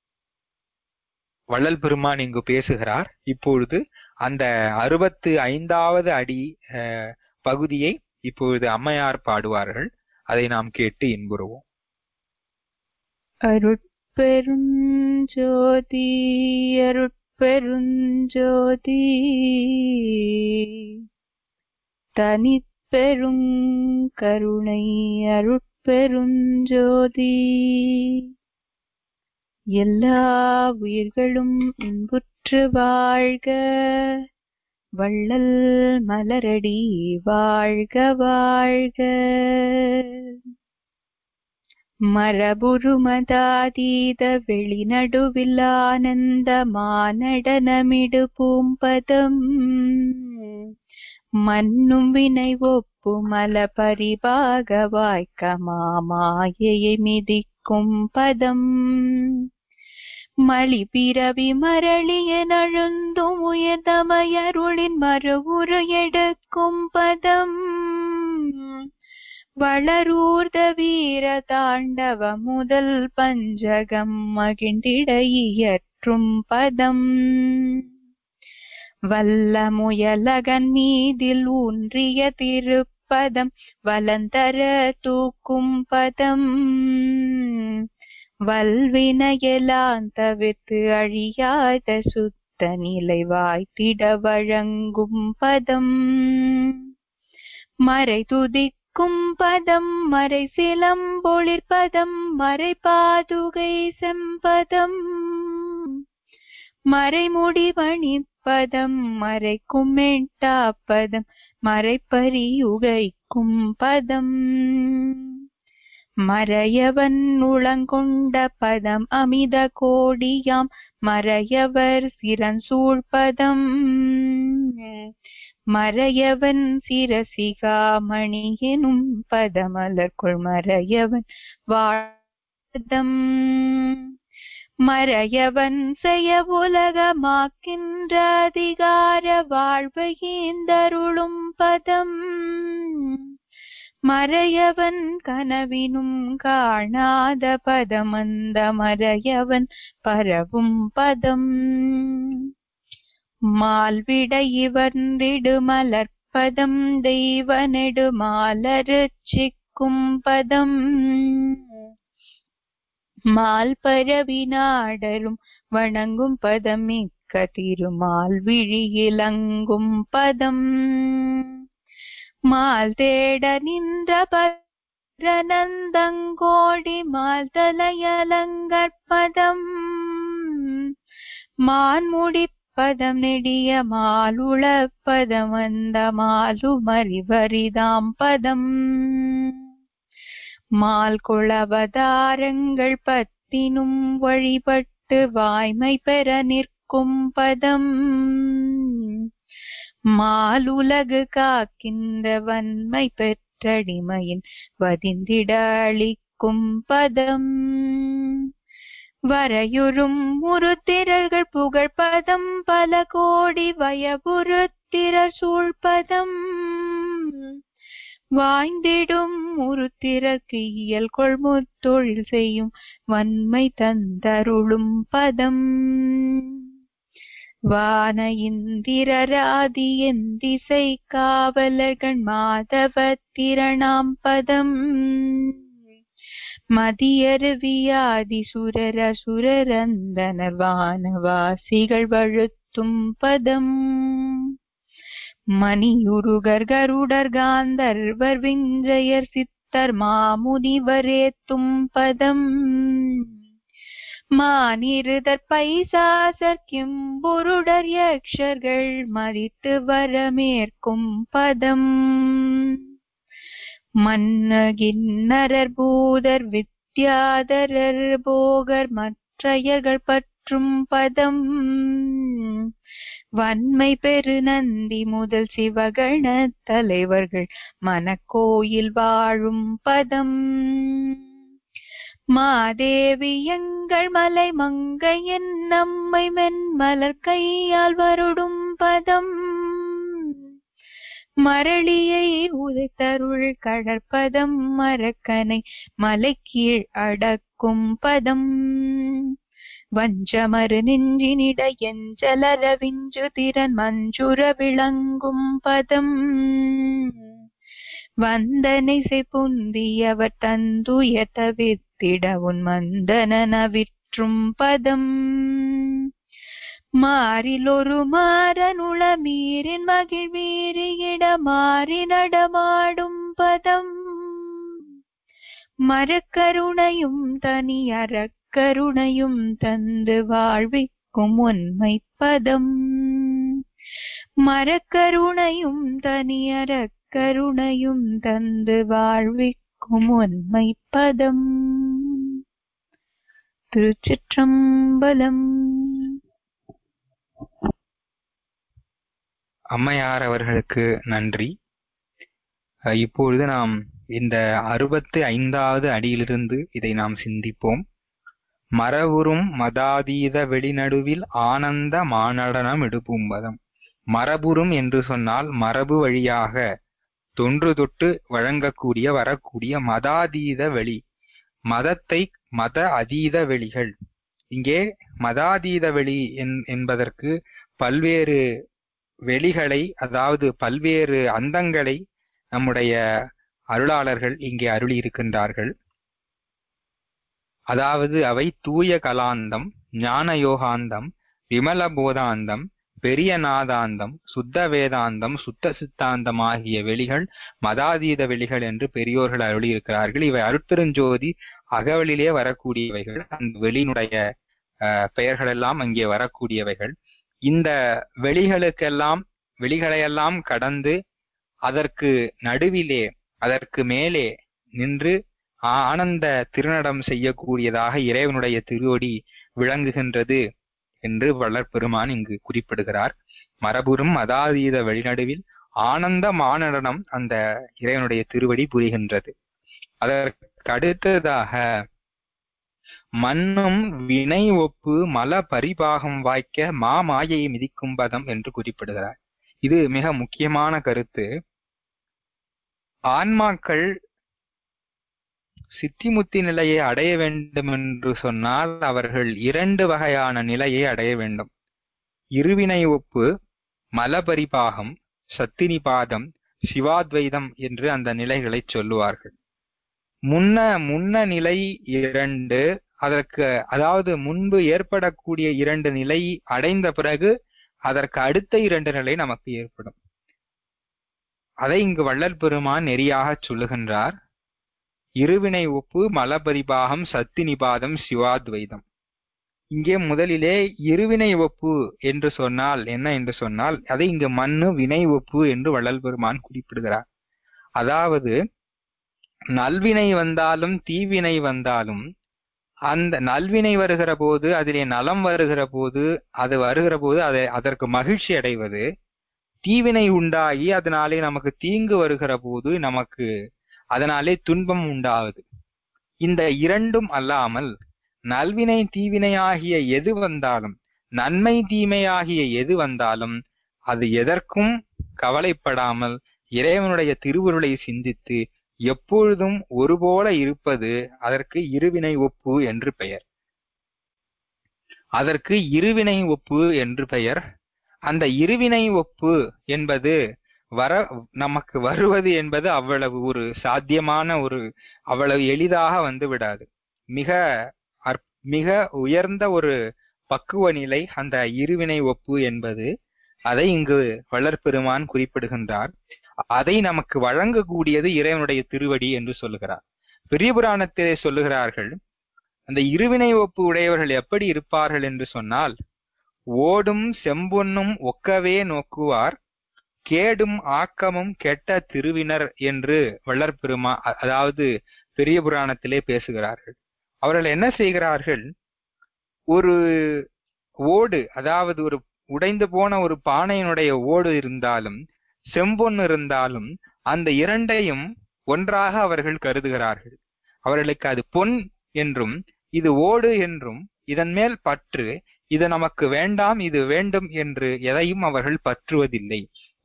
வள்ளல் பெருமான் இங்கு பேசுகிறார் இப்பொழுது அந்த அறுபத்து ஐந்தாவது அடி அஹ், பகுதியை இப்பொழுது அம்மையார் பாடுவார்கள் அதை நாம் கேட்டு இன்புறுவோம் அருட்பெருஞ்சோதி அருட்பெருஞ்சோதி தனிப்பெரும் கருணை அருட்பெருஞ்சோதி எல்லா உயிர்களும் இன்புற்று வாழ்க வள்ளல் மலரடி வாழ்க வாழ்க மரபுருமதாதீத வெளிநடுவில் ஆனந்த மானடனமிடு பூம்பதம் மன்னும் வினை ஒப்பு மல பரிபாக வாய்க்க மாமாயையை மிதிக்கும் பதம் மலி பிறவி மரளிய நழுந்தும் உயர்தமையருளின் மறுவுரு எடுக்கும் பதம் வளரூர்த வீர தாண்டவ முதல் பஞ்சகம் மகிழ்ந்திட இயற்றும் பதம் வல்ல முயலகன் மீதில் ஊன்றிய திருப்பதம் வலந்தர தூக்கும் பதம் வல்வினையெல்லாம் தவிர்த்து அழியாத சுத்த நிலை வாய்த்திட வழங்கும் பதம் மறை துதிக்கும் பதம் மறை சிலம்பொழிற் பதம் மறை பாதுகை செம்பதம் மறைமுடிவணிப்பதம் மறைக்கும் மெட்டாப்பதம் மறைப்பரியுகைக்கும் பதம் மறையவன் உளங்கொண்ட பதம் அமித கோடியாம் மறையவர் சிறஞ்சூழ்பதம் மறையவன் சிரசிகாமணி எனும் பதமலர்கொள் மறையவன் வாழதம் மறையவன் செய்ய உலகமாக்கின்ற அதிகார வாழ்வை ஈந்தருளும் பதம் மறையவன் கனவினும் காணாத பதமந்த மறையவன் பரவும் பதம் மால்விடை இவர்ந்திடு மலர்ப்பதம் தெய்வ நெடு மாலருச்சிக்கும் பதம் மால் பரவி நாடரும் வணங்கும் பதம் மிக்க திருமால் விழியிலங்கும் பதம் மால் தேட நின்ற பரநந்தங்கோடி மால் தலையலங்கற்பதம் மான்முடிப்பதம் நெடிய மாலுளப்பதம் அந்த மாலுமறிவரிதாம் பதம் மால் குளவதாரங்கள் பத்தினும் வழிபட்டு வாய்மை பெற நிற்கும் பதம் மாலுலகு காக்கின்ற வன்மை பெற்றடிமையின் வதிந்திட அளிக்கும் பதம் வரையுறும் முருத்திரர்கள் புகழ்பதம் பல கோடி வயபுருத்திர சூழ்பதம் வாய்ந்திடும் உருத்திரக்கு இயல் கொள்முத்தொழில் செய்யும் வன்மை தந்தருளும் பதம் வான இந்திரராதி என் திசை காவலர்கள் மாதவ திரணாம் பதம் மதியருவியாதி சுரர சுரரந்தனர் வானவாசிகள் வழுத்தும் பதம் மணியுருகர் கருடர் காந்தர்வர் விஞ்சயர் சித்தர் மாமுனிவரேத்தும் பதம் மானிருதற் பைசாசர் கிம்புருடர் யக்ஷர்கள் மதித்து வரமேற்கும் பதம் மன்னகின்னரர் பூதர் வித்யாதரர் போகர் மற்றையர்கள் பற்றும் பதம் வன்மை பெருநந்தி முதல் சிவகண தலைவர்கள் மனக்கோயில் வாழும் பதம் மாதேவி எங்கள் மலை மங்கையன் நம்மை மென்மலர் கையால் வருடும் பதம் மரளியை உதைத்தருள் கடற்பதம் மரக்கனை மலைக்கீழ் அடக்கும் பதம் வஞ்சமறு நெஞ்சினிட எஞ்சலர விஞ்சு திறன் மஞ்சுர விளங்கும் பதம் வந்தனை புந்தியவர் தந்துய தவிர்த்திட உன் மந்தனவிற்றும் பதம் மாறிலொரு மாறனுள மீறின் மகிழ் வீறியிட மாறி நடமாடும் பதம் மரக்கருணையும் தனி அறக்கருணையும் தந்து வாழ்விக்கும் உண்மை பதம் மரக்கருணையும் தனி அறக்கருணையும் தந்து வாழ்விக்கும் உண்மை பதம் திருச்சிற்றம்பலம் அம்மையார் அவர்களுக்கு நன்றி அஹ் இப்பொழுது நாம் இந்த அறுபத்து ஐந்தாவது அடியிலிருந்து இதை நாம் சிந்திப்போம் மரபுறும் மதாதீத வெளிநடுவில் ஆனந்த மானடனம் எடுப்பும்பதம் மரபுறும் என்று சொன்னால் மரபு வழியாக தொன்று தொட்டு வழங்கக்கூடிய வரக்கூடிய மதாதீத வெளி மதத்தை மத அதீத வெளிகள் இங்கே மதாதீத வெளி என்- என்பதற்கு பல்வேறு வெளிகளை அதாவது பல்வேறு அந்தங்களை நம்முடைய அருளாளர்கள் இங்கே அருளியிருக்கின்றார்கள் அதாவது அவை தூய கலாந்தம் ஞான யோகாந்தம் விமல போதாந்தம் பெரிய நாதாந்தம் சுத்த வேதாந்தம் சுத்த சித்தாந்தம் ஆகிய வெளிகள் மதாதீத வெளிகள் என்று பெரியோர்கள் அருளியிருக்கிறார்கள் இவை அருட்பெருஞ்சோதி அகவலிலே வரக்கூடியவைகள் அந்த வெளியினுடைய அஹ், பெயர்களெல்லாம் அங்கே வரக்கூடியவைகள் இந்த வெளிகளுக்கெல்லாம் வெளிகளையெல்லாம் கடந்து அதற்கு நடுவிலே அதற்கு மேலே நின்று ஆனந்த திருநடம் செய்யக்கூடியதாக இறைவனுடைய திருவடி விளங்குகின்றது என்று வளர்பெருமான் இங்கு குறிப்பிடுகிறார் மரபுறும் மதாதீத வெளிநடுவில் ஆனந்த மானடனம் அந்த இறைவனுடைய திருவடி புரிகின்றது அதற்கு அடுத்ததாக மண்ணும் வினை ஒப்பு மல பரிபாகம் வாய்க்க மாமாயையை மிதிக்கும் பதம் என்று குறிப்பிடுகிறார் இது மிக முக்கியமான கருத்து ஆன்மாக்கள் சித்திமுத்தி நிலையை அடைய வேண்டும் என்று சொன்னால் அவர்கள் இரண்டு வகையான நிலையை அடைய வேண்டும் இருவினை ஒப்பு மலபரிபாகம் சத்தினிபாதம் சிவாத்வைதம் என்று அந்த நிலைகளை சொல்லுவார்கள் முன்ன முன்ன நிலை இரண்டு அதற்கு அதாவது முன்பு ஏற்படக்கூடிய இரண்டு நிலை அடைந்த பிறகு அதற்கு அடுத்த இரண்டு நிலை நமக்கு ஏற்படும் அதை இங்கு வள்ளல் பெருமான் நெறியாக சொல்லுகின்றார் இருவினை ஒப்பு மலபரிபாகம் சத்தினிபாதம் சிவாத்வைதம் இங்கே முதலிலே இருவினை ஒப்பு என்று சொன்னால் என்ன என்று சொன்னால் அதை இங்கு மண்ணு வினை ஒப்பு என்று வள்ளல் பெருமான் குறிப்பிடுகிறார் அதாவது நல்வினை வந்தாலும் தீவினை வந்தாலும் அந்த நல்வினை வருகிற போது அதிலே நலம் வருகிற போது அது வருகிற போது அதை அதற்கு மகிழ்ச்சி அடைவது தீவினை உண்டாகி அதனாலே நமக்கு தீங்கு வருகிற போது நமக்கு அதனாலே துன்பம் உண்டாகுது இந்த இரண்டும் அல்லாமல் நல்வினை தீவினை ஆகிய எது வந்தாலும் நன்மை தீமை ஆகிய எது வந்தாலும் அது எதற்கும் கவலைப்படாமல் இறைவனுடைய திருவுருளை சிந்தித்து எப்பொழுதும் ஒருபோல இருப்பது அதற்கு இருவினை ஒப்பு என்று பெயர் அதற்கு இருவினை ஒப்பு என்று பெயர் அந்த இருவினை ஒப்பு என்பது வர நமக்கு வருவது என்பது அவ்வளவு ஒரு சாத்தியமான ஒரு அவ்வளவு எளிதாக வந்து விடாது மிக அற்- மிக உயர்ந்த ஒரு பக்குவ நிலை அந்த இருவினை ஒப்பு என்பது அதை இங்கு வளர்பெருமான் குறிப்பிடுகின்றார் அதை நமக்கு வழங்கக்கூடியது இறைவனுடைய திருவடி என்று சொல்லுகிறார் பெரிய புராணத்திலே சொல்லுகிறார்கள் அந்த இருவினை ஒப்பு உடையவர்கள் எப்படி இருப்பார்கள் என்று சொன்னால் ஓடும் செம்பொன்னும் ஒக்கவே நோக்குவார் கேடும் ஆக்கமும் கெட்ட திருவினர் என்று வள்ளற்பெருமா அ- அதாவது பெரிய புராணத்திலே பேசுகிறார்கள் அவர்கள் என்ன செய்கிறார்கள் ஒரு ஓடு அதாவது ஒரு உடைந்து போன ஒரு பானையினுடைய ஓடு இருந்தாலும் செம்பொன் இருந்தாலும் அந்த இரண்டையும் ஒன்றாக அவர்கள் கருதுகிறார்கள் அவர்களுக்கு அது பொன் என்றும் இது ஓடு என்றும் இதன் மேல் பற்று இது நமக்கு வேண்டாம் இது வேண்டும் என்று எதையும் அவர்கள் பற்றுவதில்லை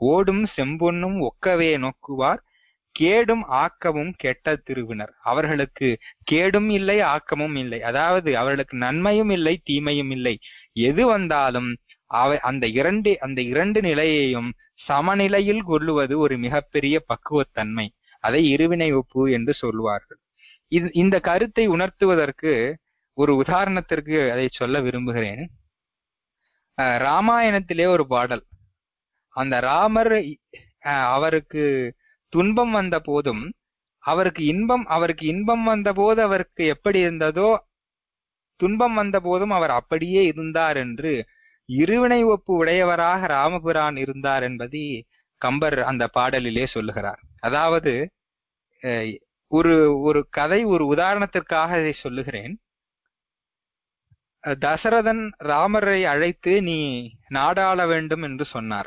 ஓடும் செம்பொன்னும் ஒக்கவே நோக்குவார் கேடும் ஆக்கமும் கெட்ட திருவினர் அவர்களுக்கு கேடும் இல்லை ஆக்கமும் இல்லை அதாவது அவர்களுக்கு நன்மையும் இல்லை தீமையும் இல்லை எது வந்தாலும் அவை அந்த இரண்டு அந்த இரண்டு நிலையையும் சமநிலையில் கொள்ளுவது ஒரு மிகப்பெரிய பக்குவத்தன்மை அதை இருவினை ஒப்பு என்று சொல்லுவார்கள் இது இந்த கருத்தை உணர்த்துவதற்கு ஒரு உதாரணத்திற்கு அதை சொல்ல விரும்புகிறேன் அஹ் ராமாயணத்திலே ஒரு பாடல் அந்த ராமர் அஹ் அவருக்கு துன்பம் வந்த போதும் அவருக்கு இன்பம் அவருக்கு இன்பம் வந்த போது அவருக்கு எப்படி இருந்ததோ துன்பம் வந்த போதும் அவர் அப்படியே இருந்தார் என்று இருவினை ஒப்பு உடையவராக ராமபிரான் இருந்தார் என்பதை கம்பர் அந்த பாடலிலே சொல்லுகிறார் அதாவது அஹ், ஒரு ஒரு கதை ஒரு உதாரணத்திற்காக இதை சொல்லுகிறேன் அஹ், தசரதன் ராமரை அழைத்து நீ நாடாள வேண்டும் என்று சொன்னார்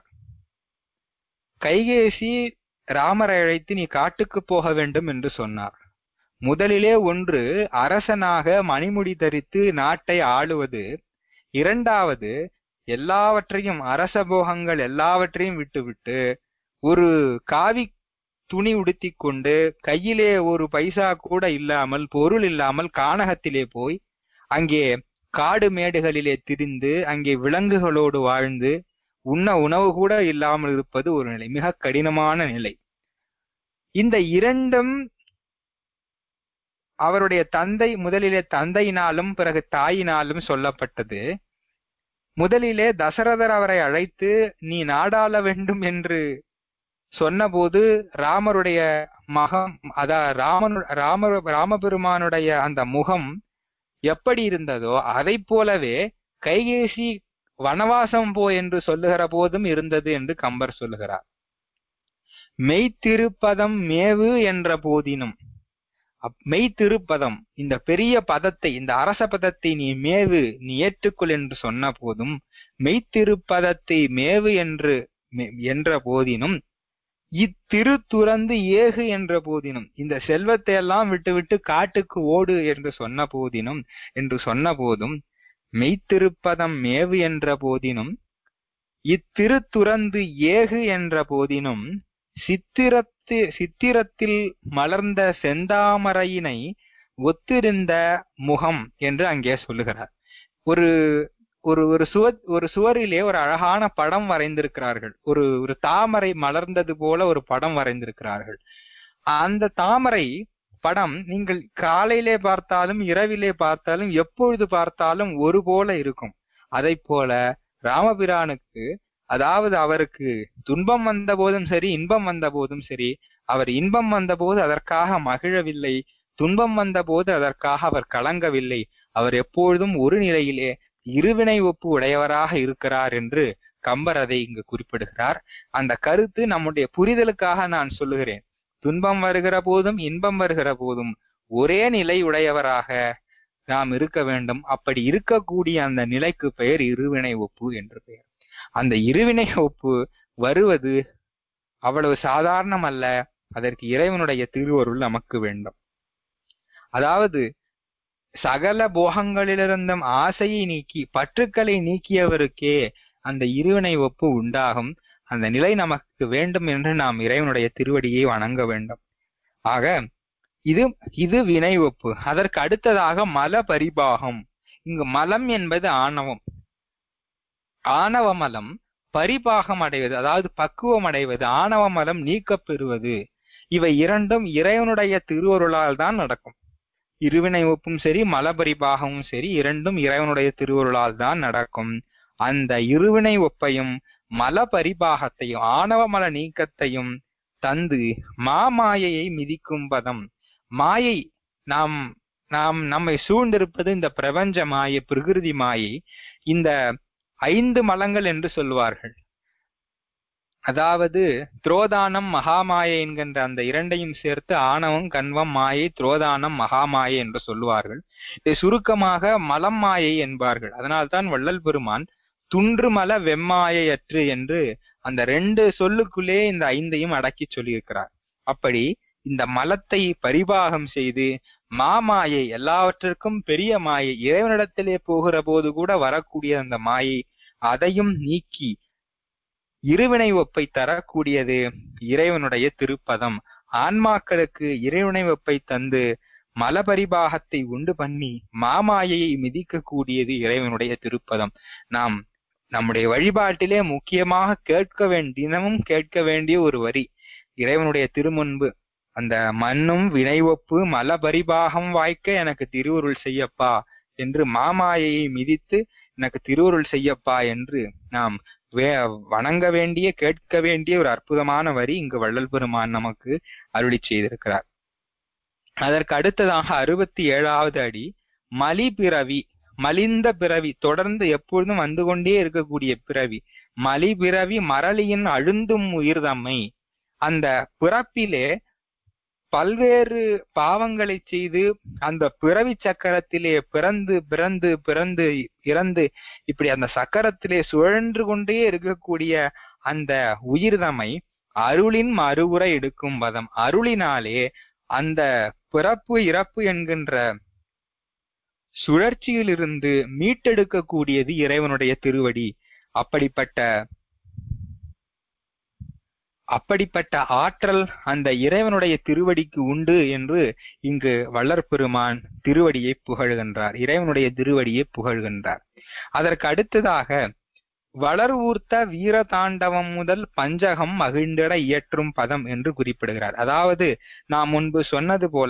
கைகேசி ராமரை அழைத்து நீ காட்டுக்கு போக வேண்டும் என்று சொன்னார் முதலிலே ஒன்று அரசனாக மணிமுடி தரித்து நாட்டை ஆளுவது இரண்டாவது எல்லாவற்றையும் அரச போகங்கள் எல்லாவற்றையும் விட்டுவிட்டு ஒரு காவி துணி உடுத்திக் கொண்டு கையிலே ஒரு பைசா கூட இல்லாமல் பொருள் இல்லாமல் கானகத்திலே போய் அங்கே காடு மேடுகளிலே திரிந்து அங்கே விலங்குகளோடு வாழ்ந்து உண்ண உணவு கூட இல்லாமல் இருப்பது ஒரு நிலை மிக கடினமான நிலை இந்த இரண்டும் அவருடைய தந்தை முதலிலே தந்தையினாலும் பிறகு தாயினாலும் சொல்லப்பட்டது முதலிலே தசரதர் அவரை அழைத்து நீ நாடாள வேண்டும் என்று சொன்னபோது ராமருடைய மகம் அதா ராமனு ராம ராமபெருமானுடைய அந்த முகம் எப்படி இருந்ததோ அதை போலவே கைகேசி வனவாசம் போ என்று சொல்லுகிற போதும் இருந்தது என்று கம்பர் சொல்லுகிறார் மெய்த்திருப்பதம் மேவு என்ற போதினும் அப்- மெய்த்திருப்பதம் இந்த பெரிய பதத்தை இந்த அரச பதத்தை நீ மேவு நீ ஏற்றுக்கொள் என்று சொன்ன போதும் மெய்த்திருப்பதத்தை மேவு என்று மெ- என்ற போதினும் இத்திரு துறந்து ஏகு என்ற போதினும் இந்த செல்வத்தை எல்லாம் விட்டுவிட்டு காட்டுக்கு ஓடு என்று சொன்ன போதினும் என்று சொன்ன போதும் மெய்த்திருப்பதம் மேவு என்ற போதினும் இத்திரு துறந்து ஏகு என்ற போதினும் சித்திரத்து சித்திரத்தில் மலர்ந்த செந்தாமரையினை ஒத்திருந்த முகம் என்று அங்கே சொல்லுகிறார் ஒரு ஒரு ஒரு சுவ ஒரு சுவரிலே ஒரு அழகான படம் வரைந்திருக்கிறார்கள் ஒரு ஒரு தாமரை மலர்ந்தது போல ஒரு படம் வரைந்திருக்கிறார்கள் அந்த தாமரை படம் நீங்கள் காலையிலே பார்த்தாலும் இரவிலே பார்த்தாலும் எப்பொழுது பார்த்தாலும் ஒரு போல இருக்கும் அதை போல ராமபிரானுக்கு அதாவது அவருக்கு துன்பம் வந்த போதும் சரி இன்பம் வந்த போதும் சரி அவர் இன்பம் வந்தபோது அதற்காக மகிழவில்லை துன்பம் வந்தபோது அதற்காக அவர் கலங்கவில்லை அவர் எப்பொழுதும் ஒரு நிலையிலே இருவினை ஒப்பு உடையவராக இருக்கிறார் என்று கம்பர் அதை இங்கு குறிப்பிடுகிறார் அந்த கருத்து நம்முடைய புரிதலுக்காக நான் சொல்லுகிறேன் துன்பம் வருகிற போதும் இன்பம் வருகிற போதும் ஒரே நிலை உடையவராக நாம் இருக்க வேண்டும் அப்படி இருக்கக்கூடிய அந்த நிலைக்கு பெயர் இருவினை ஒப்பு என்று பெயர் அந்த இருவினை ஒப்பு வருவது அவ்வளவு சாதாரணம் அல்ல அதற்கு இறைவனுடைய திருவருள் நமக்கு வேண்டும் அதாவது சகல போகங்களிலிருந்தும் ஆசையை நீக்கி பற்றுக்களை நீக்கியவருக்கே அந்த இருவினை ஒப்பு உண்டாகும் அந்த நிலை நமக்கு வேண்டும் என்று நாம் இறைவனுடைய திருவடியை வணங்க வேண்டும் ஆக இது இது வினை ஒப்பு அதற்கு அடுத்ததாக மல பரிபாகம் இங்கு மலம் என்பது ஆணவம் ஆணவ மலம் பரிபாகம் அடைவது அதாவது பக்குவம் அடைவது ஆணவ மலம் நீக்கப் பெறுவது இவை இரண்டும் இறைவனுடைய திருவருளால் தான் நடக்கும் இருவினை ஒப்பும் சரி மலபரிபாகமும் சரி இரண்டும் இறைவனுடைய திருவருளால் தான் நடக்கும் அந்த இருவினை ஒப்பையும் மல பரிபாகத்தையும் ஆணவ மல நீக்கத்தையும் தந்து மாமாயையை மிதிக்கும் பதம் மாயை நாம் நாம் நம்மை சூழ்ந்திருப்பது இந்த பிரபஞ்ச மாயை பிரகிருதி மாயை இந்த ஐந்து மலங்கள் என்று சொல்லுவார்கள் அதாவது துரோதானம் மகாமாயை என்கின்ற அந்த இரண்டையும் சேர்த்து ஆணவம் கண்வம் மாயை துரோதானம் மகாமாயை என்று சொல்லுவார்கள் இதை சுருக்கமாக மலம் மாயை என்பார்கள் அதனால்தான் வள்ளல் பெருமான் துன்று மல வெம்மாயையற்று என்று அந்த ரெண்டு சொல்லுக்குள்ளே இந்த ஐந்தையும் அடக்கி சொல்லியிருக்கிறார் அப்படி இந்த மலத்தை பரிபாகம் செய்து மாமாயை எல்லாவற்றிற்கும் பெரிய மாயை இறைவனிடத்திலே போகிற போது கூட வரக்கூடிய அந்த மாயை அதையும் நீக்கி இருவினை ஒப்பை தரக்கூடியது இறைவனுடைய திருப்பதம் ஆன்மாக்களுக்கு இறைவனை ஒப்பை தந்து மலபரிபாகத்தை உண்டு பண்ணி மாமாயையை மிதிக்க கூடியது இறைவனுடைய திருப்பதம் நாம் நம்முடைய வழிபாட்டிலே முக்கியமாக கேட்க வேண்டிய தினமும் கேட்க வேண்டிய ஒரு வரி இறைவனுடைய திருமுன்பு அந்த மண்ணும் வினை ஒப்பு மலபரிபாகம் வாய்க்க எனக்கு திருவுருள் செய்யப்பா என்று மாமாயையை மிதித்து எனக்கு திருவுருள் செய்யப்பா என்று நாம் வே வணங்க வேண்டிய கேட்க வேண்டிய ஒரு அற்புதமான வரி இங்கு வள்ளல் பெருமான் நமக்கு அருளி செய்திருக்கிறார் அதற்கு அடுத்ததாக அறுபத்தி ஏழாவது அடி மலி பிறவி மலிந்த பிறவி தொடர்ந்து எப்பொழுதும் வந்து கொண்டே இருக்கக்கூடிய பிறவி மலி பிறவி மரளியின் அழுந்தும் உயிர்தம்மை அந்த பிறப்பிலே பல்வேறு பாவங்களை செய்து அந்த பிறவி சக்கரத்திலே பிறந்து பிறந்து பிறந்து இறந்து இப்படி அந்த சக்கரத்திலே சுழன்று கொண்டே இருக்கக்கூடிய அந்த உயிர்தமை அருளின் மறுவுரை எடுக்கும் பதம் அருளினாலே அந்த பிறப்பு இறப்பு என்கின்ற சுழற்சியிலிருந்து மீட்டெடுக்கக்கூடியது இறைவனுடைய திருவடி அப்படிப்பட்ட அப்படிப்பட்ட ஆற்றல் அந்த இறைவனுடைய திருவடிக்கு உண்டு என்று இங்கு வள்ளற் பெருமான் திருவடியை புகழ்கின்றார் இறைவனுடைய திருவடியை புகழ்கின்றார் அதற்கு அடுத்ததாக வளர்வூர்த்த வீர தாண்டவம் முதல் பஞ்சகம் மகிழ்ந்திட இயற்றும் பதம் என்று குறிப்பிடுகிறார் அதாவது நாம் முன்பு சொன்னது போல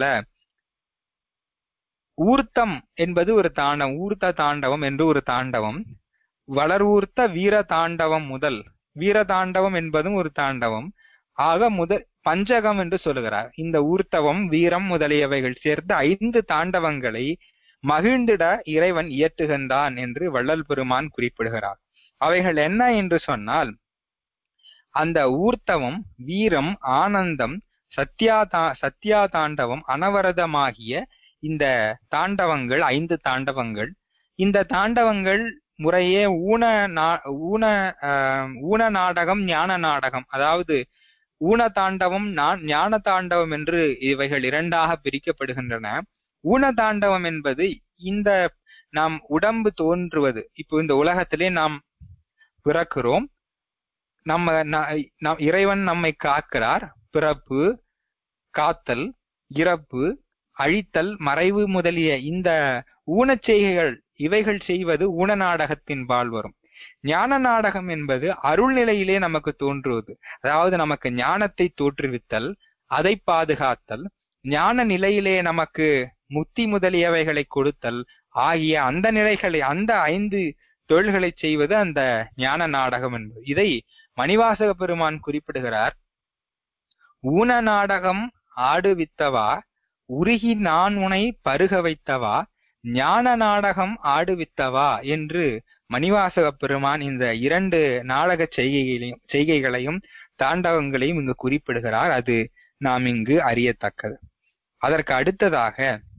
ஊர்த்தம் என்பது ஒரு தாண்டவம் ஊர்த்த தாண்டவம் என்று ஒரு தாண்டவம் வளர்வூர்த்த வீர தாண்டவம் முதல் வீர தாண்டவம் என்பதும் ஒரு தாண்டவம் ஆக முதல் பஞ்சகம் என்று சொல்லுகிறார் இந்த ஊர்த்தவம் வீரம் முதலியவைகள் சேர்த்து ஐந்து தாண்டவங்களை மகிழ்ந்திட இறைவன் இயற்றுகின்றான் என்று வள்ளல் பெருமான் குறிப்பிடுகிறார் அவைகள் என்ன என்று சொன்னால் அந்த ஊர்த்தவம் வீரம் ஆனந்தம் சத்யாதா சத்யா தாண்டவம் அனவரதமாகிய இந்த தாண்டவங்கள் ஐந்து தாண்டவங்கள் இந்த தாண்டவங்கள் முறையே ஊன ஊன ஊன நாடகம் ஞான நாடகம் அதாவது ஊன தாண்டவம் ஞான தாண்டவம் என்று இவைகள் இரண்டாக பிரிக்கப்படுகின்றன ஊன தாண்டவம் என்பது இந்த நாம் உடம்பு தோன்றுவது இப்போ இந்த உலகத்திலே நாம் பிறக்கிறோம் நம்ம நாம் இறைவன் நம்மை காக்கிறார் பிறப்பு காத்தல் இறப்பு அழித்தல் மறைவு முதலிய இந்த ஊனச்செய்கைகள் இவைகள் செய்வது ஊன நாடகத்தின் பால் வரும் ஞான நாடகம் என்பது அருள்நிலையிலே நமக்கு தோன்றுவது அதாவது நமக்கு ஞானத்தை தோற்றுவித்தல் அதை பாதுகாத்தல் ஞான நிலையிலே நமக்கு முத்தி முதலியவைகளை கொடுத்தல் ஆகிய அந்த நிலைகளை அந்த ஐந்து தொழில்களை செய்வது அந்த ஞான நாடகம் என்பது இதை மணிவாசக பெருமான் குறிப்பிடுகிறார் ஊன நாடகம் ஆடுவித்தவா உருகி நான் உனை பருக வைத்தவா ஞான நாடகம் ஆடுவித்தவா என்று மணிவாசக பெருமான் இந்த இரண்டு நாடக செய்கைகளையும் செய்கைகளையும் தாண்டவங்களையும் இங்கு குறிப்பிடுகிறார் அது நாம் இங்கு அறியத்தக்கது அதற்கு அடுத்ததாக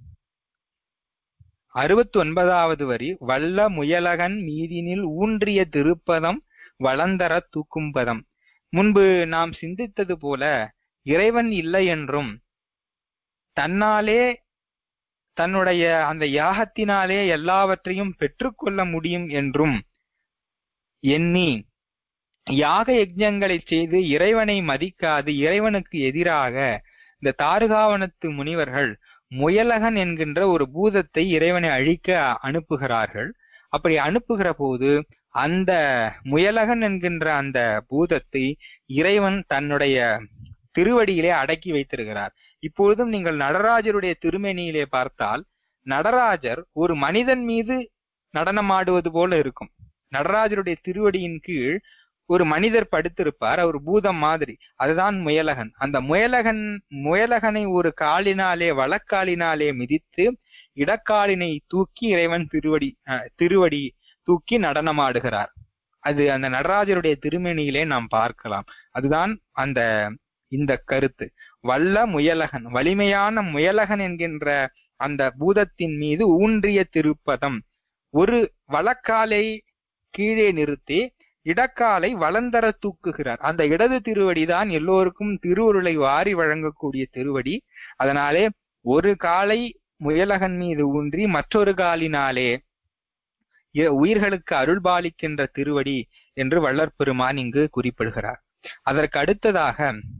அறுபத்தி ஒன்பதாவது வரி வல்ல முயலகன் மீதினில் ஊன்றிய திருப்பதம் வளந்தர தூக்கும் பதம் முன்பு நாம் சிந்தித்தது போல இறைவன் இல்லை என்றும் தன்னாலே தன்னுடைய அந்த யாகத்தினாலே எல்லாவற்றையும் பெற்றுக்கொள்ள முடியும் என்றும் எண்ணி யாக யஜ்ஞங்களை செய்து இறைவனை மதிக்காது இறைவனுக்கு எதிராக இந்த தாருகாவனத்து முனிவர்கள் முயலகன் என்கின்ற ஒரு பூதத்தை இறைவனை அழிக்க அனுப்புகிறார்கள் அப்படி அனுப்புகிற போது அந்த முயலகன் என்கின்ற அந்த பூதத்தை இறைவன் தன்னுடைய திருவடியிலே அடக்கி வைத்திருக்கிறார் இப்பொழுதும் நீங்கள் நடராஜருடைய திருமேனியிலே பார்த்தால் நடராஜர் ஒரு மனிதன் மீது நடனமாடுவது போல இருக்கும் நடராஜருடைய திருவடியின் கீழ் ஒரு மனிதர் படுத்திருப்பார் அவர் பூதம் மாதிரி அதுதான் முயலகன் அந்த முயலகன் முயலகனை ஒரு காலினாலே வழக்காலினாலே மிதித்து இடக்காலினை தூக்கி இறைவன் திருவடி திருவடி தூக்கி நடனமாடுகிறார் அது அந்த நடராஜருடைய திருமேனியிலே நாம் பார்க்கலாம் அதுதான் அந்த இந்த கருத்து வல்ல முயலகன் வலிமையான முயலகன் என்கின்ற அந்த பூதத்தின் மீது ஊன்றிய திருப்பதம் ஒரு வழக்காலை கீழே நிறுத்தி இடக்காலை வளந்தர தூக்குகிறார் அந்த இடது திருவடி தான் எல்லோருக்கும் திருவுருளை வாரி வழங்கக்கூடிய திருவடி அதனாலே ஒரு காலை முயலகன் மீது ஊன்றி மற்றொரு காலினாலே உயிர்களுக்கு அருள்பாலிக்கின்ற திருவடி என்று வள்ளற் பெருமான் இங்கு குறிப்பிடுகிறார் அதற்கு அடுத்ததாக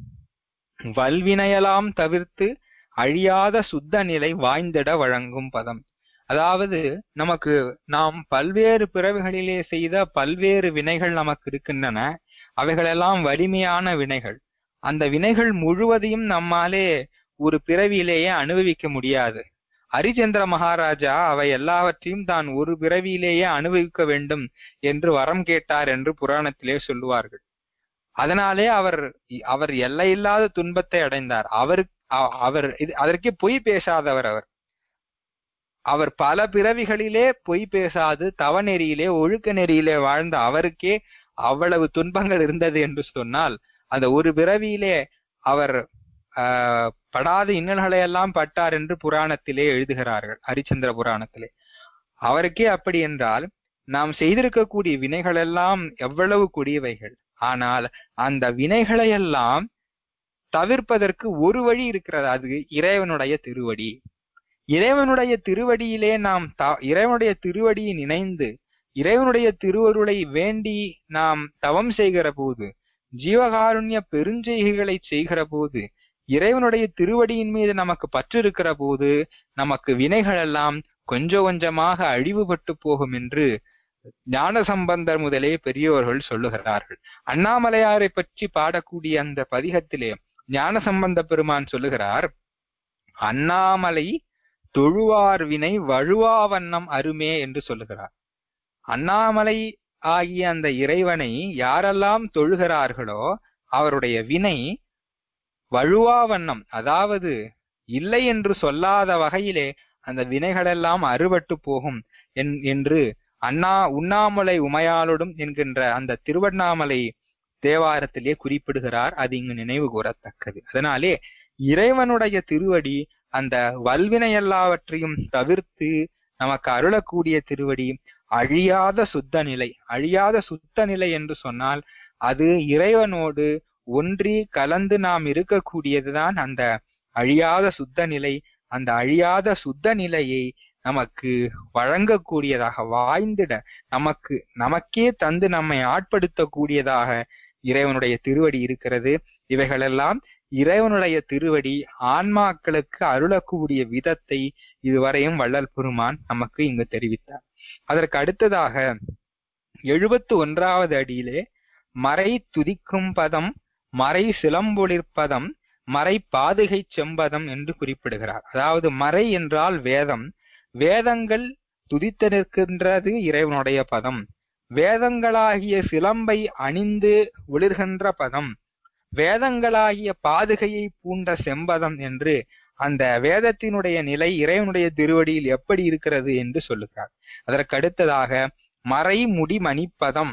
வல்வினையெல்லாம் தவிர்த்து அழியாத சுத்த நிலை வாய்ந்திட வழங்கும் பதம் அதாவது நமக்கு நாம் பல்வேறு பிறவிகளிலே செய்த பல்வேறு வினைகள் நமக்கு இருக்கின்றன அவைகளெல்லாம் வலிமையான வினைகள் அந்த வினைகள் முழுவதையும் நம்மாலே ஒரு பிறவியிலேயே அனுபவிக்க முடியாது ஹரிச்சந்திர மகாராஜா அவை எல்லாவற்றையும் தான் ஒரு பிறவியிலேயே அனுபவிக்க வேண்டும் என்று வரம் கேட்டார் என்று புராணத்திலே சொல்லுவார்கள் அதனாலே அவர் அவர் எல்லையில்லாத துன்பத்தை அடைந்தார் அவர் அ- அவர் இது அதற்கே பொய் பேசாதவர் அவர் அவர் பல பிறவிகளிலே பொய் பேசாது தவநெறியிலே ஒழுக்க நெறியிலே வாழ்ந்த அவருக்கே அவ்வளவு துன்பங்கள் இருந்தது என்று சொன்னால் அந்த ஒரு பிறவியிலே அவர் ஆஹ், படாத இன்னல்களை எல்லாம் பட்டார் என்று புராணத்திலே எழுதுகிறார்கள் ஹரிச்சந்திர புராணத்திலே அவருக்கே அப்படி என்றால் நாம் செய்திருக்கக்கூடிய வினைகள் எல்லாம் எவ்வளவு கொடியவைகள் ஆனால் அந்த வினைகளை எல்லாம் தவிர்ப்பதற்கு ஒரு வழி இருக்கிறது அது இறைவனுடைய திருவடி இறைவனுடைய திருவடியிலே நாம் த- இறைவனுடைய திருவடியை நினைந்து இறைவனுடைய திருவருளை வேண்டி நாம் தவம் செய்கிற போது ஜீவகாருண்ய பெருஞ்செய்கைகளை செய்கிற போது இறைவனுடைய திருவடியின் மீது நமக்கு பற்று இருக்கிற போது நமக்கு வினைகள் எல்லாம் கொஞ்சம் கொஞ்சமாக அழிவுபட்டு போகும் என்று ஞான சம்பந்தர் முதலே பெரியோர்கள் சொல்லுகிறார்கள் அண்ணாமலையாரை பற்றி பாடக்கூடிய அந்த பதிகத்திலே ஞான சம்பந்த பெருமான் சொல்லுகிறார் அண்ணாமலை தொழுவார் வினை வழுவா வண்ணம் அருமே என்று சொல்லுகிறார் அண்ணாமலை ஆகிய அந்த இறைவனை யாரெல்லாம் தொழுகிறார்களோ அவருடைய வினை வழுவா வண்ணம் அதாவது இல்லை என்று சொல்லாத வகையிலே அந்த வினைகளெல்லாம் அறுபட்டு போகும் என்- என்று அண்ணா உண்ணாமலை உமையாளோடும் என்கின்ற அந்த திருவண்ணாமலை தேவாரத்திலே குறிப்பிடுகிறார் அது இங்கு நினைவு கூறத்தக்கது அதனாலே இறைவனுடைய திருவடி அந்த வல்வினை எல்லாவற்றையும் தவிர்த்து நமக்கு அருளக்கூடிய திருவடி அழியாத சுத்த நிலை அழியாத சுத்த நிலை என்று சொன்னால் அது இறைவனோடு ஒன்றி கலந்து நாம் இருக்கக்கூடியதுதான் அந்த அழியாத சுத்த நிலை அந்த அழியாத சுத்த நிலையை நமக்கு வழங்கக்கூடியதாக வாய்ந்திட நமக்கு நமக்கே தந்து நம்மை ஆட்படுத்தக்கூடியதாக இறைவனுடைய திருவடி இருக்கிறது இவைகளெல்லாம் இறைவனுடைய திருவடி ஆன்மாக்களுக்கு அருளக்கூடிய விதத்தை இதுவரையும் வள்ளல் பெருமான் நமக்கு இங்கு தெரிவித்தார் அதற்கு அடுத்ததாக எழுபத்து ஒன்றாவது அடியிலே மறை துதிக்கும் பதம் மறை சிலம்பொழிற்பதம் மறை பாதுகை செம்பதம் என்று குறிப்பிடுகிறார் அதாவது மறை என்றால் வேதம் வேதங்கள் துதித்து நிற்கின்றது இறைவனுடைய பதம் வேதங்களாகிய சிலம்பை அணிந்து ஒளிர்கின்ற பதம் வேதங்களாகிய பாதுகையை பூண்ட செம்பதம் என்று அந்த வேதத்தினுடைய நிலை இறைவனுடைய திருவடியில் எப்படி இருக்கிறது என்று சொல்லுகிறார் அதற்கு அடுத்ததாக மறை முடி மணிப்பதம்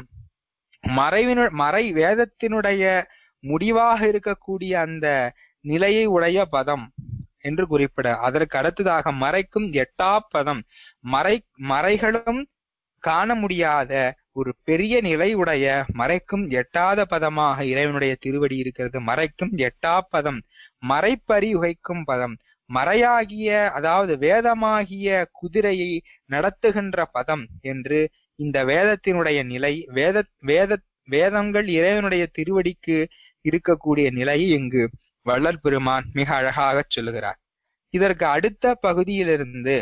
மறைவினு மறை வேதத்தினுடைய முடிவாக இருக்கக்கூடிய அந்த நிலையை உடைய பதம் என்று குறிப்பிட அதற்கு அடுத்ததாக மறைக்கும் எட்டா பதம் மறை மறைகளும் காண முடியாத ஒரு பெரிய நிலை உடைய மறைக்கும் எட்டாத பதமாக இறைவனுடைய திருவடி இருக்கிறது மறைக்கும் எட்டா பதம் மறைப்பறி உகைக்கும் பதம் மறையாகிய அதாவது வேதமாகிய குதிரையை நடத்துகின்ற பதம் என்று இந்த வேதத்தினுடைய நிலை வேத வேத வேதங்கள் இறைவனுடைய திருவடிக்கு இருக்கக்கூடிய நிலையை இங்கு வள்ளல் பெருமான் மிக அழகாக சொல்லுகிறார் இதற்கு அடுத்த பகுதியிலிருந்து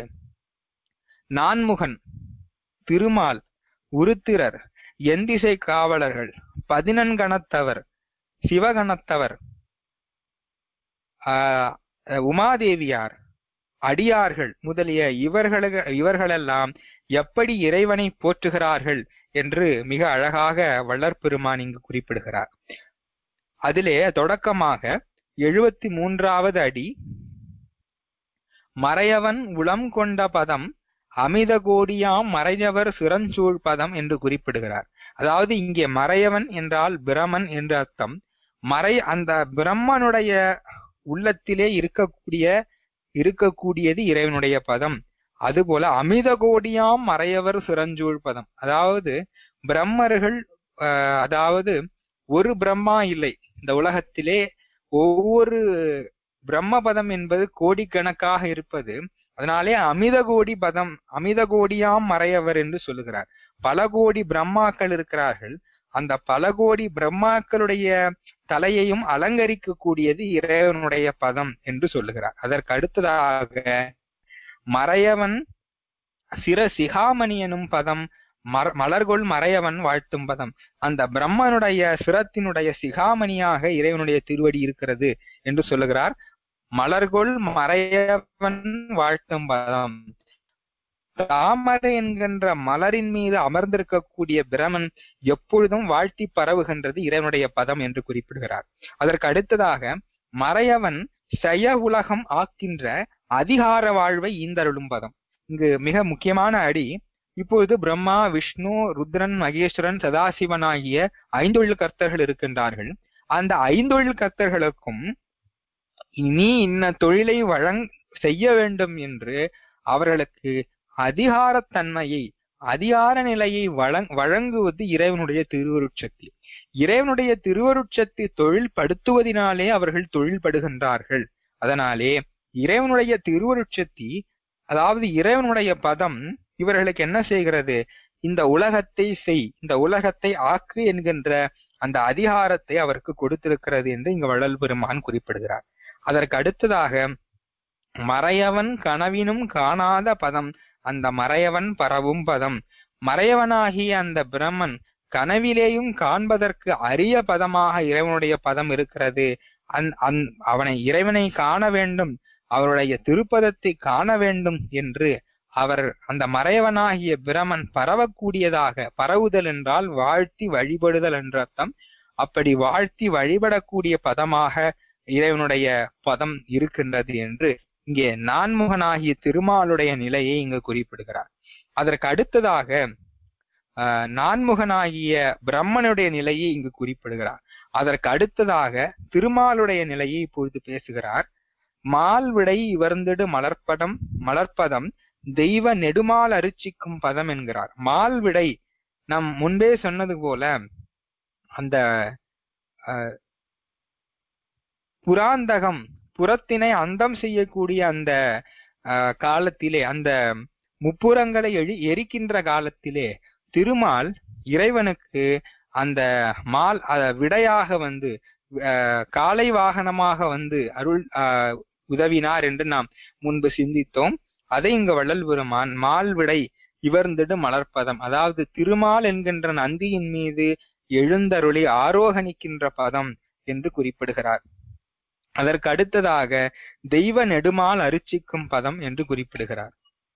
நான்முகன் திருமால் உருத்திரர் எந்திசை காவலர்கள் பதினன்கணத்தவர் சிவகணத்தவர் ஆஹ் உமாதேவியார் அடியார்கள் முதலிய இவர்கள இவர்களெல்லாம் எப்படி இறைவனை போற்றுகிறார்கள் என்று மிக அழகாக வள்ளற்பெருமான் இங்கு குறிப்பிடுகிறார் அதிலே தொடக்கமாக எழுபத்தி மூன்றாவது அடி மறையவன் உளம் கொண்ட பதம் அமித கோடியாம் மறையவர் சிறஞ்சூழ் பதம் என்று குறிப்பிடுகிறார் அதாவது இங்கே மறையவன் என்றால் பிரமன் என்று அர்த்தம் மறை அந்த பிரம்மனுடைய உள்ளத்திலே இருக்கக்கூடிய இருக்கக்கூடியது இறைவனுடைய பதம் அதுபோல அமித கோடியாம் மறையவர் சிறஞ்சூழ் பதம் அதாவது பிரம்மர்கள் ஆஹ், அதாவது ஒரு பிரம்மா இல்லை இந்த உலகத்திலே ஒவ்வொரு பிரம்மபதம் என்பது கோடிக்கணக்காக இருப்பது அதனாலே அமித கோடி பதம் அமித கோடியாம் மறையவர் என்று சொல்லுகிறார் பல கோடி பிரம்மாக்கள் இருக்கிறார்கள் அந்த பல கோடி பிரம்மாக்களுடைய தலையையும் அலங்கரிக்க கூடியது இறைவனுடைய பதம் என்று சொல்லுகிறார் அதற்கு அடுத்ததாக மறையவன் சிர சிகாமணி எனும் பதம் மர- மலர்கொள் மறையவன் வாழ்த்தும் பதம் அந்த பிரம்மனுடைய சிரத்தினுடைய சிகாமணியாக இறைவனுடைய திருவடி இருக்கிறது என்று சொல்லுகிறார் மலர்கொள் மறையவன் வாழ்த்தும் பதம் தாமரை என்கின்ற மலரின் மீது அமர்ந்திருக்கக்கூடிய பிரமன் எப்பொழுதும் வாழ்த்தி பரவுகின்றது இறைவனுடைய பதம் என்று குறிப்பிடுகிறார் அதற்கு அடுத்ததாக மறையவன் செய உலகம் ஆக்கின்ற அதிகார வாழ்வை ஈந்தருளும் பதம் இங்கு மிக முக்கியமான அடி இப்பொழுது பிரம்மா விஷ்ணு ருத்ரன் மகேஸ்வரன் சதாசிவன் ஆகிய ஐந்தொழில் கர்த்தர்கள் இருக்கின்றார்கள் அந்த ஐந்தொழில் கர்த்தர்களுக்கும் நீ இன்ன தொழிலை வழங் செய்ய வேண்டும் என்று அவர்களுக்கு அதிகாரத்தன்மையை அதிகார நிலையை வழங் வழங்குவது இறைவனுடைய திருவருட்சக்தி இறைவனுடைய திருவருட்சக்தி தொழில் படுத்துவதினாலே அவர்கள் தொழில் படுகின்றார்கள் அதனாலே இறைவனுடைய திருவருட்சக்தி அதாவது இறைவனுடைய பதம் இவர்களுக்கு என்ன செய்கிறது இந்த உலகத்தை செய் இந்த உலகத்தை ஆக்கு என்கின்ற அந்த அதிகாரத்தை அவருக்கு கொடுத்திருக்கிறது என்று இங்கு வள்ளல் பெருமான் குறிப்பிடுகிறார் அதற்கு அடுத்ததாக மறையவன் கனவினும் காணாத பதம் அந்த மறையவன் பரவும் பதம் மறையவனாகிய அந்த பிரம்மன் கனவிலேயும் காண்பதற்கு அரிய பதமாக இறைவனுடைய பதம் இருக்கிறது அந் அந் அவனை இறைவனை காண வேண்டும் அவருடைய திருப்பதத்தை காண வேண்டும் என்று அவர் அந்த மறையவனாகிய பிரமன் பரவக்கூடியதாக பரவுதல் என்றால் வாழ்த்தி வழிபடுதல் என்ற அர்த்தம் அப்படி வாழ்த்தி வழிபடக்கூடிய பதமாக இறைவனுடைய பதம் இருக்கின்றது என்று இங்கே நான்முகனாகிய திருமாலுடைய நிலையை இங்கு குறிப்பிடுகிறார் அதற்கு அடுத்ததாக ஆஹ், நான்முகனாகிய பிரம்மனுடைய நிலையை இங்கு குறிப்பிடுகிறார் அதற்கு அடுத்ததாக திருமாலுடைய நிலையை இப்பொழுது பேசுகிறார் மால்விடை இவர்ந்திடு மலர்ப்படம் மலர்ப்பதம் தெய்வ நெடுமால் அரிச்சிக்கும் பதம் என்கிறார் மால்விடை நம் முன்பே சொன்னது போல அந்த அஹ், புராந்தகம் புறத்தினை அந்தம் செய்யக்கூடிய அந்த அஹ், காலத்திலே அந்த முப்புறங்களை எழி எரிக்கின்ற காலத்திலே திருமால் இறைவனுக்கு அந்த மால் அஹ், விடையாக வந்து அஹ், காலை வாகனமாக வந்து அருள் அஹ், உதவினார் என்று நாம் முன்பு சிந்தித்தோம் அதை இங்கு வள்ளல் பெருமான் மால்விடை இவர்ந்திடு மலர்ப்பதம் அதாவது திருமால் என்கின்ற நந்தியின் மீது எழுந்தருளி ஆரோகணிக்கின்ற பதம் என்று குறிப்பிடுகிறார் அதற்கு அடுத்ததாக தெய்வ நெடுமால் அரிச்சிக்கும் பதம் என்று குறிப்பிடுகிறார்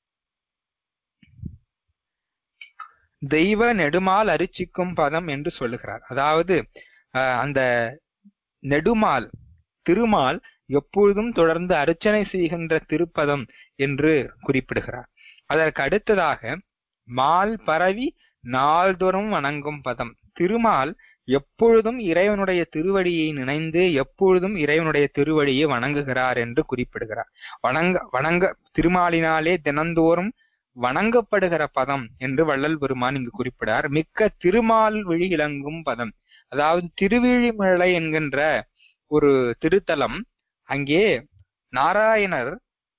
தெய்வ நெடுமால் அரிச்சிக்கும் பதம் என்று சொல்லுகிறார் அதாவது அஹ், அந்த நெடுமால் திருமால் எப்பொழுதும் தொடர்ந்து அர்ச்சனை செய்கின்ற திருப்பதம் என்று குறிப்பிடுகிறார் அதற்கு அடுத்ததாக மால் பரவி நாள்தோறும் வணங்கும் பதம் திருமால் எப்பொழுதும் இறைவனுடைய திருவடியை நினைந்து எப்பொழுதும் இறைவனுடைய திருவடியை வணங்குகிறார் என்று குறிப்பிடுகிறார் வணங்க வணங்க திருமாலினாலே தினந்தோறும் வணங்கப்படுகிற பதம் என்று வள்ளல் பெருமான் இங்கு குறிப்பிடார் மிக்க திருமால் விழி இளங்கும் பதம் அதாவது திருவிழிமலை என்கின்ற ஒரு திருத்தலம் அங்கே நாராயணர்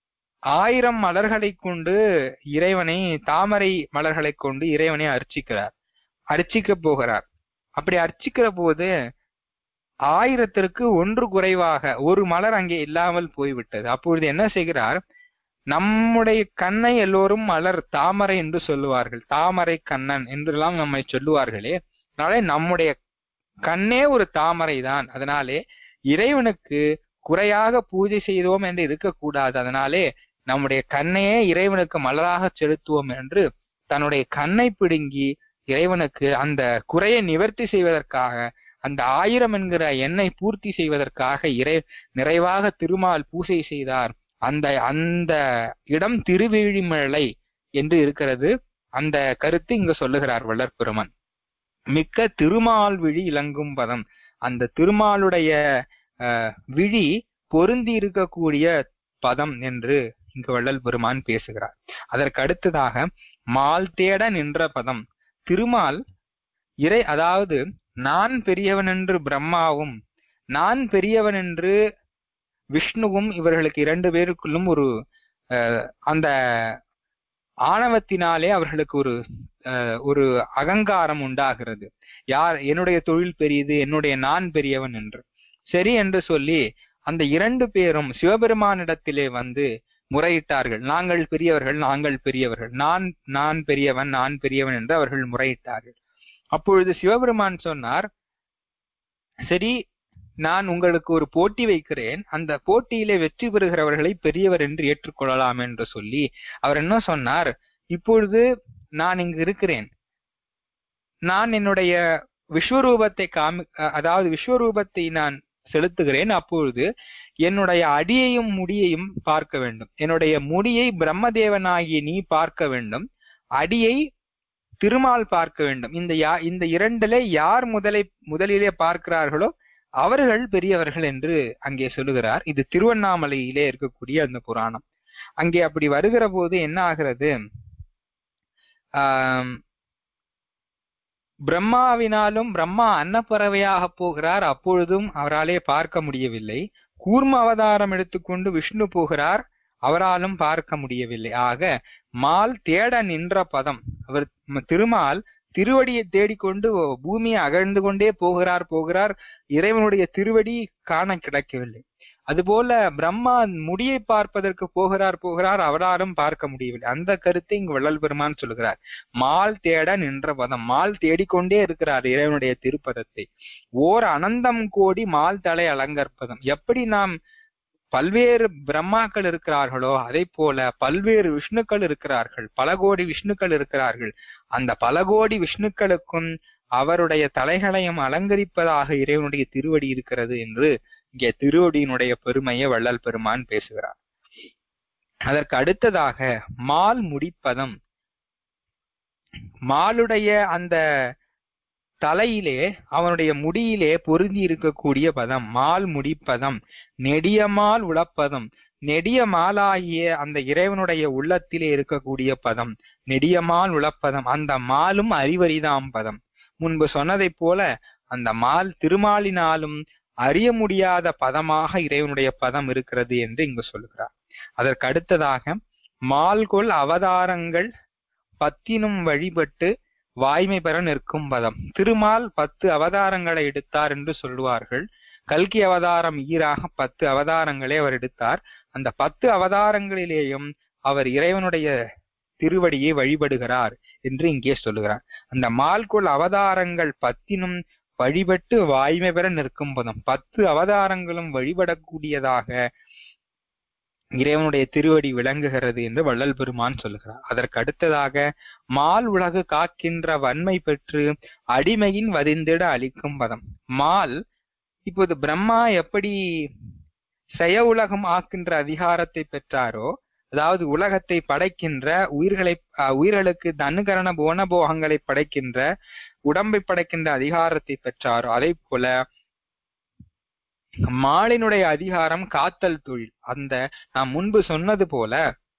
ஆயிரம் மலர்களை கொண்டு இறைவனை தாமரை மலர்களை கொண்டு இறைவனை அர்ச்சிக்கிறார் அர்ச்சிக்க போகிறார் அப்படி அர்ச்சிக்கிற போது ஆயிரத்திற்கு ஒன்று குறைவாக ஒரு மலர் அங்கே இல்லாமல் போய்விட்டது அப்பொழுது என்ன செய்கிறார் நம்முடைய கண்ணை எல்லோரும் மலர் தாமரை என்று சொல்லுவார்கள் தாமரை கண்ணன் என்றெல்லாம் நம்மை சொல்லுவார்களே அதனாலே நம்முடைய கண்ணே ஒரு தாமரை தான் அதனாலே இறைவனுக்கு குறையாக பூஜை செய்தோம் என்று இருக்கக்கூடாது அதனாலே நம்முடைய கண்ணையே இறைவனுக்கு மலராக செலுத்துவோம் என்று தன்னுடைய கண்ணை பிடுங்கி இறைவனுக்கு அந்த குறையை நிவர்த்தி செய்வதற்காக அந்த ஆயிரம் என்கிற எண்ணை பூர்த்தி செய்வதற்காக இறை நிறைவாக திருமால் பூஜை செய்தார் அந்த அந்த இடம் திருவிழிமலை என்று இருக்கிறது அந்த கருத்து இங்கு சொல்லுகிறார் வள்ளற்பெருமன் மிக்க திருமால் விழி இலங்கும் பதம் அந்த திருமாலுடைய அஹ், விழி பொருந்தி இருக்கக்கூடிய பதம் என்று இங்கு வள்ளல் பெருமான் பேசுகிறார் அதற்கு அடுத்ததாக மால் தேட நின்ற பதம் திருமால் இறை அதாவது நான் பெரியவன் என்று பிரம்மாவும் நான் பெரியவன் என்று விஷ்ணுவும் இவர்களுக்கு இரண்டு பேருக்குள்ளும் ஒரு அஹ், அந்த ஆணவத்தினாலே அவர்களுக்கு ஒரு அஹ், ஒரு அகங்காரம் உண்டாகிறது யார் என்னுடைய தொழில் பெரியது என்னுடைய நான் பெரியவன் என்று சரி என்று சொல்லி அந்த இரண்டு பேரும் சிவபெருமானிடத்திலே வந்து முறையிட்டார்கள் நாங்கள் பெரியவர்கள் நாங்கள் பெரியவர்கள் நான் நான் பெரியவன் நான் பெரியவன் என்று அவர்கள் முறையிட்டார்கள் அப்பொழுது சிவபெருமான் சொன்னார் சரி நான் உங்களுக்கு ஒரு போட்டி வைக்கிறேன் அந்த போட்டியிலே வெற்றி பெறுகிறவர்களை பெரியவர் என்று ஏற்றுக்கொள்ளலாம் என்று சொல்லி அவர் என்ன சொன்னார் இப்பொழுது நான் இங்கு இருக்கிறேன் நான் என்னுடைய விஸ்வரூபத்தை காமி அ- அதாவது விஸ்வரூபத்தை நான் செலுத்துகிறேன் அப்பொழுது என்னுடைய அடியையும் முடியையும் பார்க்க வேண்டும் என்னுடைய முடியை பிரம்மதேவனாகிய நீ பார்க்க வேண்டும் அடியை திருமால் பார்க்க வேண்டும் இந்த யா இந்த இரண்டிலே யார் முதலை முதலிலே பார்க்கிறார்களோ அவர்கள் பெரியவர்கள் என்று அங்கே சொல்லுகிறார் இது திருவண்ணாமலையிலே இருக்கக்கூடிய அந்த புராணம் அங்கே அப்படி வருகிற போது என்ன ஆகிறது ஆம், பிரம்மாவினாலும் பிரம்மா அன்னப்பறவையாக போகிறார் அப்பொழுதும் அவராலே பார்க்க முடியவில்லை கூர்ம அவதாரம் எடுத்துக்கொண்டு விஷ்ணு போகிறார் அவராலும் பார்க்க முடியவில்லை ஆக மால் தேட நின்ற பதம் அவர் ம- திருமால் திருவடியை தேடிக்கொண்டு பூமியை அகழ்ந்து கொண்டே போகிறார் போகிறார் இறைவனுடைய திருவடி காண கிடைக்கவில்லை அதுபோல பிரம்மா முடியை பார்ப்பதற்கு போகிறார் போகிறார் அவராலும் பார்க்க முடியவில்லை அந்த கருத்தை இங்கு வள்ளல் பெருமான் சொல்கிறார் மால் தேட நின்ற பதம் மால் தேடிக்கொண்டே இருக்கிறார் இறைவனுடைய திருப்பதத்தை ஓர் அனந்தம் கோடி மால் தலை அலங்கற்பதம் எப்படி நாம் பல்வேறு பிரம்மாக்கள் இருக்கிறார்களோ அதை போல பல்வேறு விஷ்ணுக்கள் இருக்கிறார்கள் பல கோடி விஷ்ணுக்கள் இருக்கிறார்கள் அந்த பல கோடி விஷ்ணுக்களுக்கும் அவருடைய தலைகளையும் அலங்கரிப்பதாக இறைவனுடைய திருவடி இருக்கிறது என்று இங்கே திருவடியினுடைய பெருமையை வள்ளல் பெருமான் பேசுகிறார் அதற்கு அடுத்ததாக மால் முடிப்பதம் மாலுடைய அந்த தலையிலே அவனுடைய முடியிலே பொருந்தி இருக்கக்கூடிய பதம் மால் முடிப்பதம் நெடியமால் உளப்பதம் நெடிய மாலாகிய அந்த இறைவனுடைய உள்ளத்திலே இருக்கக்கூடிய பதம் நெடியமால் உளப்பதம் அந்த மாலும் அறிவரிதாம் பதம் முன்பு சொன்னதைப் போல அந்த மால் திருமாலினாலும் அறிய முடியாத பதமாக இறைவனுடைய பதம் இருக்கிறது என்று இங்கு சொல்கிறார் அதற்கு அடுத்ததாக மால்கொள் அவதாரங்கள் பத்தினும் வழிபட்டு வாய்மை பெற நிற்கும் பதம் திருமால் பத்து அவதாரங்களை எடுத்தார் என்று சொல்லுவார்கள் கல்கி அவதாரம் ஈராக பத்து அவதாரங்களை அவர் எடுத்தார் அந்த பத்து அவதாரங்களிலேயும் அவர் இறைவனுடைய திருவடியை வழிபடுகிறார் என்று இங்கே சொல்லுகிறார் அந்த மால்கொள் அவதாரங்கள் பத்தினும் வழிபட்டு வாய்மை பெற நிற்கும் பதம் பத்து அவதாரங்களும் வழிபடக்கூடியதாக இறைவனுடைய திருவடி விளங்குகிறது என்று வள்ளல் பெருமான் சொல்லுகிறார் அதற்கு அடுத்ததாக மால் உலகு காக்கின்ற வன்மை பெற்று அடிமையின் வதிந்திட அளிக்கும் பதம் மால் இப்போது பிரம்மா எப்படி செய உலகம் ஆக்கின்ற அதிகாரத்தை பெற்றாரோ அதாவது உலகத்தை படைக்கின்ற உயிர்களை அஹ், உயிர்களுக்கு தனுகரண போனபோகங்களை படைக்கின்ற உடம்பை படைக்கின்ற அதிகாரத்தை பெற்றாரோ அதே போல மாலினுடைய அதிகாரம் காத்தல் தொழில் அந்த நாம் முன்பு சொன்னது போல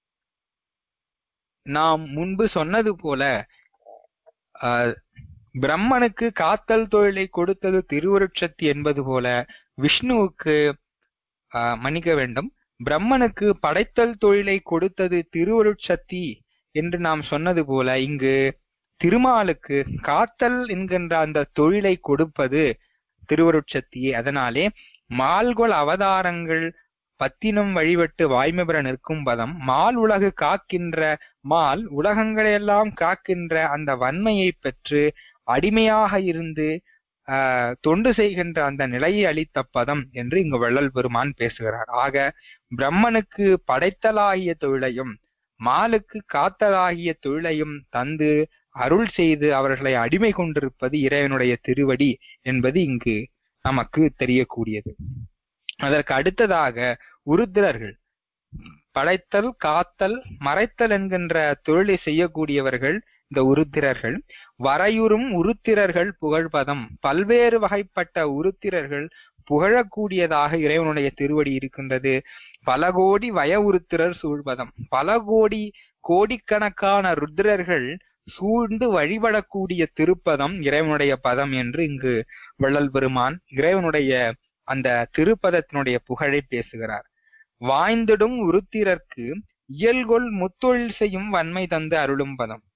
நாம் முன்பு சொன்னது போல அஹ், பிரம்மனுக்கு காத்தல் தொழிலை கொடுத்தது திருவருட்சக்தி என்பது போல விஷ்ணுவுக்கு அஹ், மன்னிக்க வேண்டும் பிரம்மனுக்கு படைத்தல் தொழிலை கொடுத்தது திருவருட்சக்தி என்று நாம் சொன்னது போல இங்கு திருமாலுக்கு காத்தல் என்கின்ற அந்த தொழிலை கொடுப்பது திருவருட்சக்தியே அதனாலே மால்கொள் அவதாரங்கள் பத்தினும் வழிபட்டு வாய்மை பெற நிற்கும் பதம் மால் உலகு காக்கின்ற மால் உலகங்களையெல்லாம் காக்கின்ற அந்த வன்மையை பெற்று அடிமையாக இருந்து ஆஹ், தொண்டு செய்கின்ற அந்த நிலையை அளித்த பதம் என்று இங்கு வள்ளல் பெருமான் பேசுகிறார் ஆக பிரம்மனுக்கு படைத்தலாகிய தொழிலையும் மாலுக்கு காத்தலாகிய தொழிலையும் தந்து அருள் செய்து அவர்களை அடிமை கொண்டிருப்பது இறைவனுடைய திருவடி என்பது இங்கு நமக்கு தெரியக்கூடியது அதற்கு அடுத்ததாக உருத்திரர்கள் படைத்தல் காத்தல் மறைத்தல் என்கின்ற தொழிலை செய்யக்கூடியவர்கள் இந்த உருத்திரர்கள் வரையுறும் உருத்திரர்கள் புகழ்பதம் பல்வேறு வகைப்பட்ட உருத்திரர்கள் புகழக்கூடியதாக இறைவனுடைய திருவடி இருக்கின்றது பல கோடி வய உருத்திரர் சூழ்பதம் பல கோடி கோடிக்கணக்கான ருத்திரர்கள் சூழ்ந்து வழிபடக்கூடிய திருப்பதம் இறைவனுடைய பதம் என்று இங்கு வள்ளல் பெருமான் இறைவனுடைய அந்த திருப்பதத்தினுடைய புகழை பேசுகிறார் வாய்ந்திடும் உருத்திரர்க்கு இயல்கொள் முத்தொழில் செய்யும் வன்மை தந்து அருளும் பதம்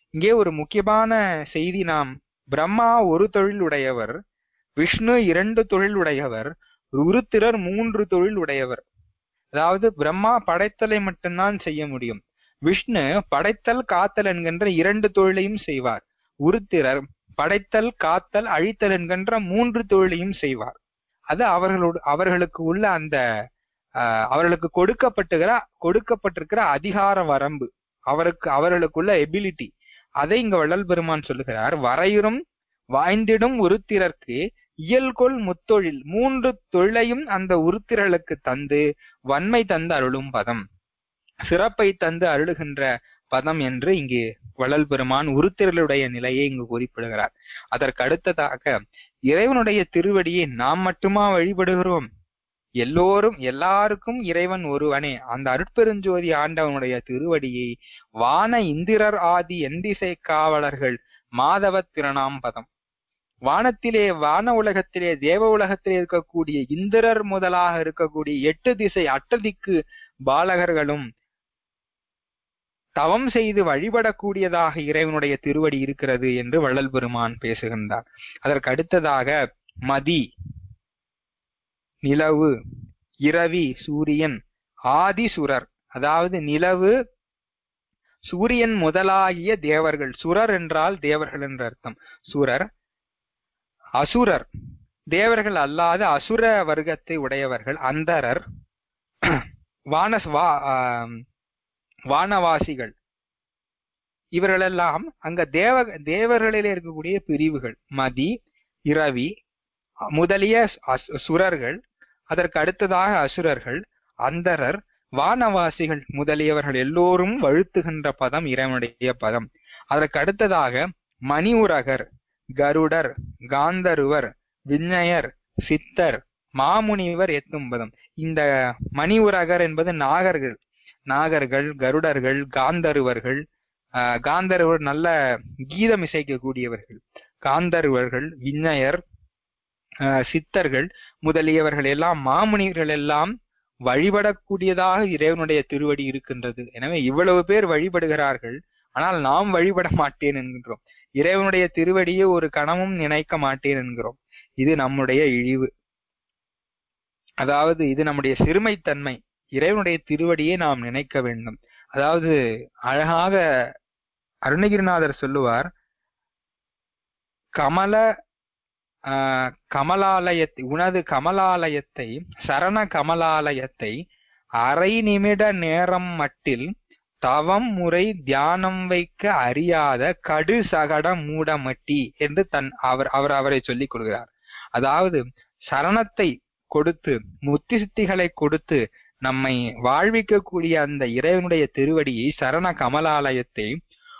இங்கே ஒரு முக்கியமான செய்தி நாம் பிரம்மா ஒரு தொழில் உடையவர் விஷ்ணு இரண்டு தொழில் உடையவர் உருத்திரர் மூன்று தொழில் உடையவர் அதாவது பிரம்மா படைத்தலை மட்டும்தான் செய்ய முடியும் விஷ்ணு படைத்தல் காத்தல் என்கின்ற இரண்டு தொழிலையும் செய்வார் உருத்திரர் படைத்தல் காத்தல் அழித்தல் என்கின்ற மூன்று தொழிலையும் செய்வார் அது அவர்களோடு அவர்களுக்கு உள்ள அந்த ஆஹ், அவர்களுக்கு கொடுக்கப்பட்டுகிற கொடுக்கப்பட்டிருக்கிற அதிகார வரம்பு அவருக்கு அவர்களுக்குள்ள எபிலிட்டி அதை இங்க வள்ளல் பெருமான் சொல்லுகிறார் வரையுறும் வாய்ந்திடும் உருத்திரர்க்கு இயல்கொள் முத்தொழில் மூன்று தொழிலையும் அந்த உருத்திரர்களுக்கு தந்து வன்மை தந்து அருளும் பதம் சிறப்பை தந்து அருளுகின்ற பதம் என்று இங்கு வள்ளல் பெருமான் உருத்திரலுடைய நிலையை இங்கு குறிப்பிடுகிறார் அதற்கு அடுத்ததாக இறைவனுடைய திருவடியை நாம் மட்டுமா வழிபடுகிறோம் எல்லோரும் எல்லாருக்கும் இறைவன் ஒருவனே அந்த அருட்பெருஞ்சோதி ஆண்டவனுடைய திருவடியை வான இந்திரர் ஆதி எந்திசை காவலர்கள் மாதவ திரணாம் பதம் வானத்திலே வான உலகத்திலே தேவ உலகத்திலே இருக்கக்கூடிய இந்திரர் முதலாக இருக்கக்கூடிய எட்டு திசை அட்டதிக்கு பாலகர்களும் தவம் செய்து வழிபடக்கூடியதாக இறைவனுடைய திருவடி இருக்கிறது என்று வள்ளல் பெருமான் பேசுகின்றார் அதற்கு அடுத்ததாக மதி நிலவு இரவி சூரியன் ஆதிசுரர் அதாவது நிலவு சூரியன் முதலாகிய தேவர்கள் சுரர் என்றால் தேவர்கள் என்ற அர்த்தம் சுரர் அசுரர் தேவர்கள் அல்லாத அசுர வர்க்கத்தை உடையவர்கள் அந்தரர் வானஸ் வா ஆம், வானவாசிகள் இவர்களெல்லாம் அங்க தேவ தேவர்களிலே இருக்கக்கூடிய பிரிவுகள் மதி இரவி முதலிய அஸ்- சுரர்கள் அதற்கு அடுத்ததாக அசுரர்கள் அந்தரர் வானவாசிகள் முதலியவர்கள் எல்லோரும் வழுத்துகின்ற பதம் இறைவனுடைய பதம் அதற்கு அடுத்ததாக மணிவுரகர் கருடர் காந்தருவர் விஞ்ஞயர் சித்தர் மாமுனிவர் எத்தும் பதம் இந்த மணிவுரகர் என்பது நாகர்கள் நாகர்கள் கருடர்கள் காந்தருவர்கள் ஆஹ், காந்தருவர் நல்ல கீதம் இசைக்கக்கூடியவர்கள் காந்தருவர்கள் விஞ்ஞயர் ஆஹ், சித்தர்கள் முதலியவர்கள் எல்லாம் மாமுனிவர்கள் எல்லாம் வழிபடக்கூடியதாக இறைவனுடைய திருவடி இருக்கின்றது எனவே இவ்வளவு பேர் வழிபடுகிறார்கள் ஆனால் நாம் வழிபட மாட்டேன் என்கின்றோம் இறைவனுடைய திருவடியை ஒரு கணமும் நினைக்க மாட்டேன் என்கிறோம் இது நம்முடைய இழிவு அதாவது இது நம்முடைய சிறுமைத்தன்மை இறைவனுடைய திருவடியை நாம் நினைக்க வேண்டும் அதாவது அழகாக அருணகிரிநாதர் சொல்லுவார் கமல ஆஹ், கமலாலயத்தை உனது கமலாலயத்தை சரண கமலாலயத்தை அரை நிமிட நேரம் மட்டில் தவம் முறை தியானம் வைக்க அறியாத கடு சகட மூடமட்டி என்று தன் அவர் அவர் அவரை சொல்லிக் கொள்கிறார் அதாவது சரணத்தை கொடுத்து முத்தி சித்திகளை கொடுத்து நம்மை வாழ்விக்கக்கூடிய அந்த இறைவனுடைய திருவடியை சரண கமலாலயத்தை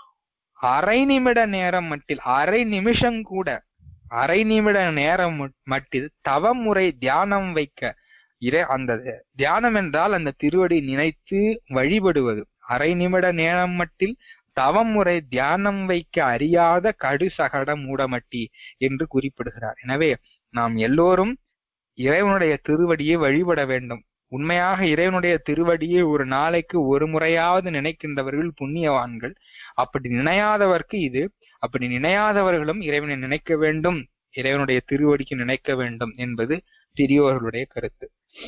அரை நிமிட நேரம் மட்டில் அரை நிமிஷம் கூட அரை நிமிட நேரம் மட்- மட்டில் தவம் முறை தியானம் வைக்க இறை அந்த தியானம் என்றால் அந்த திருவடி நினைத்து வழிபடுவது அரை நிமிட நேரம் மட்டில் தவம் முறை தியானம் வைக்க அறியாத கடு சகட மூடமட்டி என்று குறிப்பிடுகிறார் எனவே நாம் எல்லோரும் இறைவனுடைய திருவடியை வழிபட வேண்டும் உண்மையாக இறைவனுடைய திருவடியை ஒரு நாளைக்கு ஒரு முறையாவது நினைக்கின்றவர்கள் புண்ணியவான்கள் அப்படி நினையாதவர்க்கு இது அப்படி நினையாதவர்களும் இறைவனை நினைக்க வேண்டும் இறைவனுடைய திருவடிக்கு நினைக்க வேண்டும் என்பது பெரியோர்களுடைய கருத்து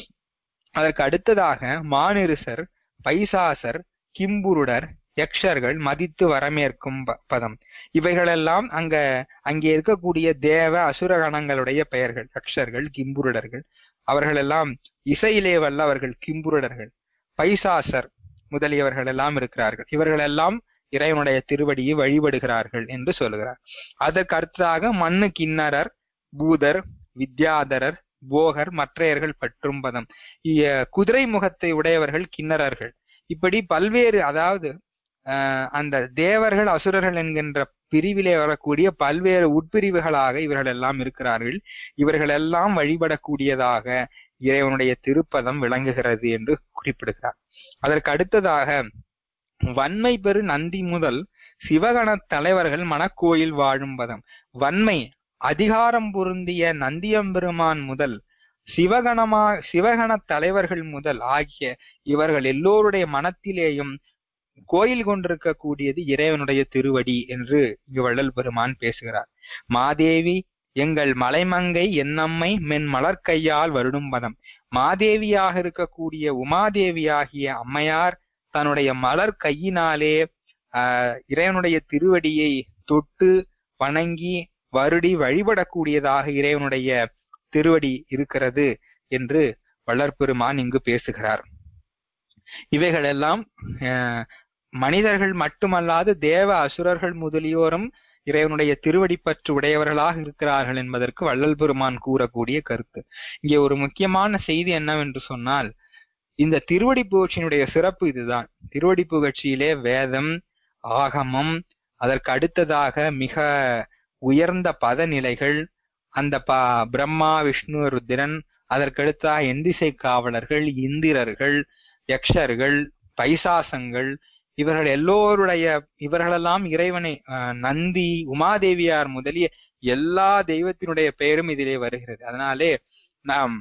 அதற்கு அடுத்ததாக மானிருசர் பைசாசர் கிம்புருடர் யக்ஷர்கள் மதித்து வரமேற்கும் ப- பதம் இவைகளெல்லாம் அங்க அங்கே இருக்கக்கூடிய தேவ அசுரகணங்களுடைய பெயர்கள் யக்ஷர்கள் கிம்புருடர்கள் அவர்களெல்லாம் இசையிலே வல்லவர்கள் கிம்புருடர்கள் பைசாசர் முதலியவர்கள் எல்லாம் இருக்கிறார்கள் இவர்களெல்லாம் இறைவனுடைய திருவடியை வழிபடுகிறார்கள் என்று சொல்கிறார் அதற்கு அடுத்ததாக மண்ணு கிண்ணரர் பூதர் வித்யாதரர் போகர் மற்றையர்கள் பற்றும் பதம் இ- குதிரை முகத்தை உடையவர்கள் கிண்ணறர்கள் இப்படி பல்வேறு அதாவது ஆஹ், அந்த தேவர்கள் அசுரர்கள் என்கின்ற பிரிவிலே வரக்கூடிய பல்வேறு உட்பிரிவுகளாக இவர்கள் எல்லாம் இருக்கிறார்கள் இவர்கள் எல்லாம் வழிபடக்கூடியதாக இறைவனுடைய திருப்பதம் விளங்குகிறது என்று குறிப்பிடுகிறார் அதற்கு அடுத்ததாக வன்மை பெரு நந்தி முதல் சிவகணத் தலைவர்கள் மணக்கோயில் வாழும் பதம் வன்மை அதிகாரம் பொருந்திய நந்தியம்பெருமான் முதல் சிவகணமா சிவகண தலைவர்கள் முதல் ஆகிய இவர்கள் எல்லோருடைய மனத்திலேயும் கோயில் கொண்டிருக்கக்கூடியது இறைவனுடைய திருவடி என்று இங்கு வள்ளல் பெருமான் பேசுகிறார் மாதேவி எங்கள் மலைமங்கை என்னம்மை மென் மலர்க்கையால் வருடும் பதம் மாதேவியாக இருக்கக்கூடிய உமாதேவியாகிய அம்மையார் தன்னுடைய மலர் கையினாலே ஆஹ் இறைவனுடைய திருவடியை தொட்டு வணங்கி வருடி வழிபடக்கூடியதாக இறைவனுடைய திருவடி இருக்கிறது என்று வள்ளற்பெருமான் இங்கு பேசுகிறார் இவைகளெல்லாம் அஹ், மனிதர்கள் மட்டுமல்லாது தேவ அசுரர்கள் முதலியோரும் இறைவனுடைய திருவடி பற்று உடையவர்களாக இருக்கிறார்கள் என்பதற்கு வள்ளல் பெருமான் கூறக்கூடிய கருத்து இங்கே ஒரு முக்கியமான செய்தி என்னவென்று சொன்னால் இந்த திருவடி புகழ்ச்சியினுடைய சிறப்பு இதுதான் திருவடி புகழ்ச்சியிலே வேதம் ஆகமம் அதற்கு அடுத்ததாக மிக உயர்ந்த பதநிலைகள் அந்த ப பிரம்மா விஷ்ணு ருத்திரன் அதற்கடுத்ததாக எந்திசை காவலர்கள் இந்திரர்கள் யக்ஷர்கள் பைசாசங்கள் இவர்கள் எல்லோருடைய இவர்களெல்லாம் இறைவனை அஹ், நந்தி உமாதேவியார் முதலிய எல்லா தெய்வத்தினுடைய பெயரும் இதிலே வருகிறது அதனாலே நாம்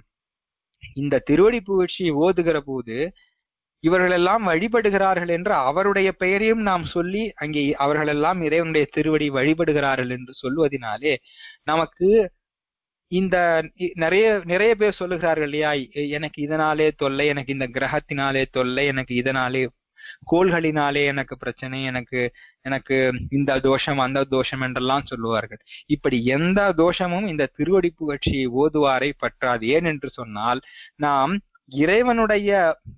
இந்த திருவடி புகழ்ச்சியை ஓதுகிற போது இவர்களெல்லாம் வழிபடுகிறார்கள் என்று அவருடைய பெயரையும் நாம் சொல்லி அங்கே அவர்களெல்லாம் இறைவனுடைய திருவடி வழிபடுகிறார்கள் என்று சொல்வதினாலே நமக்கு இந்த இ- நிறைய நிறைய பேர் சொல்லுகிறார்கள் இல்லையா எ- எனக்கு இதனாலே தொல்லை எனக்கு இந்த கிரகத்தினாலே தொல்லை எனக்கு இதனாலே கோள்களினாலே எனக்கு பிரச்சனை எனக்கு எனக்கு இந்த தோஷம் அந்த தோஷம் என்றெல்லாம் சொல்லுவார்கள் இப்படி எந்த தோஷமும் இந்த திருவடி புகழ்ச்சியை ஓதுவாரை பற்றாது ஏன் என்று சொன்னால் நாம் இறைவனுடைய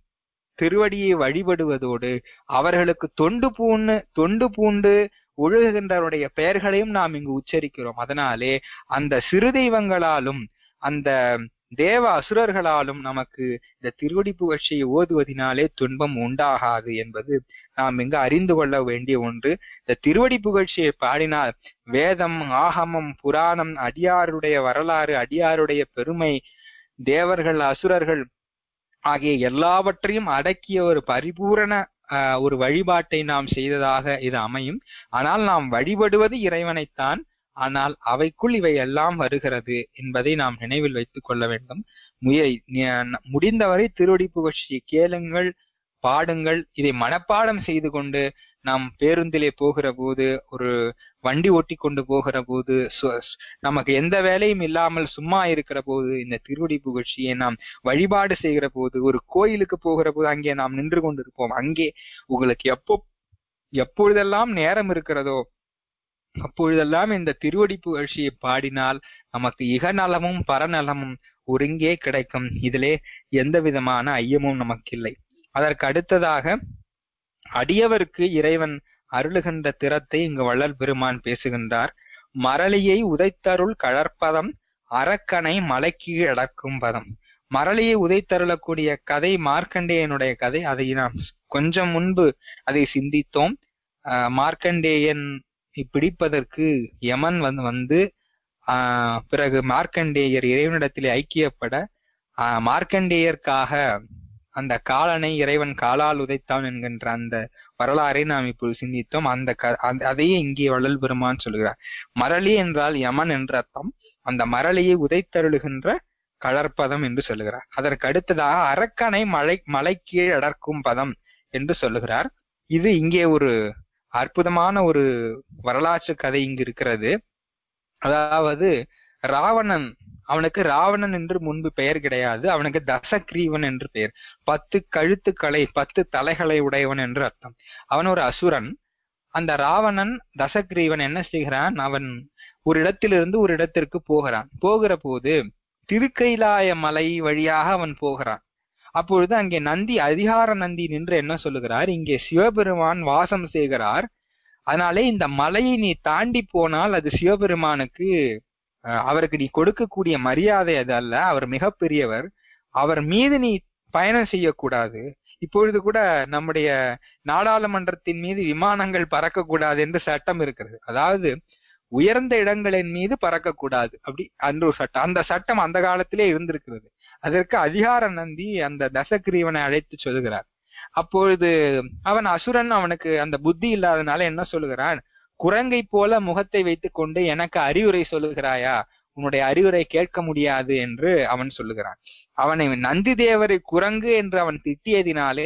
திருவடியை வழிபடுவதோடு அவர்களுக்கு தொண்டு பூண்டு தொண்டு பூண்டு ஒழுகுகின்றவருடைய பெயர்களையும் நாம் இங்கு உச்சரிக்கிறோம் அதனாலே அந்த சிறு தெய்வங்களாலும் அந்த தேவ அசுரர்களாலும் நமக்கு இந்த திருவடி புகழ்ச்சியை ஓதுவதினாலே துன்பம் உண்டாகாது என்பது நாம் இங்கு அறிந்து கொள்ள வேண்டிய ஒன்று இந்த திருவடி புகழ்ச்சியை பாடினால் வேதம் ஆகமம் புராணம் அடியாருடைய வரலாறு அடியாருடைய பெருமை தேவர்கள் அசுரர்கள் ஆகிய எல்லாவற்றையும் அடக்கிய ஒரு பரிபூரண ஆஹ், ஒரு வழிபாட்டை நாம் செய்ததாக இது அமையும் ஆனால் நாம் வழிபடுவது இறைவனைத்தான் ஆனால் அவைக்குள் இவை எல்லாம் வருகிறது என்பதை நாம் நினைவில் வைத்துக் கொள்ள வேண்டும் முய ந- முடிந்தவரை திருவடி புகழ்ச்சியை கேளுங்கள் பாடுங்கள் இதை மனப்பாடம் செய்து கொண்டு நாம் பேருந்திலே போகிற போது ஒரு வண்டி ஓட்டி கொண்டு போகிற போது சு- நமக்கு எந்த வேலையும் இல்லாமல் சும்மா இருக்கிற போது இந்த திருவடி புகழ்ச்சியை நாம் வழிபாடு செய்கிற போது ஒரு கோயிலுக்கு போகிற போது அங்கே நாம் நின்று கொண்டிருப்போம் அங்கே உங்களுக்கு எப்போ எப்பொழுதெல்லாம் நேரம் இருக்கிறதோ அப்பொழுதெல்லாம் இந்த திருவடி புகழ்ச்சியை பாடினால் நமக்கு இகநலமும் பரநலமும் ஒருங்கே கிடைக்கும் இதிலே எந்த விதமான ஐயமும் நமக்கு இல்லை அதற்கு அடுத்ததாக அடியவருக்கு இறைவன் அருளுகின்ற திறத்தை இங்கு வள்ளல் பெருமான் பேசுகின்றார் மரளியை உதைத்தருள் கழற்பதம் அரக்கனை மலைக்கீழ் அடக்கும் பதம் மரளியை உதைத்தருளக்கூடிய கதை மார்க்கண்டேயனுடைய கதை அதை நாம் கொஞ்சம் முன்பு அதை சிந்தித்தோம் ஆஹ் மார்க்கண்டேயன் பிடிப்பதற்கு யமன் வந்து வந்து ஆஹ் பிறகு மார்க்கண்டேயர் இறைவனிடத்திலே ஐக்கியப்பட ஆஹ் மார்க்கண்டேயருக்காக அந்த காலனை இறைவன் காலால் உதைத்தான் என்கின்ற அந்த வரலாறை நாம் இப்போது சிந்தித்தோம் அந்த க- அந்த- அதையே இங்கே வள்ளல் பெருமான் சொல்கிறார் மரளி என்றால் யமன் என்ற அர்த்தம் அந்த மரளியை உதைத்தருளுகின்ற கலர்ப்பதம் என்று சொல்லுகிறார் அதற்கு அடுத்ததாக அரக்கனை மலை மலை கீழ் அடர்க்கும் பதம் என்று சொல்லுகிறார் இது இங்கே ஒரு அற்புதமான ஒரு வரலாற்று கதை இங்கு இருக்கிறது அதாவது ராவணன் அவனுக்கு ராவணன் என்று முன்பு பெயர் கிடையாது அவனுக்கு தசக்ரீவன் என்று பெயர் பத்து கழுத்துக்களை பத்து தலைகளை உடையவன் என்று அர்த்தம் அவன் ஒரு அசுரன் அந்த ராவணன் தசக்ரீவன் என்ன செய்கிறான் அவன் ஒரு இடத்திலிருந்து ஒரு இடத்திற்கு போகிறான் போகிற போது திருக்கைலாய மலை வழியாக அவன் போகிறான் அப்பொழுது அங்கே நந்தி அதிகார நந்தி நின்று என்ன சொல்லுகிறார் இங்கே சிவபெருமான் வாசம் செய்கிறார் அதனாலே இந்த மலையை நீ தாண்டி போனால் அது சிவபெருமானுக்கு அஹ், அவருக்கு நீ கொடுக்கக்கூடிய மரியாதை அது அல்ல அவர் மிகப்பெரியவர் அவர் மீது நீ பயணம் செய்யக்கூடாது இப்பொழுது கூட நம்முடைய நாடாளுமன்றத்தின் மீது விமானங்கள் பறக்கக்கூடாது என்று சட்டம் இருக்கிறது அதாவது உயர்ந்த இடங்களின் மீது பறக்கக்கூடாது அப்படி அந்த ஒரு சட்டம் அந்த சட்டம் அந்த காலத்திலே இருந்திருக்கிறது அதற்கு அதிகார நந்தி அந்த தசகிரீவனை அழைத்து சொல்லுகிறார் அப்பொழுது அவன் அசுரன் அவனுக்கு அந்த புத்தி இல்லாதனால என்ன சொல்லுகிறான் குரங்கை போல முகத்தை வைத்துக் கொண்டு எனக்கு அறிவுரை சொல்லுகிறாயா உன்னுடைய அறிவுரை கேட்க முடியாது என்று அவன் சொல்லுகிறான் அவனை நந்தி தேவரை குரங்கு என்று அவன் திட்டியதினாலே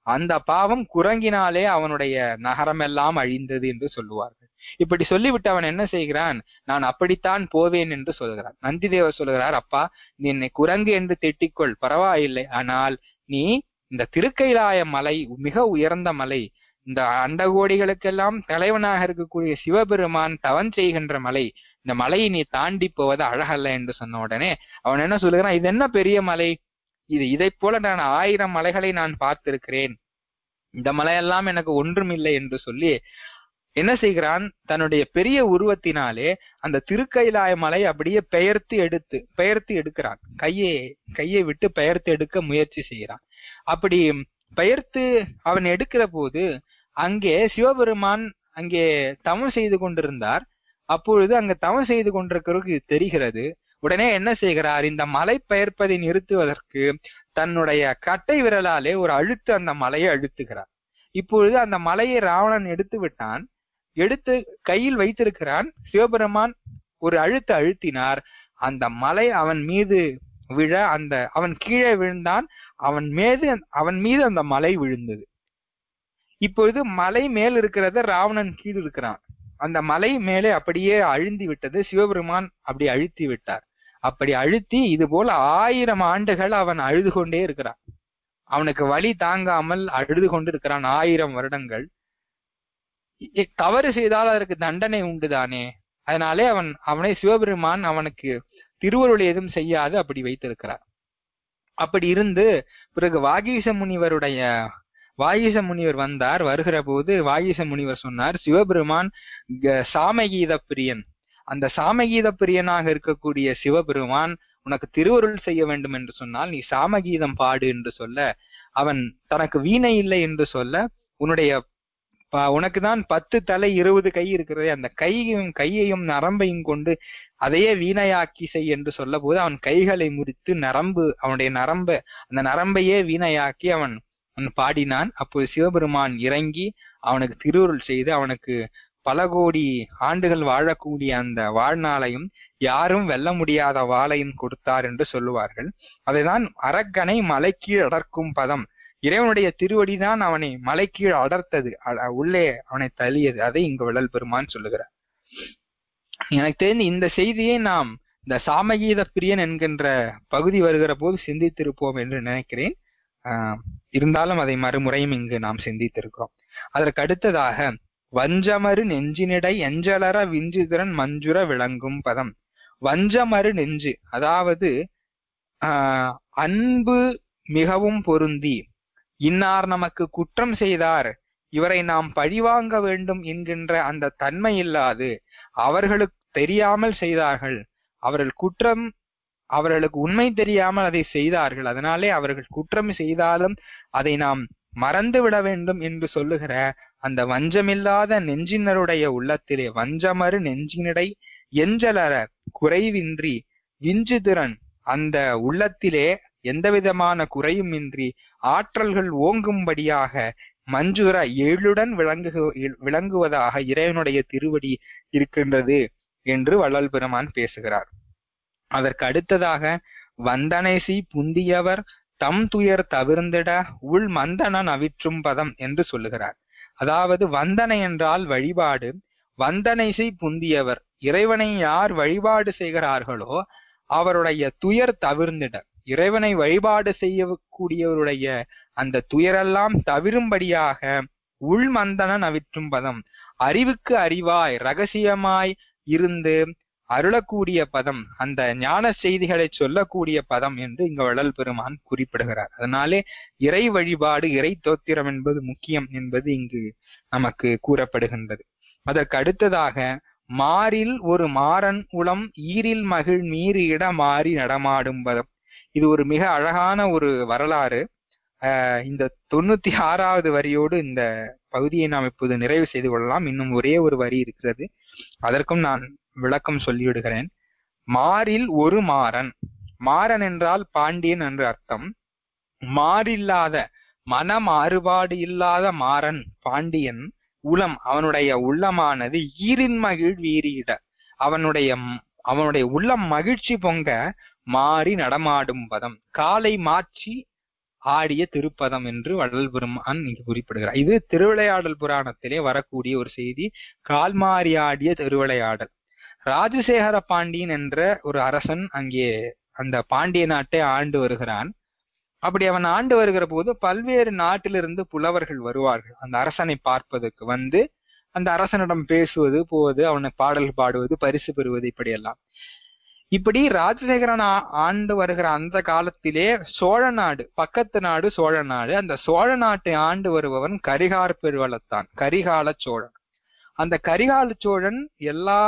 அந்த பாவம் குரங்கினாலே அவனுடைய நகரமெல்லாம் அழிந்தது என்று சொல்லுவார்கள் இப்படி சொல்லிவிட்டு அவன் என்ன செய்கிறான் நான் அப்படித்தான் போவேன் என்று சொல்கிறான் நந்திதேவர் சொல்கிறார் அப்பா நீ என்னை குரங்கு என்று திட்டிக்கொள் பரவாயில்லை ஆனால் நீ இந்த திருக்கைலாய மலை மிக உயர்ந்த மலை இந்த அண்டகோடிகளுக்கெல்லாம் தலைவனாக இருக்கக்கூடிய சிவபெருமான் தவம் செய்கின்ற மலை இந்த மலையை நீ தாண்டி போவது அழகல்ல என்று சொன்ன உடனே அவன் என்ன சொல்லுகிறான் இது என்ன பெரிய மலை இது இதை போல நான் ஆயிரம் மலைகளை நான் பார்த்திருக்கிறேன் இந்த மலையெல்லாம் எனக்கு ஒன்றுமில்லை என்று சொல்லி என்ன செய்கிறான் தன்னுடைய பெரிய உருவத்தினாலே அந்த திருக்கைலாய மலை அப்படியே பெயர்த்து எடுத்து பெயர்த்து எடுக்கிறான் கையை கையை விட்டு பெயர்த்து எடுக்க முயற்சி செய்கிறான் அப்படி பெயர்த்து அவன் எடுக்கிற போது அங்கே சிவபெருமான் அங்கே தவம் செய்து கொண்டிருந்தார் அப்பொழுது அங்க தவம் செய்து கொண்டிருக்கிறவருக்கு இது தெரிகிறது உடனே என்ன செய்கிறார் இந்த மலை பெயர்ப்பதை நிறுத்துவதற்கு தன்னுடைய கட்டை விரலாலே ஒரு அழுத்து அந்த மலையை அழுத்துகிறார் இப்பொழுது அந்த மலையை ராவணன் எடுத்து விட்டான் எடுத்து கையில் வைத்திருக்கிறான் சிவபெருமான் ஒரு அழுத்து அழுத்தினார் அந்த மலை அவன் மீது விழ அந்த அவன் கீழே விழுந்தான் அவன் மீது அவன் மீது அந்த மலை விழுந்தது இப்பொழுது மலை மேல் இருக்கிறத ராவணன் கீழ் இருக்கிறான் அந்த மலை மேலே அப்படியே அழுந்தி விட்டது சிவபெருமான் அப்படி அழுத்தி விட்டார் அப்படி அழுத்தி இது போல ஆயிரம் ஆண்டுகள் அவன் அழுது கொண்டே இருக்கிறான் அவனுக்கு வலி தாங்காமல் அழுது கொண்டு இருக்கிறான் ஆயிரம் வருடங்கள் இ- தவறு செய்தால் அதற்கு தண்டனை உண்டுதானே அதனாலே அவன் அவனை சிவபெருமான் அவனுக்கு திருவருள் ஏதும் செய்யாது அப்படி வைத்திருக்கிறார் அப்படி இருந்து பிறகு வாகீச முனிவருடைய வாகீச முனிவர் வந்தார் வருகிற போது வாகீச முனிவர் சொன்னார் சிவபெருமான் க- சாமகீத பிரியன் அந்த சாமகீத பிரியனாக இருக்கக்கூடிய சிவபெருமான் உனக்கு திருவருள் செய்ய வேண்டும் என்று சொன்னால் நீ சாமகீதம் பாடு என்று சொல்ல அவன் தனக்கு வீணை இல்லை என்று சொல்ல உன்னுடைய உனக்கு தான் பத்து தலை இருபது கை இருக்கிறதே அந்த கையையும் கையையும் நரம்பையும் கொண்டு அதையே வீணையாக்கி செய் என்று சொல்ல போது அவன் கைகளை முறித்து நரம்பு அவனுடைய நரம்ப அந்த நரம்பையே வீணையாக்கி அவன் அவன் பாடினான் அப்போது சிவபெருமான் இறங்கி அவனுக்கு திருவுருள் செய்து அவனுக்கு பல கோடி ஆண்டுகள் வாழக்கூடிய அந்த வாழ்நாளையும் யாரும் வெல்ல முடியாத வாளையும் கொடுத்தார் என்று சொல்லுவார்கள் அதைதான் அரக்கனை மலைக்கீழ் அடர்க்கும் பதம் இறைவனுடைய திருவடிதான் அவனை மலைக்கீழ் அடர்த்தது அ- உள்ளே அவனை தள்ளியது அதை இங்கு விழல் பெருமான் சொல்லுகிறார் எனக்கு தெரிந்து இந்த செய்தியை நாம் இந்த சாமகீத பிரியன் என்கின்ற பகுதி வருகிற போது சிந்தித்திருப்போம் என்று நினைக்கிறேன் ஆஹ் இருந்தாலும் அதை மறுமுறையும் இங்கு நாம் சிந்தித்திருக்கிறோம் அதற்கு அடுத்ததாக வஞ்சமறு நெஞ்சினிடை எஞ்சலற விஞ்சுதிறன் மஞ்சுர விளங்கும் பதம் வஞ்சமறு நெஞ்சு அதாவது ஆஹ் அன்பு மிகவும் பொருந்தி இன்னார் நமக்கு குற்றம் செய்தார் இவரை நாம் பழிவாங்க வேண்டும் என்கின்ற அந்த தன்மை இல்லாது அவர்களுக்கு தெரியாமல் செய்தார்கள் அவர்கள் குற்றம் அவர்களுக்கு உண்மை தெரியாமல் அதை செய்தார்கள் அதனாலே அவர்கள் குற்றம் செய்தாலும் அதை நாம் மறந்து விட வேண்டும் என்று சொல்லுகிற அந்த வஞ்சமில்லாத நெஞ்சினருடைய உள்ளத்திலே வஞ்சமறு நெஞ்சினிடை எஞ்சலற குறைவின்றி விஞ்சுதிறன் அந்த உள்ளத்திலே எந்தவிதமான குறையுமின்றி ஆற்றல்கள் ஓங்கும்படியாக மஞ்சுர எழுடன் விளங்கு விளங்குவதாக இறைவனுடைய திருவடி இருக்கின்றது என்று வள்ளல் பெருமான் பேசுகிறார் அதற்கு அடுத்ததாக வந்தனைசி புந்தியவர் தம் துயர் தவிர்ந்திட உள் மந்தனன் அவிற்றும் பதம் என்று சொல்லுகிறார் அதாவது வந்தனை என்றால் வழிபாடு வந்தனைசை புந்தியவர் இறைவனை யார் வழிபாடு செய்கிறார்களோ அவருடைய துயர் தவிர்ந்திட இறைவனை வழிபாடு செய்யக்கூடியவருடைய அந்த துயரெல்லாம் தவிரும்படியாக உள்மந்தனன் அவிற்றும் பதம் அறிவுக்கு அறிவாய் ரகசியமாய் இருந்து அருளக்கூடிய பதம் அந்த ஞான செய்திகளை சொல்லக்கூடிய பதம் என்று இங்க வள்ளல் பெருமான் குறிப்பிடுகிறார் அதனாலே இறை வழிபாடு இறை தோத்திரம் என்பது முக்கியம் என்பது இங்கு நமக்கு கூறப்படுகின்றது அதற்கு அடுத்ததாக மாறில் ஒரு மாறன் உளம் ஈரில் மகிழ் மீறி இட மாறி நடமாடும் பதம் இது ஒரு மிக அழகான ஒரு வரலாறு ஆஹ் இந்த தொண்ணூத்தி ஆறாவது வரியோடு இந்த பகுதியை நாம் இப்போது நிறைவு செய்து கொள்ளலாம் இன்னும் ஒரே ஒரு வரி இருக்கிறது அதற்கும் நான் விளக்கம் சொல்லிவிடுகிறேன் மாறில் ஒரு மாறன் மாறன் என்றால் பாண்டியன் என்று அர்த்தம் மாறில்லாத மன மாறுபாடு இல்லாத மாறன் பாண்டியன் உளம் அவனுடைய உள்ளமானது ஈரின் மகிழ் வீறியிட அவனுடைய அவனுடைய உள்ளம் மகிழ்ச்சி பொங்க மாறி நடமாடும் பதம் காலை மாற்றி ஆடிய திருப்பதம் என்று வள்ளல் பெருமான் இங்கு குறிப்பிடுகிறார் இது திருவிளையாடல் புராணத்திலே வரக்கூடிய ஒரு செய்தி கால்மாறி ஆடிய திருவிளையாடல் ராஜசேகர பாண்டியன் என்ற ஒரு அரசன் அங்கே அந்த பாண்டிய நாட்டை ஆண்டு வருகிறான் அப்படி அவன் ஆண்டு வருகிற போது பல்வேறு நாட்டிலிருந்து புலவர்கள் வருவார்கள் அந்த அரசனை பார்ப்பதற்கு வந்து அந்த அரசனிடம் பேசுவது போவது அவனை பாடல் பாடுவது பரிசு பெறுவது இப்படியெல்லாம் இப்படி ராஜசேகரன் ஆ- ஆண்டு வருகிற அந்த காலத்திலே சோழ நாடு பக்கத்து நாடு சோழ நாடு அந்த சோழ நாட்டை ஆண்டு வருபவன் கரிகார் பெருவளத்தான் கரிகால சோழன் அந்த கரிகால சோழன் எல்லா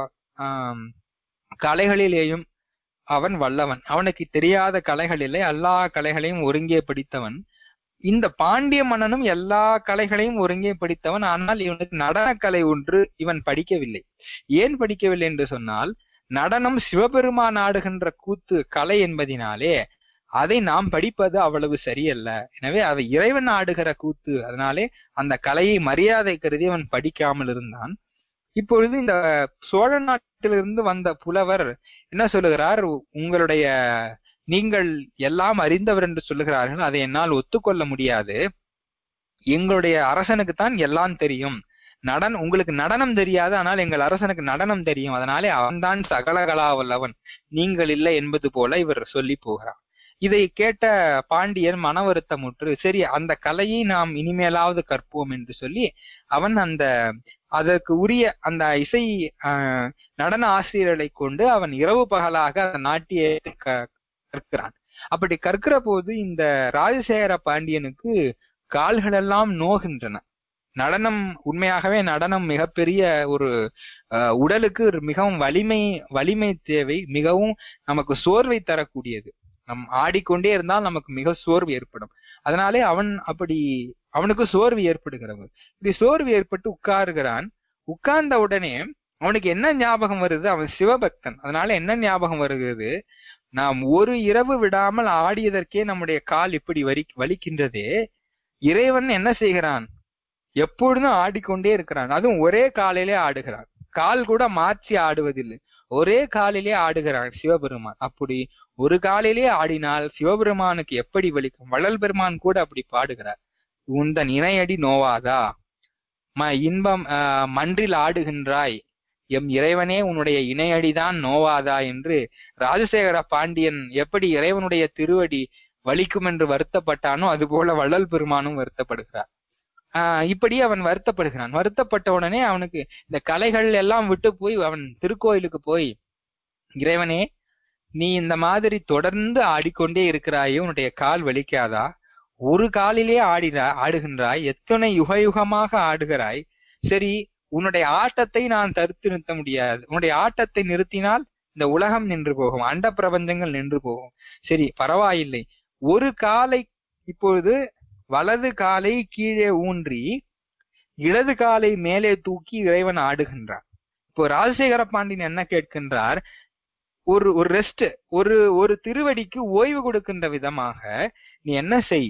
ஆம், கலைகளிலேயும் அவன் வல்லவன் அவனுக்கு தெரியாத கலைகளிலே எல்லா கலைகளையும் ஒருங்கே படித்தவன் இந்த பாண்டிய மன்னனும் எல்லா கலைகளையும் ஒருங்கே படித்தவன் ஆனால் இவனுக்கு நடனக்கலை ஒன்று இவன் படிக்கவில்லை ஏன் படிக்கவில்லை என்று சொன்னால் நடனம் சிவபெருமான் ஆடுகின்ற கூத்து கலை என்பதினாலே அதை நாம் படிப்பது அவ்வளவு சரியல்ல எனவே அதை இறைவன் ஆடுகிற கூத்து அதனாலே அந்த கலையை மரியாதை கருதி அவன் படிக்காமல் இருந்தான் இப்பொழுது இந்த சோழ நாட்டிலிருந்து வந்த புலவர் என்ன சொல்லுகிறார் உங்களுடைய நீங்கள் எல்லாம் அறிந்தவர் என்று சொல்லுகிறார்கள் அதை என்னால் ஒத்துக்கொள்ள முடியாது எங்களுடைய அரசனுக்கு தான் எல்லாம் தெரியும் நடன உங்களுக்கு நடனம் தெரியாது ஆனால் எங்கள் அரசனுக்கு நடனம் தெரியும் அதனாலே அவன்தான் சகலகலா வல்லவன் நீங்கள் இல்லை என்பது போல இவர் சொல்லி போகிறார் இதை கேட்ட பாண்டியன் மன வருத்தமுற்று சரி அந்த கலையை நாம் இனிமேலாவது கற்போம் என்று சொல்லி அவன் அந்த அதற்கு உரிய அந்த இசை ஆஹ், நடன ஆசிரியர்களை கொண்டு அவன் இரவு பகலாக அந்த நாட்டியத்தை க- கற்கிறான் அப்படி கற்கிற போது இந்த ராஜசேகர பாண்டியனுக்கு கால்களெல்லாம் நோகின்றன நடனம் உண்மையாகவே நடனம் மிகப்பெரிய ஒரு அஹ், உடலுக்கு ஒரு மிகவும் வலிமை வலிமை தேவை மிகவும் நமக்கு சோர்வை தரக்கூடியது நம் ஆடிக்கொண்டே இருந்தால் நமக்கு மிக சோர்வு ஏற்படும் அதனாலே அவன் அப்படி அவனுக்கு சோர்வு ஏற்படுகிறது இப்படி சோர்வு ஏற்பட்டு உட்காருகிறான் உட்கார்ந்த உடனே அவனுக்கு என்ன ஞாபகம் வருது அவன் சிவபக்தன் அதனால என்ன ஞாபகம் வருகிறது நாம் ஒரு இரவு விடாமல் ஆடியதற்கே நம்முடைய கால் இப்படி வரி வலிக்கின்றதே இறைவன் என்ன செய்கிறான் எப்பொழுதும் ஆடிக்கொண்டே இருக்கிறான் அதுவும் ஒரே காலிலே ஆடுகிறான் கால் கூட மாற்றி ஆடுவதில்லை ஒரே காலிலே ஆடுகிறான் சிவபெருமான் அப்படி ஒரு காலிலே ஆடினால் சிவபெருமானுக்கு எப்படி வலிக்கும் வள்ளல் பெருமான் கூட அப்படி பாடுகிறார் உந்தன் இணையடி நோவாதா ம இன்பம் ஆஹ், மன்றில் ஆடுகின்றாய் எம் இறைவனே உன்னுடைய இணையடிதான் நோவாதா என்று ராஜசேகர பாண்டியன் எப்படி இறைவனுடைய திருவடி வலிக்கும் என்று வருத்தப்பட்டானோ அதுபோல வள்ளல் பெருமானும் வருத்தப்படுகிறார் ஆஹ் இப்படி அவன் வருத்தப்படுகிறான் வருத்தப்பட்ட உடனே அவனுக்கு இந்த கலைகள் எல்லாம் விட்டு போய் அவன் திருக்கோயிலுக்கு போய் இறைவனே நீ இந்த மாதிரி தொடர்ந்து ஆடிக்கொண்டே இருக்கிறாயே உன்னுடைய கால் வலிக்காதா ஒரு காலிலே ஆடினா ஆடுகின்றாய் எத்தனை யுக யுகமாக ஆடுகிறாய் சரி உன்னுடைய ஆட்டத்தை நான் தடுத்து நிறுத்த முடியாது உன்னுடைய ஆட்டத்தை நிறுத்தினால் இந்த உலகம் நின்று போகும் அண்ட பிரபஞ்சங்கள் நின்று போகும் சரி பரவாயில்லை ஒரு காலை இப்பொழுது வலது காலை கீழே ஊன்றி இடது காலை மேலே தூக்கி இறைவன் ஆடுகின்றார் இப்போ ராஜசேகர பாண்டியன் என்ன கேட்கின்றார் ஒரு ஒரு ரெஸ்ட் ஒரு ஒரு திருவடிக்கு ஓய்வு கொடுக்கின்ற விதமாக நீ என்ன செய்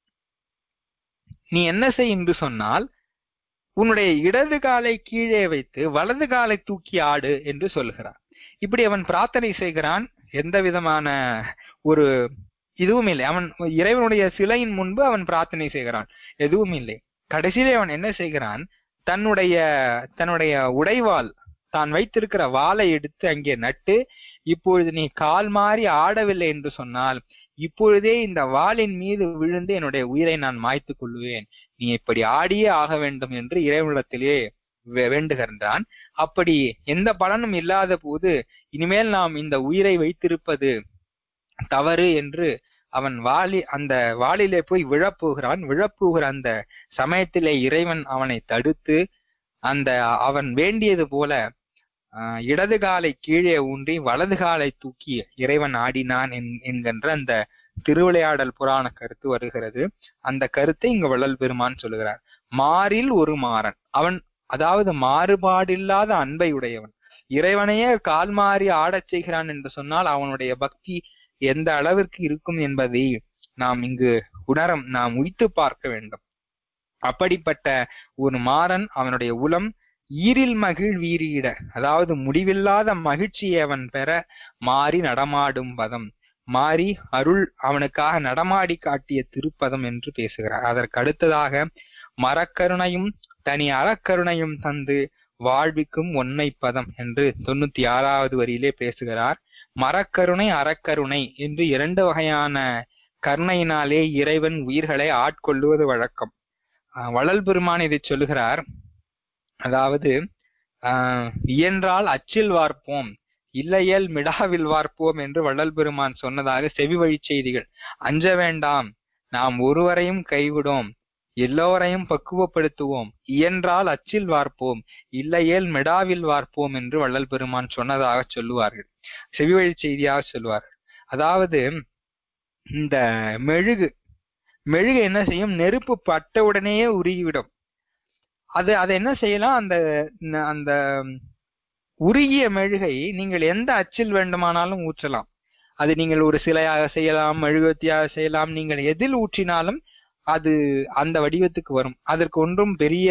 நீ என்ன செய் என்று சொன்னால் உன்னுடைய இடது காலை கீழே வைத்து வலது காலை தூக்கி ஆடு என்று சொல்கிறார் இப்படி அவன் பிரார்த்தனை செய்கிறான் எந்த விதமான ஒரு இதுவும் இல்லை அவன் இறைவனுடைய சிலையின் முன்பு அவன் பிரார்த்தனை செய்கிறான் எதுவும் இல்லை கடைசியிலே அவன் என்ன செய்கிறான் தன்னுடைய தன்னுடைய உடைவாள் தான் வைத்திருக்கிற வாளை எடுத்து அங்கே நட்டு இப்பொழுது நீ கால் மாறி ஆடவில்லை என்று சொன்னால் இப்பொழுதே இந்த வாளின் மீது விழுந்து என்னுடைய உயிரை நான் மாய்த்துக் கொள்வேன் நீ இப்படி ஆடியே ஆக வேண்டும் என்று இறைவனிடத்திலே வே- வேண்டுகின்றான் அப்படி எந்த பலனும் இல்லாத போது இனிமேல் நாம் இந்த உயிரை வைத்திருப்பது தவறு என்று அவன் வாளி அந்த வாளிலே போய் விழப்போகிறான் விழப்போகிற அந்த சமயத்திலே இறைவன் அவனை தடுத்து அந்த அவன் வேண்டியது போல ஆஹ், இடது காலை கீழே ஊன்றி வலது காலை தூக்கி இறைவன் ஆடினான் என்- என்கின்ற அந்த திருவிளையாடல் புராண கருத்து வருகிறது அந்த கருத்தை இங்கு வள்ளல் பெருமான் சொல்லுகிறார் மாறில் ஒரு மாறன் அவன் அதாவது மாறுபாடில்லாத அன்பை உடையவன் இறைவனையே கால் மாறி ஆடச் செய்கிறான் என்று சொன்னால் அவனுடைய பக்தி எந்த அளவிற்கு இருக்கும் என்பதை நாம் இங்கு உணரம் நாம் உய்த்து பார்க்க வேண்டும் அப்படிப்பட்ட ஒரு மாறன் அவனுடைய உளம் ஈரில் மகிழ் வீறியிட அதாவது முடிவில்லாத மகிழ்ச்சியை அவன் பெற மாறி நடமாடும் பதம் மாறி அருள் அவனுக்காக நடமாடி காட்டிய திருப்பதம் என்று பேசுகிறார் அதற்கு அடுத்ததாக மரக்கருணையும் தனி அறக்கருணையும் தந்து வாழ்விக்கும் ஒன்மை பதம் என்று தொண்ணூத்தி ஆறாவது வரியிலே பேசுகிறார் மரக்கருணை அறக்கருணை என்று இரண்டு வகையான கருணையினாலே இறைவன் உயிர்களை ஆட்கொள்ளுவது வழக்கம் ஆஹ் வள்ளல் பெருமான் இதை சொல்லுகிறார் அதாவது ஆஹ் இயன்றால் அச்சில் வார்ப்போம் இல்லையேல் மிடாவில் வார்ப்போம் என்று வள்ளல் பெருமான் சொன்னதாக செவி வழி செய்திகள் அஞ்ச வேண்டாம் நாம் ஒருவரையும் கைவிடோம் எல்லோரையும் பக்குவப்படுத்துவோம் இயன்றால் அச்சில் வார்ப்போம் இல்லையேல் மிடாவில் வார்ப்போம் என்று வள்ளல் பெருமான் சொன்னதாக சொல்லுவார்கள் செவி வழி செய்தியாக சொல்லுவார்கள் அதாவது இந்த மெழுகு மெழுகு என்ன செய்யும் நெருப்பு பட்ட உடனேயே உருகிவிடும் அது அதை என்ன செய்யலாம் அந்த ந- அந்த உருகிய மெழுகை நீங்கள் எந்த அச்சில் வேண்டுமானாலும் ஊற்றலாம் அது நீங்கள் ஒரு சிலையாக செய்யலாம் மெழுகுவர்த்தியாக செய்யலாம் நீங்கள் எதில் ஊற்றினாலும் அது அந்த வடிவத்துக்கு வரும் அதற்கு ஒன்றும் பெரிய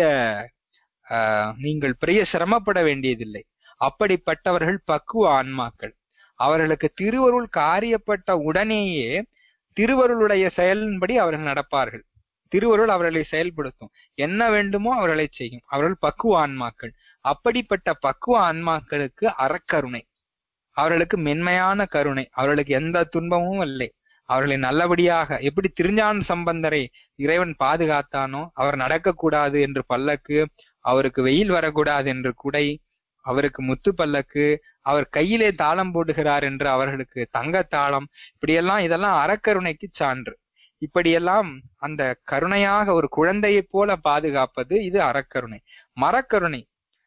ஆஹ், நீங்கள் பெரிய சிரமப்பட வேண்டியதில்லை அப்படிப்பட்டவர்கள் பக்குவ ஆன்மாக்கள் அவர்களுக்கு திருவருள் காரியப்பட்ட உடனேயே திருவருளுடைய செயலின்படி அவர்கள் நடப்பார்கள் திருவருள் அவர்களை செயல்படுத்தும் என்ன வேண்டுமோ அவர்களை செய்யும் அவர்கள் பக்குவ ஆன்மாக்கள் அப்படிப்பட்ட பக்குவ ஆன்மாக்களுக்கு அறக்கருணை அவர்களுக்கு மென்மையான கருணை அவர்களுக்கு எந்த துன்பமும் இல்லை அவர்களை நல்லபடியாக எப்படி திருஞான சம்பந்தரை இறைவன் பாதுகாத்தானோ அவர் நடக்கக்கூடாது என்று பல்லக்கு அவருக்கு வெயில் வரக்கூடாது என்று குடை அவருக்கு முத்து பல்லக்கு அவர் கையிலே தாளம் போடுகிறார் என்று அவர்களுக்கு தங்க தாளம் இப்படியெல்லாம் இதெல்லாம் அறக்கருணைக்கு சான்று இப்படியெல்லாம் அந்த கருணையாக ஒரு குழந்தையைப் போல பாதுகாப்பது இது அறக்கருணை மரக்கருணை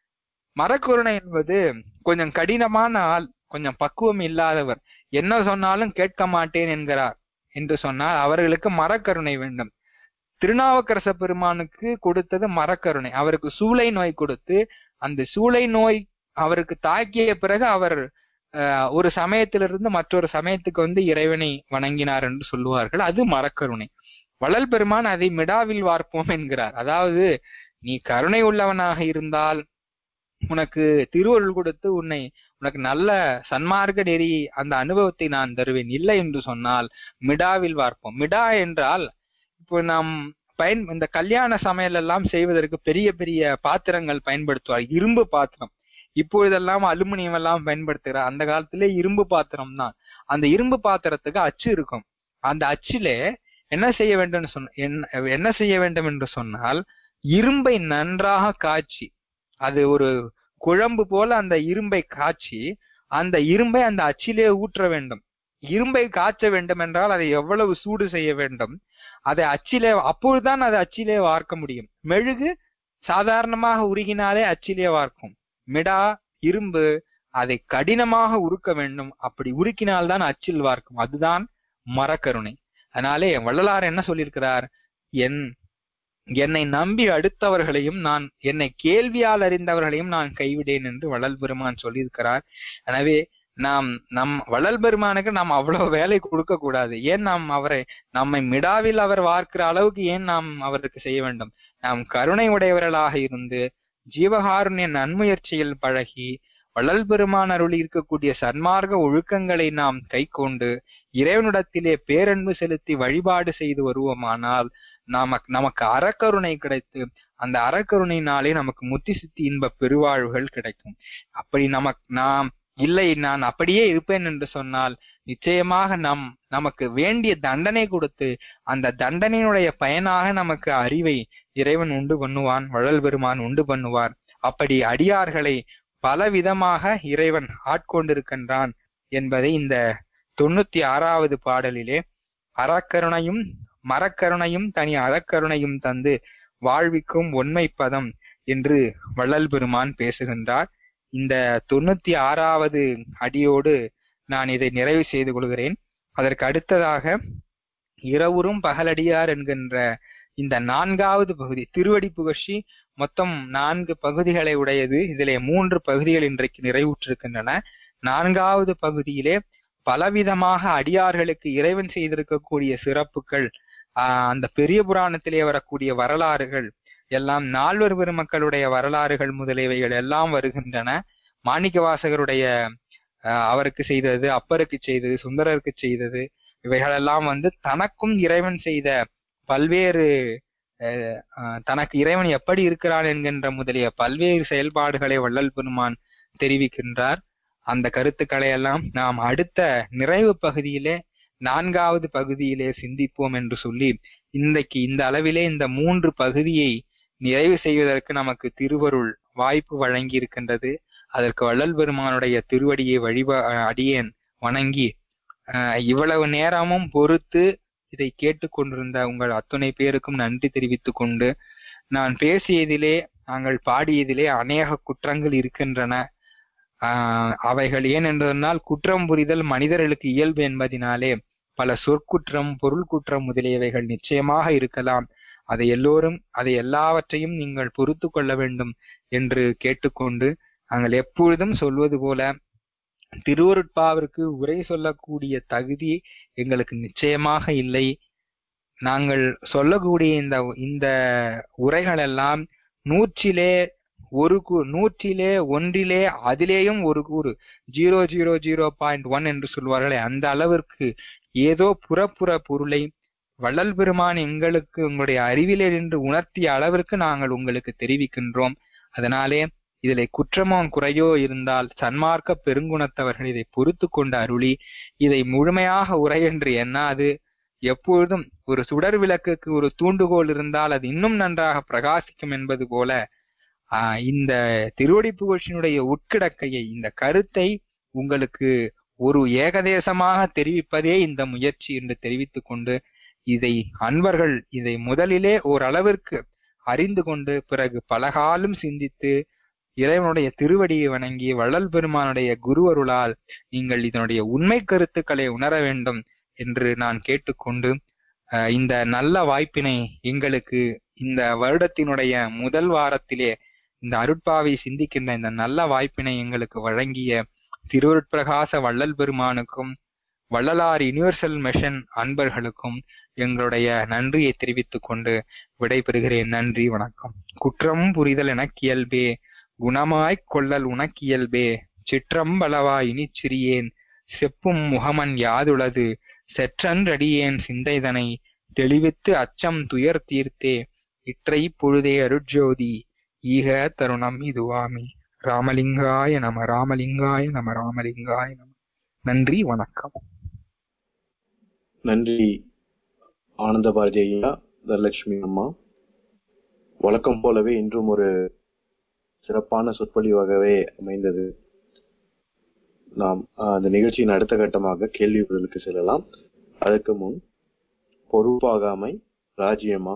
மரக்கருணை என்பது கொஞ்சம் கடினமான ஆள் கொஞ்சம் பக்குவம் இல்லாதவர் என்ன சொன்னாலும் கேட்க மாட்டேன் என்கிறார் என்று சொன்னால் அவர்களுக்கு மரக்கருணை வேண்டும் திருநாவுக்கரச பெருமானுக்கு கொடுத்தது மரக்கருணை அவருக்கு சூளை நோய் கொடுத்து அந்த சூளை நோய் அவருக்கு தாக்கிய பிறகு அவர் அஹ், ஒரு சமயத்திலிருந்து மற்றொரு சமயத்துக்கு வந்து இறைவனை வணங்கினார் என்று சொல்லுவார்கள் அது மரக்கருணை வள்ளல் பெருமான் அதை மிடாவில் வார்ப்போம் என்கிறார் அதாவது நீ கருணை உள்ளவனாக இருந்தால் உனக்கு திருவருள் கொடுத்து உன்னை உனக்கு நல்ல சன்மார்க்க நெறி அந்த அனுபவத்தை நான் தருவேன் இல்லை என்று சொன்னால் மிடாவில் வார்ப்போம் மிடா என்றால் இப்போ நாம் பயன் இந்த கல்யாண சமையல் எல்லாம் செய்வதற்கு பெரிய பெரிய பாத்திரங்கள் பயன்படுத்துவார் இரும்பு பாத்திரம் இப்பொழுதெல்லாம் அலுமினியம் எல்லாம் பயன்படுத்துகிறார் அந்த காலத்திலே இரும்பு பாத்திரம் தான் அந்த இரும்பு பாத்திரத்துக்கு அச்சு இருக்கும் அந்த அச்சிலே என்ன செய்ய வேண்டும் சொன்ன என்ன- என்ன செய்ய வேண்டும் என்று சொன்னால் இரும்பை நன்றாக காய்ச்சி அது ஒரு குழம்பு போல அந்த இரும்பை காய்ச்சி அந்த இரும்பை அந்த அச்சிலே ஊற்ற வேண்டும் இரும்பை காய்ச்ச வேண்டும் என்றால் அதை எவ்வளவு சூடு செய்ய வேண்டும் அதை அச்சிலே அப்பொழுதுதான் அதை அச்சிலே வார்க்க முடியும் மெழுகு சாதாரணமாக உருகினாலே அச்சிலே வார்க்கும் மிடா இரும்பு அதை கடினமாக உருக்க வேண்டும் அப்படி உருக்கினால்தான் அச்சில் வார்க்கும் அதுதான் மரக்கருணை அதனாலே வள்ளலார் என்ன சொல்லியிருக்கிறார் என் என்னை நம்பி அடுத்தவர்களையும் நான் என்னை கேள்வியால் அறிந்தவர்களையும் நான் கைவிடேன் என்று வள்ளல் பெருமான் சொல்லியிருக்கிறார் எனவே நாம் நம் வள்ளல் பெருமானுக்கு நாம் அவ்வளவு வேலை கொடுக்க கூடாது ஏன் நாம் அவரை நம்மை மிடாவில் அவர் வார்க்கிற அளவுக்கு ஏன் நாம் அவருக்கு செய்ய வேண்டும் நாம் கருணை உடையவர்களாக இருந்து ஜீவகாருண்ய நன்முயற்சியில் பழகி வள்ளல் பெருமான் அருளி இருக்கக்கூடிய சன்மார்க்க ஒழுக்கங்களை நாம் கைக்கொண்டு இறைவனிடத்திலே பேரன்பு செலுத்தி வழிபாடு செய்து வருவோமானால் நமக்கு நமக்கு அறக்கருணை கிடைத்து அந்த அறக்கருணையினாலே நமக்கு முத்தி சித்தி இன்ப பெருவாழ்வுகள் கிடைக்கும் அப்படி நமக்கு நாம் இல்லை நான் அப்படியே இருப்பேன் என்று சொன்னால் நிச்சயமாக நம் நமக்கு வேண்டிய தண்டனை கொடுத்து அந்த தண்டனையினுடைய பயனாக நமக்கு அறிவை இறைவன் உண்டு பண்ணுவான் வள்ளல் பெருமான் உண்டு பண்ணுவார் அப்படி அடியார்களை பலவிதமாக இறைவன் ஆட்கொண்டிருக்கின்றான் என்பதை இந்த தொண்ணூத்தி ஆறாவது பாடலிலே அறக்கருணையும் மரக்கருணையும் தனி அறக்கருணையும் தந்து வாழ்விக்கும் ஒன்மை பதம் என்று வள்ளல் பெருமான் பேசுகின்றார் இந்த தொண்ணூத்தி ஆறாவது அடியோடு நான் இதை நிறைவு செய்து கொள்கிறேன் அதற்கு அடுத்ததாக இரவுறும் பகலடியார் என்கின்ற இந்த நான்காவது பகுதி திருவடி புகழ்ச்சி மொத்தம் நான்கு பகுதிகளை உடையது இதிலே மூன்று பகுதிகள் இன்றைக்கு நிறைவுற்றிருக்கின்றன நான்காவது பகுதியிலே பலவிதமாக அடியார்களுக்கு இறைவன் செய்திருக்கக்கூடிய சிறப்புகள் ஆஹ் அந்த பெரிய புராணத்திலே வரக்கூடிய வரலாறுகள் எல்லாம் நால்வர் பெருமக்களுடைய வரலாறுகள் முதலியவைகள் எல்லாம் வருகின்றன மாணிக்க வாசகருடைய அஹ் அவருக்கு செய்தது அப்பருக்கு செய்தது சுந்தரருக்கு செய்தது இவைகளெல்லாம் வந்து தனக்கும் இறைவன் செய்த பல்வேறு அஹ், அஹ், தனக்கு இறைவன் எப்படி இருக்கிறான் என்கின்ற முதலிய பல்வேறு செயல்பாடுகளை வள்ளல் பெருமான் தெரிவிக்கின்றார் அந்த கருத்துக்களை எல்லாம் நாம் அடுத்த நிறைவு பகுதியிலே நான்காவது பகுதியிலே சிந்திப்போம் என்று சொல்லி இன்றைக்கு இந்த அளவிலே இந்த மூன்று பகுதியை நிறைவு செய்வதற்கு நமக்கு திருவருள் வாய்ப்பு வழங்கி இருக்கின்றது அதற்கு வள்ளல் பெருமானுடைய திருவடியை வழிப அடியேன் வணங்கி அஹ், இவ்வளவு நேரமும் பொறுத்து இதை கேட்டுக்கொண்டிருந்த உங்கள் அத்துணை பேருக்கும் நன்றி தெரிவித்துக் கொண்டு நான் பேசியதிலே நாங்கள் பாடியதிலே அநேக குற்றங்கள் இருக்கின்றன ஆஹ் அவைகள் ஏன் என்றால் குற்றம் புரிதல் மனிதர்களுக்கு இயல்பு என்பதினாலே பல சொற்குற்றம் பொருள் குற்றம் முதலியவைகள் நிச்சயமாக இருக்கலாம் அதை எல்லோரும் அதை எல்லாவற்றையும் நீங்கள் பொறுத்து கொள்ள வேண்டும் என்று கேட்டுக்கொண்டு நாங்கள் எப்பொழுதும் சொல்வது போல திருவருட்பாவிற்கு உரை சொல்லக்கூடிய தகுதி எங்களுக்கு நிச்சயமாக இல்லை நாங்கள் சொல்லக்கூடிய இந்த இந்த உரைகள் எல்லாம் நூற்றிலே ஒரு கூ- நூற்றிலே ஒன்றிலே அதிலேயும் ஒரு கூறு zero zero zero point one என்று சொல்வார்களே அந்த அளவிற்கு ஏதோ புறப்புற பொருளை வள்ளல் பெருமான் எங்களுக்கு உங்களுடைய அறிவிலே நின்று உணர்த்திய அளவிற்கு நாங்கள் உங்களுக்கு தெரிவிக்கின்றோம் அதனாலே இதிலே குற்றமோ குறையோ இருந்தால் சன்மார்க்க பெருங்குணத்தவர்கள் இதை பொறுத்து கொண்டு அருளி இதை முழுமையாக உரை என்று எண்ணாது எப்பொழுதும் ஒரு சுடர் விளக்குக்கு ஒரு தூண்டுகோல் இருந்தால் அது இன்னும் நன்றாக பிரகாசிக்கும் என்பது போல ஆஹ் இந்த திருவடி புகழ்ச்சியினுடைய உட்கிடக்கையை இந்த கருத்தை உங்களுக்கு ஒரு ஏகதேசமாக தெரிவிப்பதே இந்த முயற்சி என்று தெரிவித்துக் கொண்டு இதை அன்பர்கள் இதை முதலிலே ஓரளவிற்கு அறிந்து கொண்டு பிறகு பலகாலம் சிந்தித்து இறைவனுடைய திருவடியை வணங்கி வள்ளல் பெருமானுடைய குருவருளால் நீங்கள் இதனுடைய உண்மை கருத்துக்களை உணர வேண்டும் என்று நான் கேட்டுக்கொண்டு அஹ், இந்த நல்ல வாய்ப்பினை எங்களுக்கு இந்த வருடத்தினுடைய முதல் வாரத்திலே இந்த அருட்பாவை சிந்திக்கின்ற இந்த நல்ல வாய்ப்பினை எங்களுக்கு வழங்கிய திருவருட்பிரகாச வள்ளல் பெருமானுக்கும் வள்ளலார் யுனிவர்சல் மிஷன் அன்பர்களுக்கும் எங்களுடைய நன்றியை தெரிவித்துக் கொண்டு விடைபெறுகிறேன் நன்றி வணக்கம் குற்றம் புரிதல் எனக்கியல்பே குணமாய்க் கொள்ளல் உனக்கியல்பே சிற்றம்பலவாய் இனிச் சிறியேன் செப்பும் முகமன் யாதுளது செற்றன்றடியேன் சிந்தைதனை தெளிவித்து அச்சம் துயர் தீர்த்தே இற்றை பொழுதே அருட்ஜோதி ஈக தருணம் இதுவாமி ராமலிங்காய நம ராமலிங்காய நம ராமலிங்காய நம நன்றி வணக்கம் நன்றி ஆனந்த பாரதி ஐயா தனலட்சுமி அம்மா வழக்கம் போலவே இன்றும் ஒரு சிறப்பான சொற்பொழிவாகவே அமைந்தது நாம் ஆஹ், அந்த நிகழ்ச்சியின் அடுத்த கட்டமாக கேள்வி பதிலுக்கு செல்லலாம் அதற்கு முன் பொறுப்பாகாமை ராஜ்யமா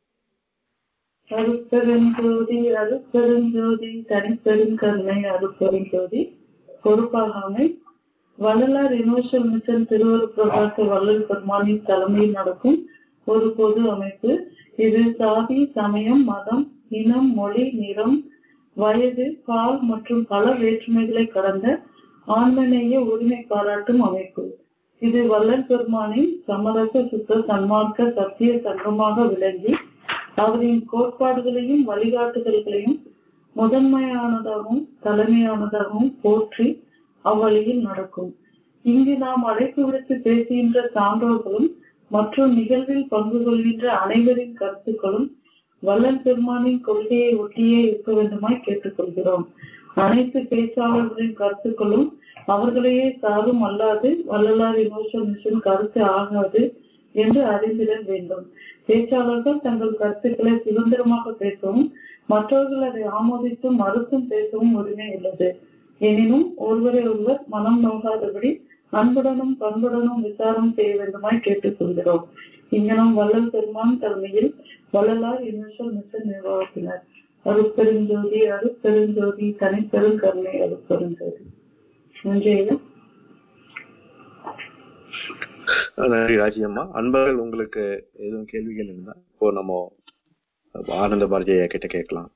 அருட்பெருஞ்சோதி அருட்பெருஞ்சோதி தனிப்பெரும் கருணை அருட்பெருஞ்சோதி பொறுப்பாகாமை வள்ளலார் யுனிவர்சல் மிஷன் திருவள்ளுவர் பிரகாச வள்ளல் பெருமானின் தலைமையில் நடக்கும் ஒரு பொது அமைப்பு இது சாதி சமயம் மதம் இனம் மொழி நிறம் வயது பால் மற்றும் பல வேற்றுமைகளை கடந்த ஆன்மநேய உரிமை பாராட்டும் அமைப்பு இது வள்ளல் பெருமானின் சமரச சுத்த சன்மார்க்க சத்திய சங்கமாக விளங்கி அவரின் கோட்பாடுகளையும் வழிகாட்டுதல்களையும் முதன்மையானதாகவும் தலைமையானதாகவும் போற்றி அவ்வழியில் நடக்கும் இங்கு நாம் அழைப்பு விடுத்து பேசுகின்ற சான்றோர்களும் மற்றும் நிகழ்வில் பங்கு கொள்கின்ற அனைவரின் கருத்துக்களும் வள்ளல் பெருமானின் கொள்கையை ஒட்டியே இருக்க வேண்டுமாய் கேட்டுக்கொள்கிறோம் அனைத்து பேச்சாளர்களின் கருத்துக்களும் அவர்களையே சாரும் அல்லாது வள்ளலார் யுனிவர்சல் மிஷன் கருத்து ஆகாது என்று அறிந்திட வேண்டும் பேச்சாளர்கள் தங்கள் கருத்துக்களை சுதந்திரமாக பேசவும் மற்றவர்கள் அதை ஆமோதித்தும் மறுத்தும் பேசவும் உரிமை உள்ளது எனினும் ஒருவரை ஒருவர் மனம் நோகாதபடி அன்புடனும் பண்புடனும் விசாரம் செய்ய வேண்டுமாய் கேட்டுக்கொள்கிறோம் இங்கனம் வள்ளல் பெருமான் தலைமையில் வள்ளலார் யுனிவர்சல் மிஷன் நிர்வாகத்தினர் அருட்பெருஞ்சோதி அருட்பெருஞ்சோதி தனிப்பெரும் கருணை அருட்பெருஞ்சோதி நன்றி ஐயா நன்றி ராஜ்யம்மா அன்பர்கள் உங்களுக்கு எதுவும் கேள்விகள் இருந்தா இப்போ நம்ம ஆனந்த பாரதி ஐயா கிட்ட கேட்கலாம்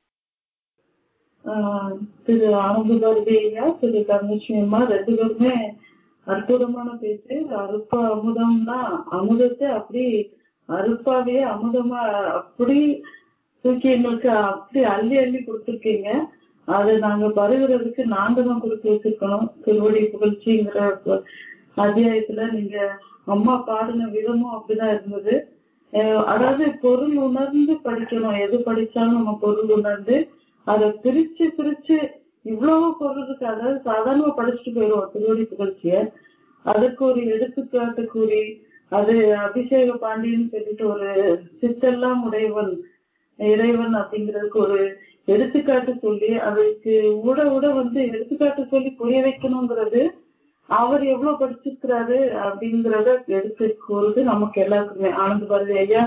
ஆஹ் திரு ஆனந்த பாரதி ஐயா திரு தங்கலட்சுமி அம்மா ரெண்டு பேருமே அற்புதமான பேச்சு அருப்பா அமுதம்னா அமுதத்தை அப்படி அருப்பாவே அமுதமா அப்படி தூக்கி எங்களுக்கு அப்படி அள்ளி அள்ளி கொடுத்துருக்கீங்க அது நாங்க பருகிறதுக்கு நாங்க தான் கொடுத்து வச்சிருக்கணும் திருவடி புகழ்ச்சிங்கிற ப- அத்தியாயத்துல நீங்க அம்மா பாடின விதமும் அப்படிதான் இருந்தது அஹ் அதாவது பொருள் உணர்ந்து படிக்கணும் எது படிச்சாலும் நம்ம பொருள் உணர்ந்து அதை பிரிச்சு பிரிச்சு இவ்வளவு பொருள் இருக்கு அதாவது சாதாரணமா படிச்சுட்டு போயிடுவோம் திருவடி புகழ்ச்சிய அதுக்கு ஒரு எடுத்துக்காட்டு கூறி அது அபிஷேக பாண்டியன் சொல்லிட்டு ஒரு சித்தெல்லாம் உடையவன் இறைவன் அப்படிங்கிறதுக்கு ஒரு எடுத்துக்காட்டு சொல்லி அதுக்கு ஊட ஊட வந்து எடுத்துக்காட்டு சொல்லி புரிய வைக்கணுங்கிறது அவர் எவ்வளவு படிச்சிருக்கிறாரு அப்படிங்கிறத எடுத்து கூறுது நமக்கு எல்லாருக்குமே ஆனந்த பாரதி ஐயா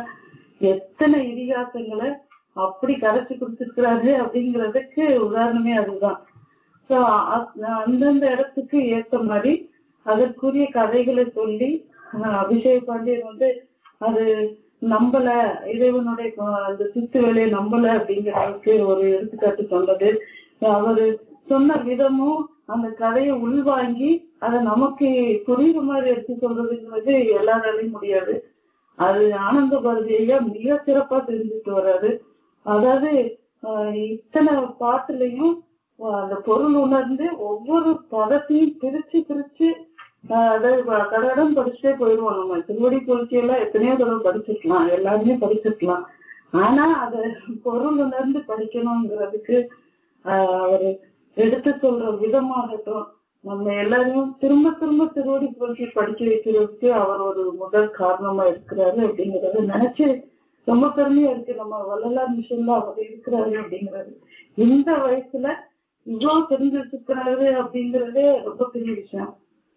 எத்தனை இதிகாசங்களை அப்படி கரைச்சு கொடுத்திருக்கிறாரு அப்படிங்கிறதுக்கு உதாரணமே அதுதான் சோ அந்தந்த இடத்துக்கு ஏத்த மாதிரி அதற்குரிய கதைகளை சொல்லி அஹ், அபிஷேக் பாண்டியன் வந்து அது நம்பல இறைவனுடைய அஹ், அந்த சித்து வேலையை நம்பல அப்படிங்கிறதுக்கு ஒரு எடுத்துக்காட்டு சொன்னது அவரு சொன்ன விதமும் அந்த கதையை உள்வாங்கி அதை நமக்கு புரியுற மாதிரி எடுத்து சொல்றதுங்கிறது எல்லாராலையும் முடியாது அது ஆனந்த பாரதியா மிக சிறப்பா தெரிஞ்சுட்டு வர்றாரு அதாவது ஆஹ் இத்தனை பாட்டுலயும் ஆஹ் அந்த பொருள் உணர்ந்து ஒவ்வொரு பதத்தையும் பிரிச்சு பிரிச்சு ஆஹ் அதாவது வ- கடகடன் படிச்சுட்டே போயிடுவோம் நம்ம திருவடி பொருட்சி எல்லாம் எத்தனையோ தடவை படிச்சிருக்கலாம் எல்லாருமே படிச்சிருக்கலாம் ஆனா அத பொருள் உணர்ந்து படிக்கணுங்கிறதுக்கு ஆஹ் அவரு எடுத்து சொல்ற விதமாகட்டும் நம்ம எல்லாரையும் திரும்ப திரும்ப திருவடி பொருட்சி படிக்க வைக்கிறதுக்கு அவர் ஒரு முதல் காரணமா இருக்கிறாரு அப்படிங்கறத நினைச்சு ரொம்ப பெருமையா இருக்கு நம்ம வள்ளலார் மிஷன்ல அவர் இருக்கிறாரு அப்படிங்கிறது இந்த வயசுல இவ்வளவு தெரிஞ்சு வச்சிருக்கிறாரு அப்படிங்கறதே ரொம்ப பெரிய விஷயம்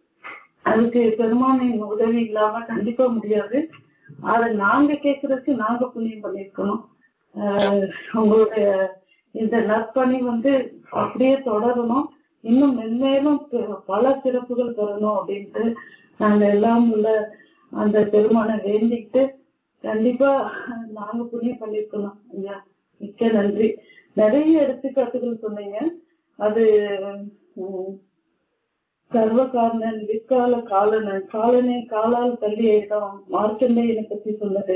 அதுக்கு பெருமானின் உதவி இல்லாம கண்டிப்பா முடியாது அதை நாங்க கேட்கறதுக்கு நாங்க புண்ணியம் பண்ணிருக்கணும் ஆஹ் உங்களுடைய இந்த நற்பணி வந்து அப்படியே தொடரணும் இன்னும் மென்மேலும் ப- பல சிறப்புகள் பெறணும் அப்படின்ட்டு நாங்க எல்லாம் உள்ள அந்த பெருமானை வேண்டிக்கிட்டு கண்டிப்பா நாங்க புண்ணியம் பண்ணிருக்கணும் ஐயா மிக்க நன்றி நிறைய எடுத்துக்காட்டுகள் சொன்னீங்க அது உம், சர்வ காரணன் விற்கால காலனன் காலனை காலால் தள்ளி இடம் மார்க்கண்டையனை பத்தி சொன்னது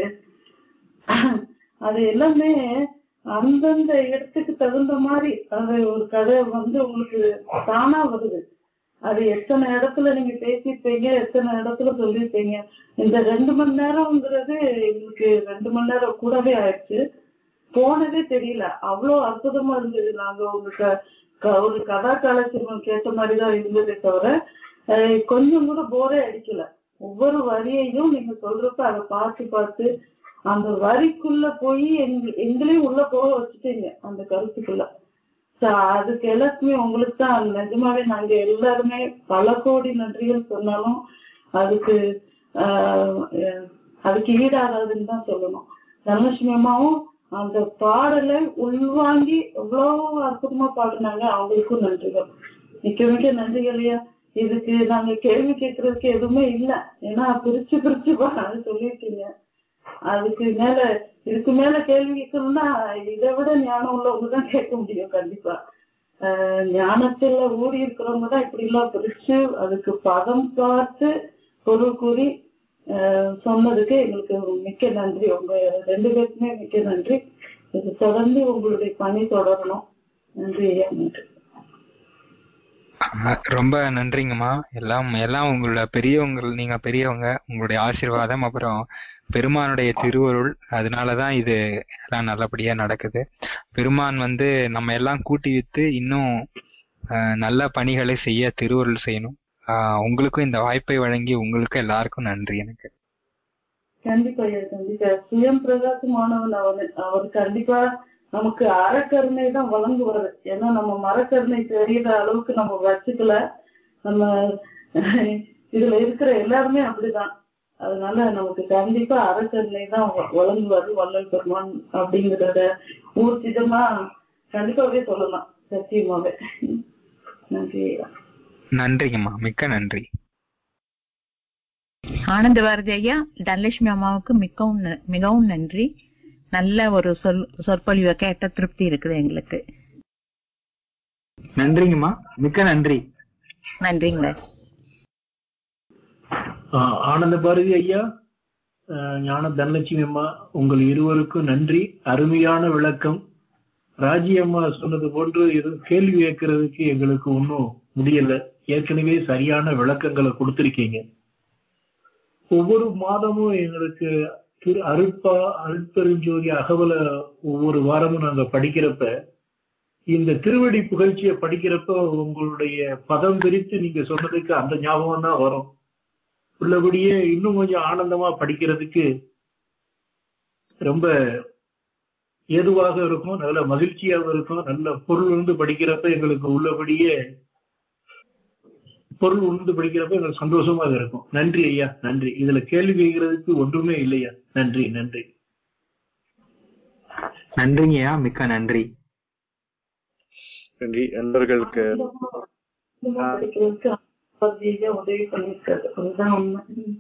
அது எல்லாமே அந்தந்த இடத்துக்கு தகுந்த மாதிரி அது ஒரு கதை வந்து உங்களுக்கு தானா வருது அது எத்தனை இடத்துல நீங்க பேசியிருப்பீங்க எத்தனை இடத்துல சொல்லியிருப்பீங்க இந்த ரெண்டு மணி நேரம்ங்கிறது எங்களுக்கு ரெண்டு மணி நேரம் கூடவே ஆயிடுச்சு போனதே தெரியல அவ்வளோ அற்புதமா இருந்தது நாங்க உங்க க- க- ஒரு கதா கலாச்சாரம் கேட்ட மாதிரிதான் இருந்ததே தவிர அஹ், கொஞ்சம் கூட போரே அடிக்கல ஒவ்வொரு வரியையும் நீங்க சொல்றப்ப அதை பார்த்து பார்த்து அந்த வரிக்குள்ள போய் எங்க எங்களையும் உள்ள போக வச்சுட்டீங்க அந்த கருத்துக்குள்ள So, அதுக்கு எல்லாத்துக்குமே உங்களுக்கு தான் நிஜமாவே நாங்க எல்லாருமே பல கோடி நன்றிகள் சொன்னாலும் அதுக்கு ஆஹ் அஹ் அதுக்கு ஈடாகாதுன்னு தான் சொல்லணும் தனலட்சுமி அம்மாவும் அந்த பாடலை உள்வாங்கி எவ்வளவு அற்புதமா பாடினாங்க அவங்களுக்கும் நன்றிகள் மிக்க மிக்க நன்றிகள் ஐயா இதுக்கு நாங்க கேள்வி கேட்கறதுக்கு எதுவுமே இல்ல ஏன்னா பிரிச்சு பிரிச்சு பா- சொல்லியிருக்கீங்க அதுக்கு மேல இதுக்கு மேல கேள்வி கேட்கணும்னா இதை விட ஞானம் உள்ளவங்க தான் கேட்க முடியும் கண்டிப்பா ஆஹ் ஞானத்துல ஊறி இருக்கிறவங்க தான் இப்படி எல்லாம் பிரிச்சு அதுக்கு பதம் பார்த்து பொருள் கூறி ஆஹ் சொன்னதுக்கு எங்களுக்கு மிக்க நன்றி உங்க ரெண்டு பேருக்குமே மிக்க நன்றி இது தொடர்ந்து உங்களுடைய பணி தொடரணும் நன்றி ஐயா நன்றி ஆஹ் ரொம்ப நன்றிங்கம்மா எல்லாம் எல்லாம் உங்களோட பெரியவங்க நீங்க பெரியவங்க உங்களுடைய ஆசீர்வாதம் அப்புறம் பெருமானுடைய திருவருள் அதனாலதான் இது எல்லாம் நல்லபடியா நடக்குது பெருமான் வந்து நம்ம எல்லாம் கூட்டி வித்து இன்னும் ஆஹ் நல்ல பணிகளை செய்ய திருவருள் செய்யணும் ஆஹ் உங்களுக்கும் இந்த வாய்ப்பை வழங்கி உங்களுக்கு எல்லாருக்கும் நன்றி எனக்கு கண்டிப்பா ஐயா கண்டிப்பா சுயம் பிரகாசமானவன் அவன் அவர் கண்டிப்பா நமக்கு அறக்கருணை தான் வழங்குவாரு ஏன்னா நம்ம மரக்கருணை தெரியுற அளவுக்கு நம்ம வச்சுக்கல நம்ம இதுல இருக்கிற எல்லாருமே அப்படிதான் அதனால நமக்கு கண்டிப்பா அறக்கருணை தான் வ- வழங்குவாரு வள்ளல் பெருமான் அப்படிங்கிறத ஊர்ஜிதமா கண்டிப்பாவே சொல்லலாம் சத்தியமாவே நன்றி ஐயா நன்றிங்கம்மா மிக்க நன்றி ஆனந்த பாரதி ஐயா தனலட்சுமி அம்மாவுக்கு மிகவும் ந- மிகவும் நன்றி நல்ல ஒரு சொல் சொற்பொழிவை கேட்ட திருப்தி இருக்குது எங்களுக்கு நன்றிங்கம்மா மிக்க நன்றி நன்றிங்க ஆஹ் ஆனந்த பாரதி ஐயா ஆஹ் ஞான தனலட்சுமி அம்மா உங்கள் இருவருக்கும் நன்றி அருமையான விளக்கம் ராஜி அம்மா சொன்னது போன்று எதுவும் கேள்வி கேட்கறதுக்கு எங்களுக்கு ஒன்றும் முடியல ஏற்கனவே சரியான விளக்கங்களை கொடுத்திருக்கீங்க ஒவ்வொரு மாதமும் எங்களுக்கு திரு அருட்பா அருட்பெருஞ்சோதி அகவல ஒவ்வொரு வாரமும் நாங்க படிக்கிறப்ப இந்த திருவடி புகழ்ச்சியை படிக்கிறப்ப உங்களுடைய பதம் பிரித்து நீங்க சொன்னதுக்கு அந்த ஞாபகம் தான் வரும் உள்ளபடியே இன்னும் கொஞ்சம் ஆனந்தமா படிக்கிறதுக்கு ரொம்ப ஏதுவாக இருக்கும் நல்ல மகிழ்ச்சியாக இருக்கும் நல்ல பொருள் உணர்ந்து படிக்கிறப்ப எங்களுக்கு உள்ளபடியே பொருள் உணர்ந்து படிக்கிறப்ப எங்களுக்கு சந்தோஷமாக இருக்கும் நன்றி ஐயா நன்றி இதுல கேள்வி கேட்கறதுக்கு ஒன்றுமே இல்லையா நன்றி நன்றி நன்றிங்கய்யா மிக்க நன்றி நன்றி நண்பர்களுக்கு ஆனந்தமா படிக்கிறதுக்கு ஆசிரியர் உதவி பண்ணிருக்காரு அதுதான் உண்மை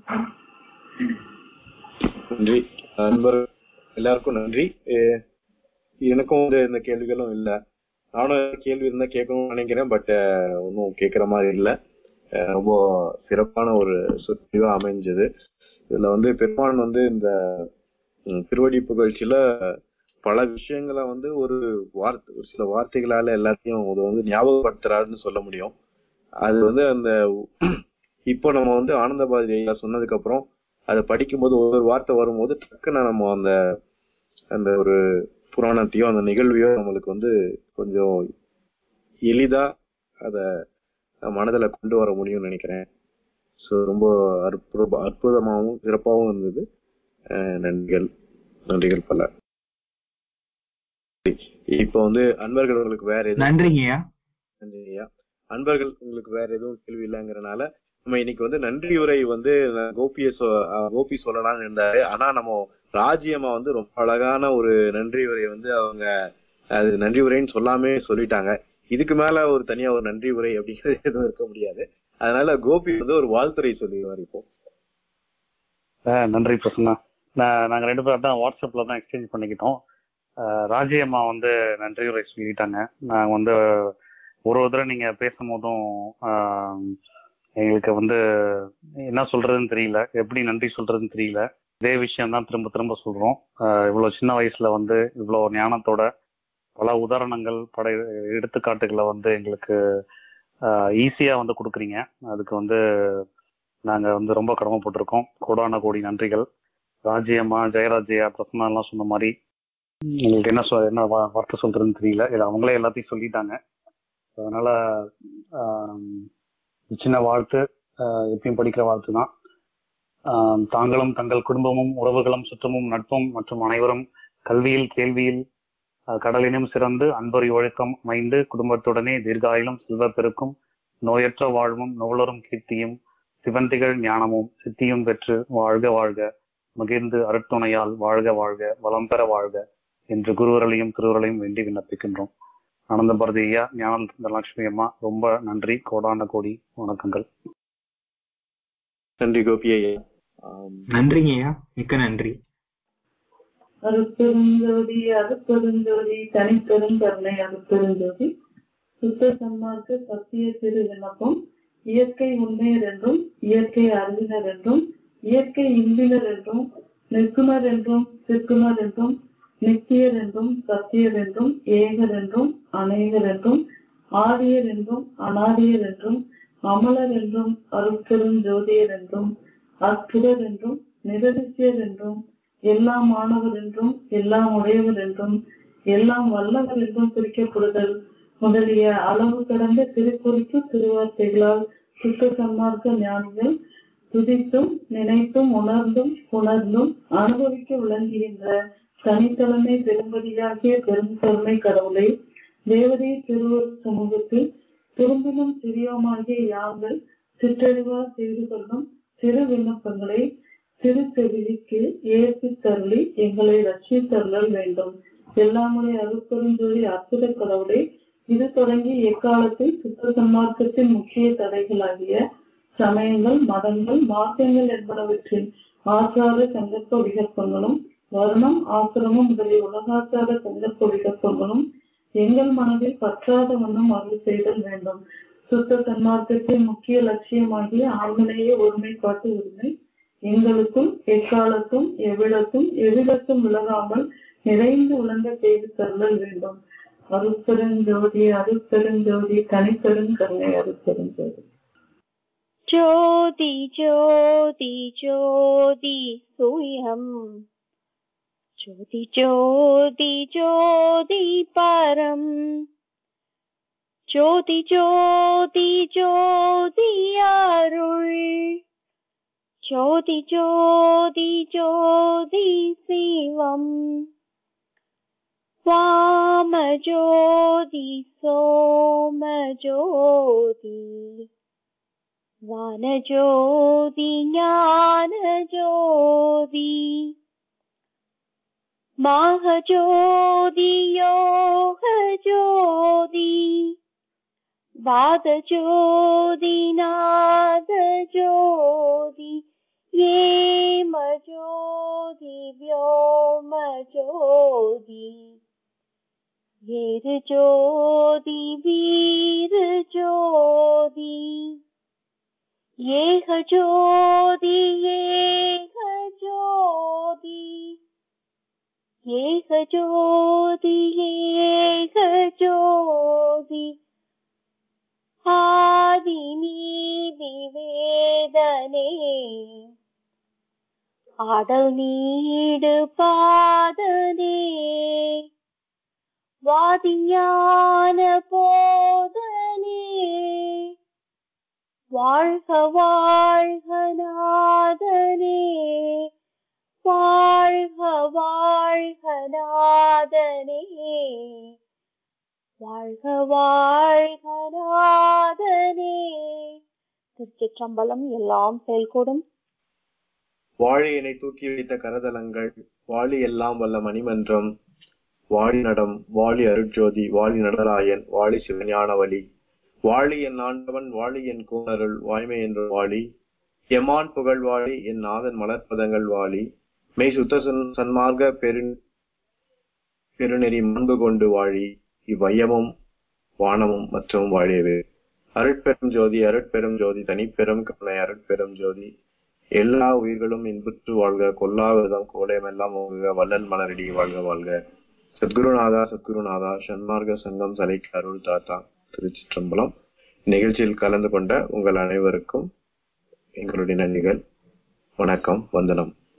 நன்றி நண்பர் எல்லாருக்கும் நன்றி எ- எனக்கும் வந்து இந்த கேள்விகளும் இல்ல நானும் கேள்வி இருந்தா கேட்கணும்னு நினைக்கிறேன் பட் ஒன்றும் கேட்கற மாதிரி இல்ல அஹ் ரொம்ப சிறப்பான ஒரு சொற்பொழிவா அமைஞ்சது இதுல வந்து பெருமான் வந்து இந்த ம், திருவடி புகழ்ச்சியில பல விஷயங்களை வந்து ஒரு வார்த்தை ஒரு சில வார்த்தைகளால எல்லாத்தையும் அது வந்து ஞாபகப்படுத்துறாருன்னு சொல்ல முடியும் அது வந்து அந்த இப்போ நம்ம வந்து ஆனந்தபாதி ஐயா சொன்னதுக்கு அப்புறம் அதை படிக்கும்போது ஒவ்வொரு வார்த்தை வரும்போது டக்குன்னு நம்ம அந்த அந்த ஒரு புராணத்தையோ அந்த நிகழ்வையோ நம்மளுக்கு வந்து கொஞ்சம் எளிதா அத மனதில் கொண்டு வர முடியும்னு நினைக்கிறேன் ஸோ ரொம்ப அற்புத அற்புதமாகவும் சிறப்பாகவும் இருந்தது அஹ் நன்றிகள் நன்றிகள் பல இப்போ வந்து அன்பர்கள் உங்களுக்கு வேற எதுவும் நன்றிங்கய்யா நன்றிங்கய்யா அன்பர்கள் உங்களுக்கு வேற எதுவும் கேள்வி இல்லைங்கிறனால நம்ம இன்னைக்கு வந்து நன்றி உரை வந்து கோபிய சொ- அஹ் கோபி சொல்லலாம்னு இருந்தாரு ஆனா நம்ம ராஜ்யம்மா வந்து ரொம்ப அழகான ஒரு நன்றி உரை வந்து அவங்க அது நன்றி உரைன்னு சொல்லாமே சொல்லிட்டாங்க இதுக்கு மேல ஒரு தனியா ஒரு நன்றி உரை அப்படிங்கிறது எதுவும் இருக்க முடியாது அதனால கோபி வந்து ஒரு வாழ்த்துறை சொல்லிடுவார் இப்போ ஆஹ் நன்றி பிரசன்னா நான் நாங்க ரெண்டு பேரும் தான் வாட்ஸ்அப்ல தான் எக்ஸ்சேஞ்ச் பண்ணிக்கிட்டோம் ஆஹ் ராஜி அம்மா வந்து நன்றி உரை சொல்லிட்டாங்க நாங்க வந்து ஒரு ஒரு தடவை நீங்க பேசும்போதும் ஆஹ் எங்களுக்கு வந்து என்ன சொல்றதுன்னு தெரியல எப்படி நன்றி சொல்றதுன்னு தெரியல இதே விஷயம் தான் திரும்ப திரும்ப சொல்றோம் ஆஹ் இவ்வளவு சின்ன வயசுல வந்து இவ்வளவு ஞானத்தோட பல உதாரணங்கள் பட எடுத்துக்காட்டுகளை வந்து எங்களுக்கு ஈஸியா வந்து கொடுக்குறீங்க அதுக்கு வந்து நாங்க வந்து ரொம்ப கடமைப்பட்டிருக்கோம் கோடான கோடி நன்றிகள் ராஜ்யம்மா ஜெயராஜ்யா பிரசன்னா எல்லாம் சொன்ன மாதிரி எங்களுக்கு என்ன சொல் என்ன வா- வார்த்தை சொல்றதுன்னு தெரியல இது அவங்களே எல்லாத்தையும் சொல்லிட்டாங்க அதனால ஆம், சின்ன வாழ்த்து ஆஹ் எப்பயும் படிக்கிற வாழ்த்து தான் ஆம், தாங்களும் தங்கள் குடும்பமும் உறவுகளும் சுற்றமும் நட்பும் மற்றும் அனைவரும் கல்வியில் கேள்வியில் ஆஹ் கடலினும் சிறந்து அன்பொறி ஒழுக்கம் அமைந்து குடும்பத்துடனே தீர்காயிலும் செல்வப்பெருக்கும் நோயற்ற வாழ்வும் நூலரும் கீர்த்தியும் சிவந்திகள் ஞானமும் சித்தியும் பெற்று வாழ்க வாழ்க மகிழ்ந்து அருட்துணையால் வாழ்க வாழ்க வளம் பெற வாழ்க என்று குருவரலையும் திருவரலையும் வேண்டி விண்ணப்பிக்கின்றோம் ஆனந்த பாரதி ஐயா ஞான தனலட்சுமி அம்மா ரொம்ப நன்றி கோடான கோடி வணக்கங்கள் நன்றி கோபி ஐயா ஆம், நன்றிங்கய்யா மிக்க நன்றி அருட்பெருஞ்சோதி அருட்பெருஞ்சோதி தனிப்பெரும் கருணை அருட்பெருஞ்சோதி சுத்த சன்மார்க்க சத்திய திரு விண்ணப்பம் இயற்கை உண்மையர் என்றும் இயற்கை அறிவினர் என்றும் இயற்கை இன்பினர் என்றும் நிற்குனர் என்றும் சிற்குனர் என்றும் நித்தியர் என்றும் சத்தியர் என்றும் ஏகர் என்றும் அநேகர் என்றும் ஆதியர் என்றும் அனாதியர் என்றும் அமலர் என்றும் அருட்பெரும் ஜோதியர் என்றும் அற்புதர் என்றும் நிரதிசியர் என்றும் எல்லாம் மாணவர் என்றும் எல்லாம் உடையவர் என்றும் எல்லாம் வல்லவர் என்றும் குறிக்கப்படுதல் முதலிய அளவு கடந்த திருக்குறிப்பு திருவார்த்தைகளால் சுத்த சன்மார்க்க ஞானிகள் துதித்தும் நினைத்தும் உணர்ந்தும் உணர்ந்தும் அனுபவிக்க விளங்குகின்ற தனித்தலைமை பெரும்பதியாகிய பெரும் கருணை கடவுளை தேவதை திருவர் சமூகத்தில் திரும்பினும் சிறியோமாகிய யாங்கள் சிற்றறிவா செய்து கொள்ளும் சிறு விண்ணப்பங்களை திருச்செவிலிக்கு ஏற்பித் தருளி எங்களை ரட்சித்தருளல் வேண்டும் எல்லாமுடைய அருட்பெருஞ்சோதி அற்புத கடவுளை இது தொடங்கி எக்காலத்தில் சுத்த சன்மார்க்கத்தின் முக்கிய தடைகளாகிய சமயங்கள் மதங்கள் மார்க்கங்கள் என்பனவற்றின் ஆச்சார சங்கற்ப விகற்பங்களும் வர்ணம் ஆசிரமம் முதலிய உலகாச்சார சங்கற்ப விகற்பங்களும் எங்கள் மனதில் பற்றாத வண்ணம் அருள் செய்தல் வேண்டும் சுத்த சன்மார்க்கத்தின் முக்கிய லட்சியமாகிய ஆண்மனைய ஒருமைப்பாட்டு உரிமை எங்களுக்கும் எக்காலத்தும் எவ்விடத்தும் எவ்விடத்தும் விலகாமல் நிறைந்து விளங்க செய்து தருதல் வேண்டும் அருட்பெருஞ்சோதி அருட்பெருஞ்சோதி தனிப்பெருங்கருணை அருட்பெருஞ்சோதி ज्योति ज्योति ज्योति सोऽयम् ज्योति ज्योति ज्योति परम् ज्योति ज्योति ज्योति अरुள் ज्योति ज्योति ज्योति शिवम् वामज्योति सोमज्योति वानज्योति ज्ञानज्योति माहज्योति योगज्योति वादज्योति नादज्योति येमज्योति व्योमज्योति येरज्योति वीरज्योति येह ज्योति येह ज्योति येह ज्योति येह ज्योति ஆதிநீதி வேதனே ஆடல் நீடு பாதனே வாதிஞான போதனே வாழ்க வாழ்க நாதனே வாழ்க வாழ்க நாதனே வாழ்க வாழ்க நாதனே திருச்சிற்றம்பலம் எல்லாம் செயல்கூடும் வாழியினை தூக்கி வைத்த கரதலங்கள் வாழி எல்லாம் வல்ல மணிமன்றம் வாழி நடம் வாழி அருட்ஜோதி வாழி நடராயன் வாழி சிவஞானவலி வாழி என் ஆண்டவன் வாழி என் கூணருள் வாய்மை என்ற வாழி எமான் புகழ் வாழி என் நாதன் மலர்ப்பதங்கள் வாழி மெய் சுத்த சன்- சன்மார்க்க பெரு பெருநெறி மாண்பு கொண்டு வாழி இவ்வையமும் வானமும் மற்றும் வாழியவே அருட்பெரும் ஜோதி அருட்பெரும் ஜோதி தனிப்பெரும் கருணை அருட்பெரும் ஜோதி எல்லா உயிர்களும் இன்புற்று வாழ்க கொல்லாவிரதம் கோலயமெல்லாம் ஓங்குக வல்லல் மலரடி வாழ்க வாழ்க சத்குருநாதா சத்குருநாதா சன்மார்க்க சங்கம் சலைக்கு அருள் தாத்தா திருச்சிற்றம்பலம் நிகழ்ச்சியில் கலந்து கொண்ட உங்கள் அனைவருக்கும் எங்களுடைய நன்றிகள் வணக்கம் வந்தனம்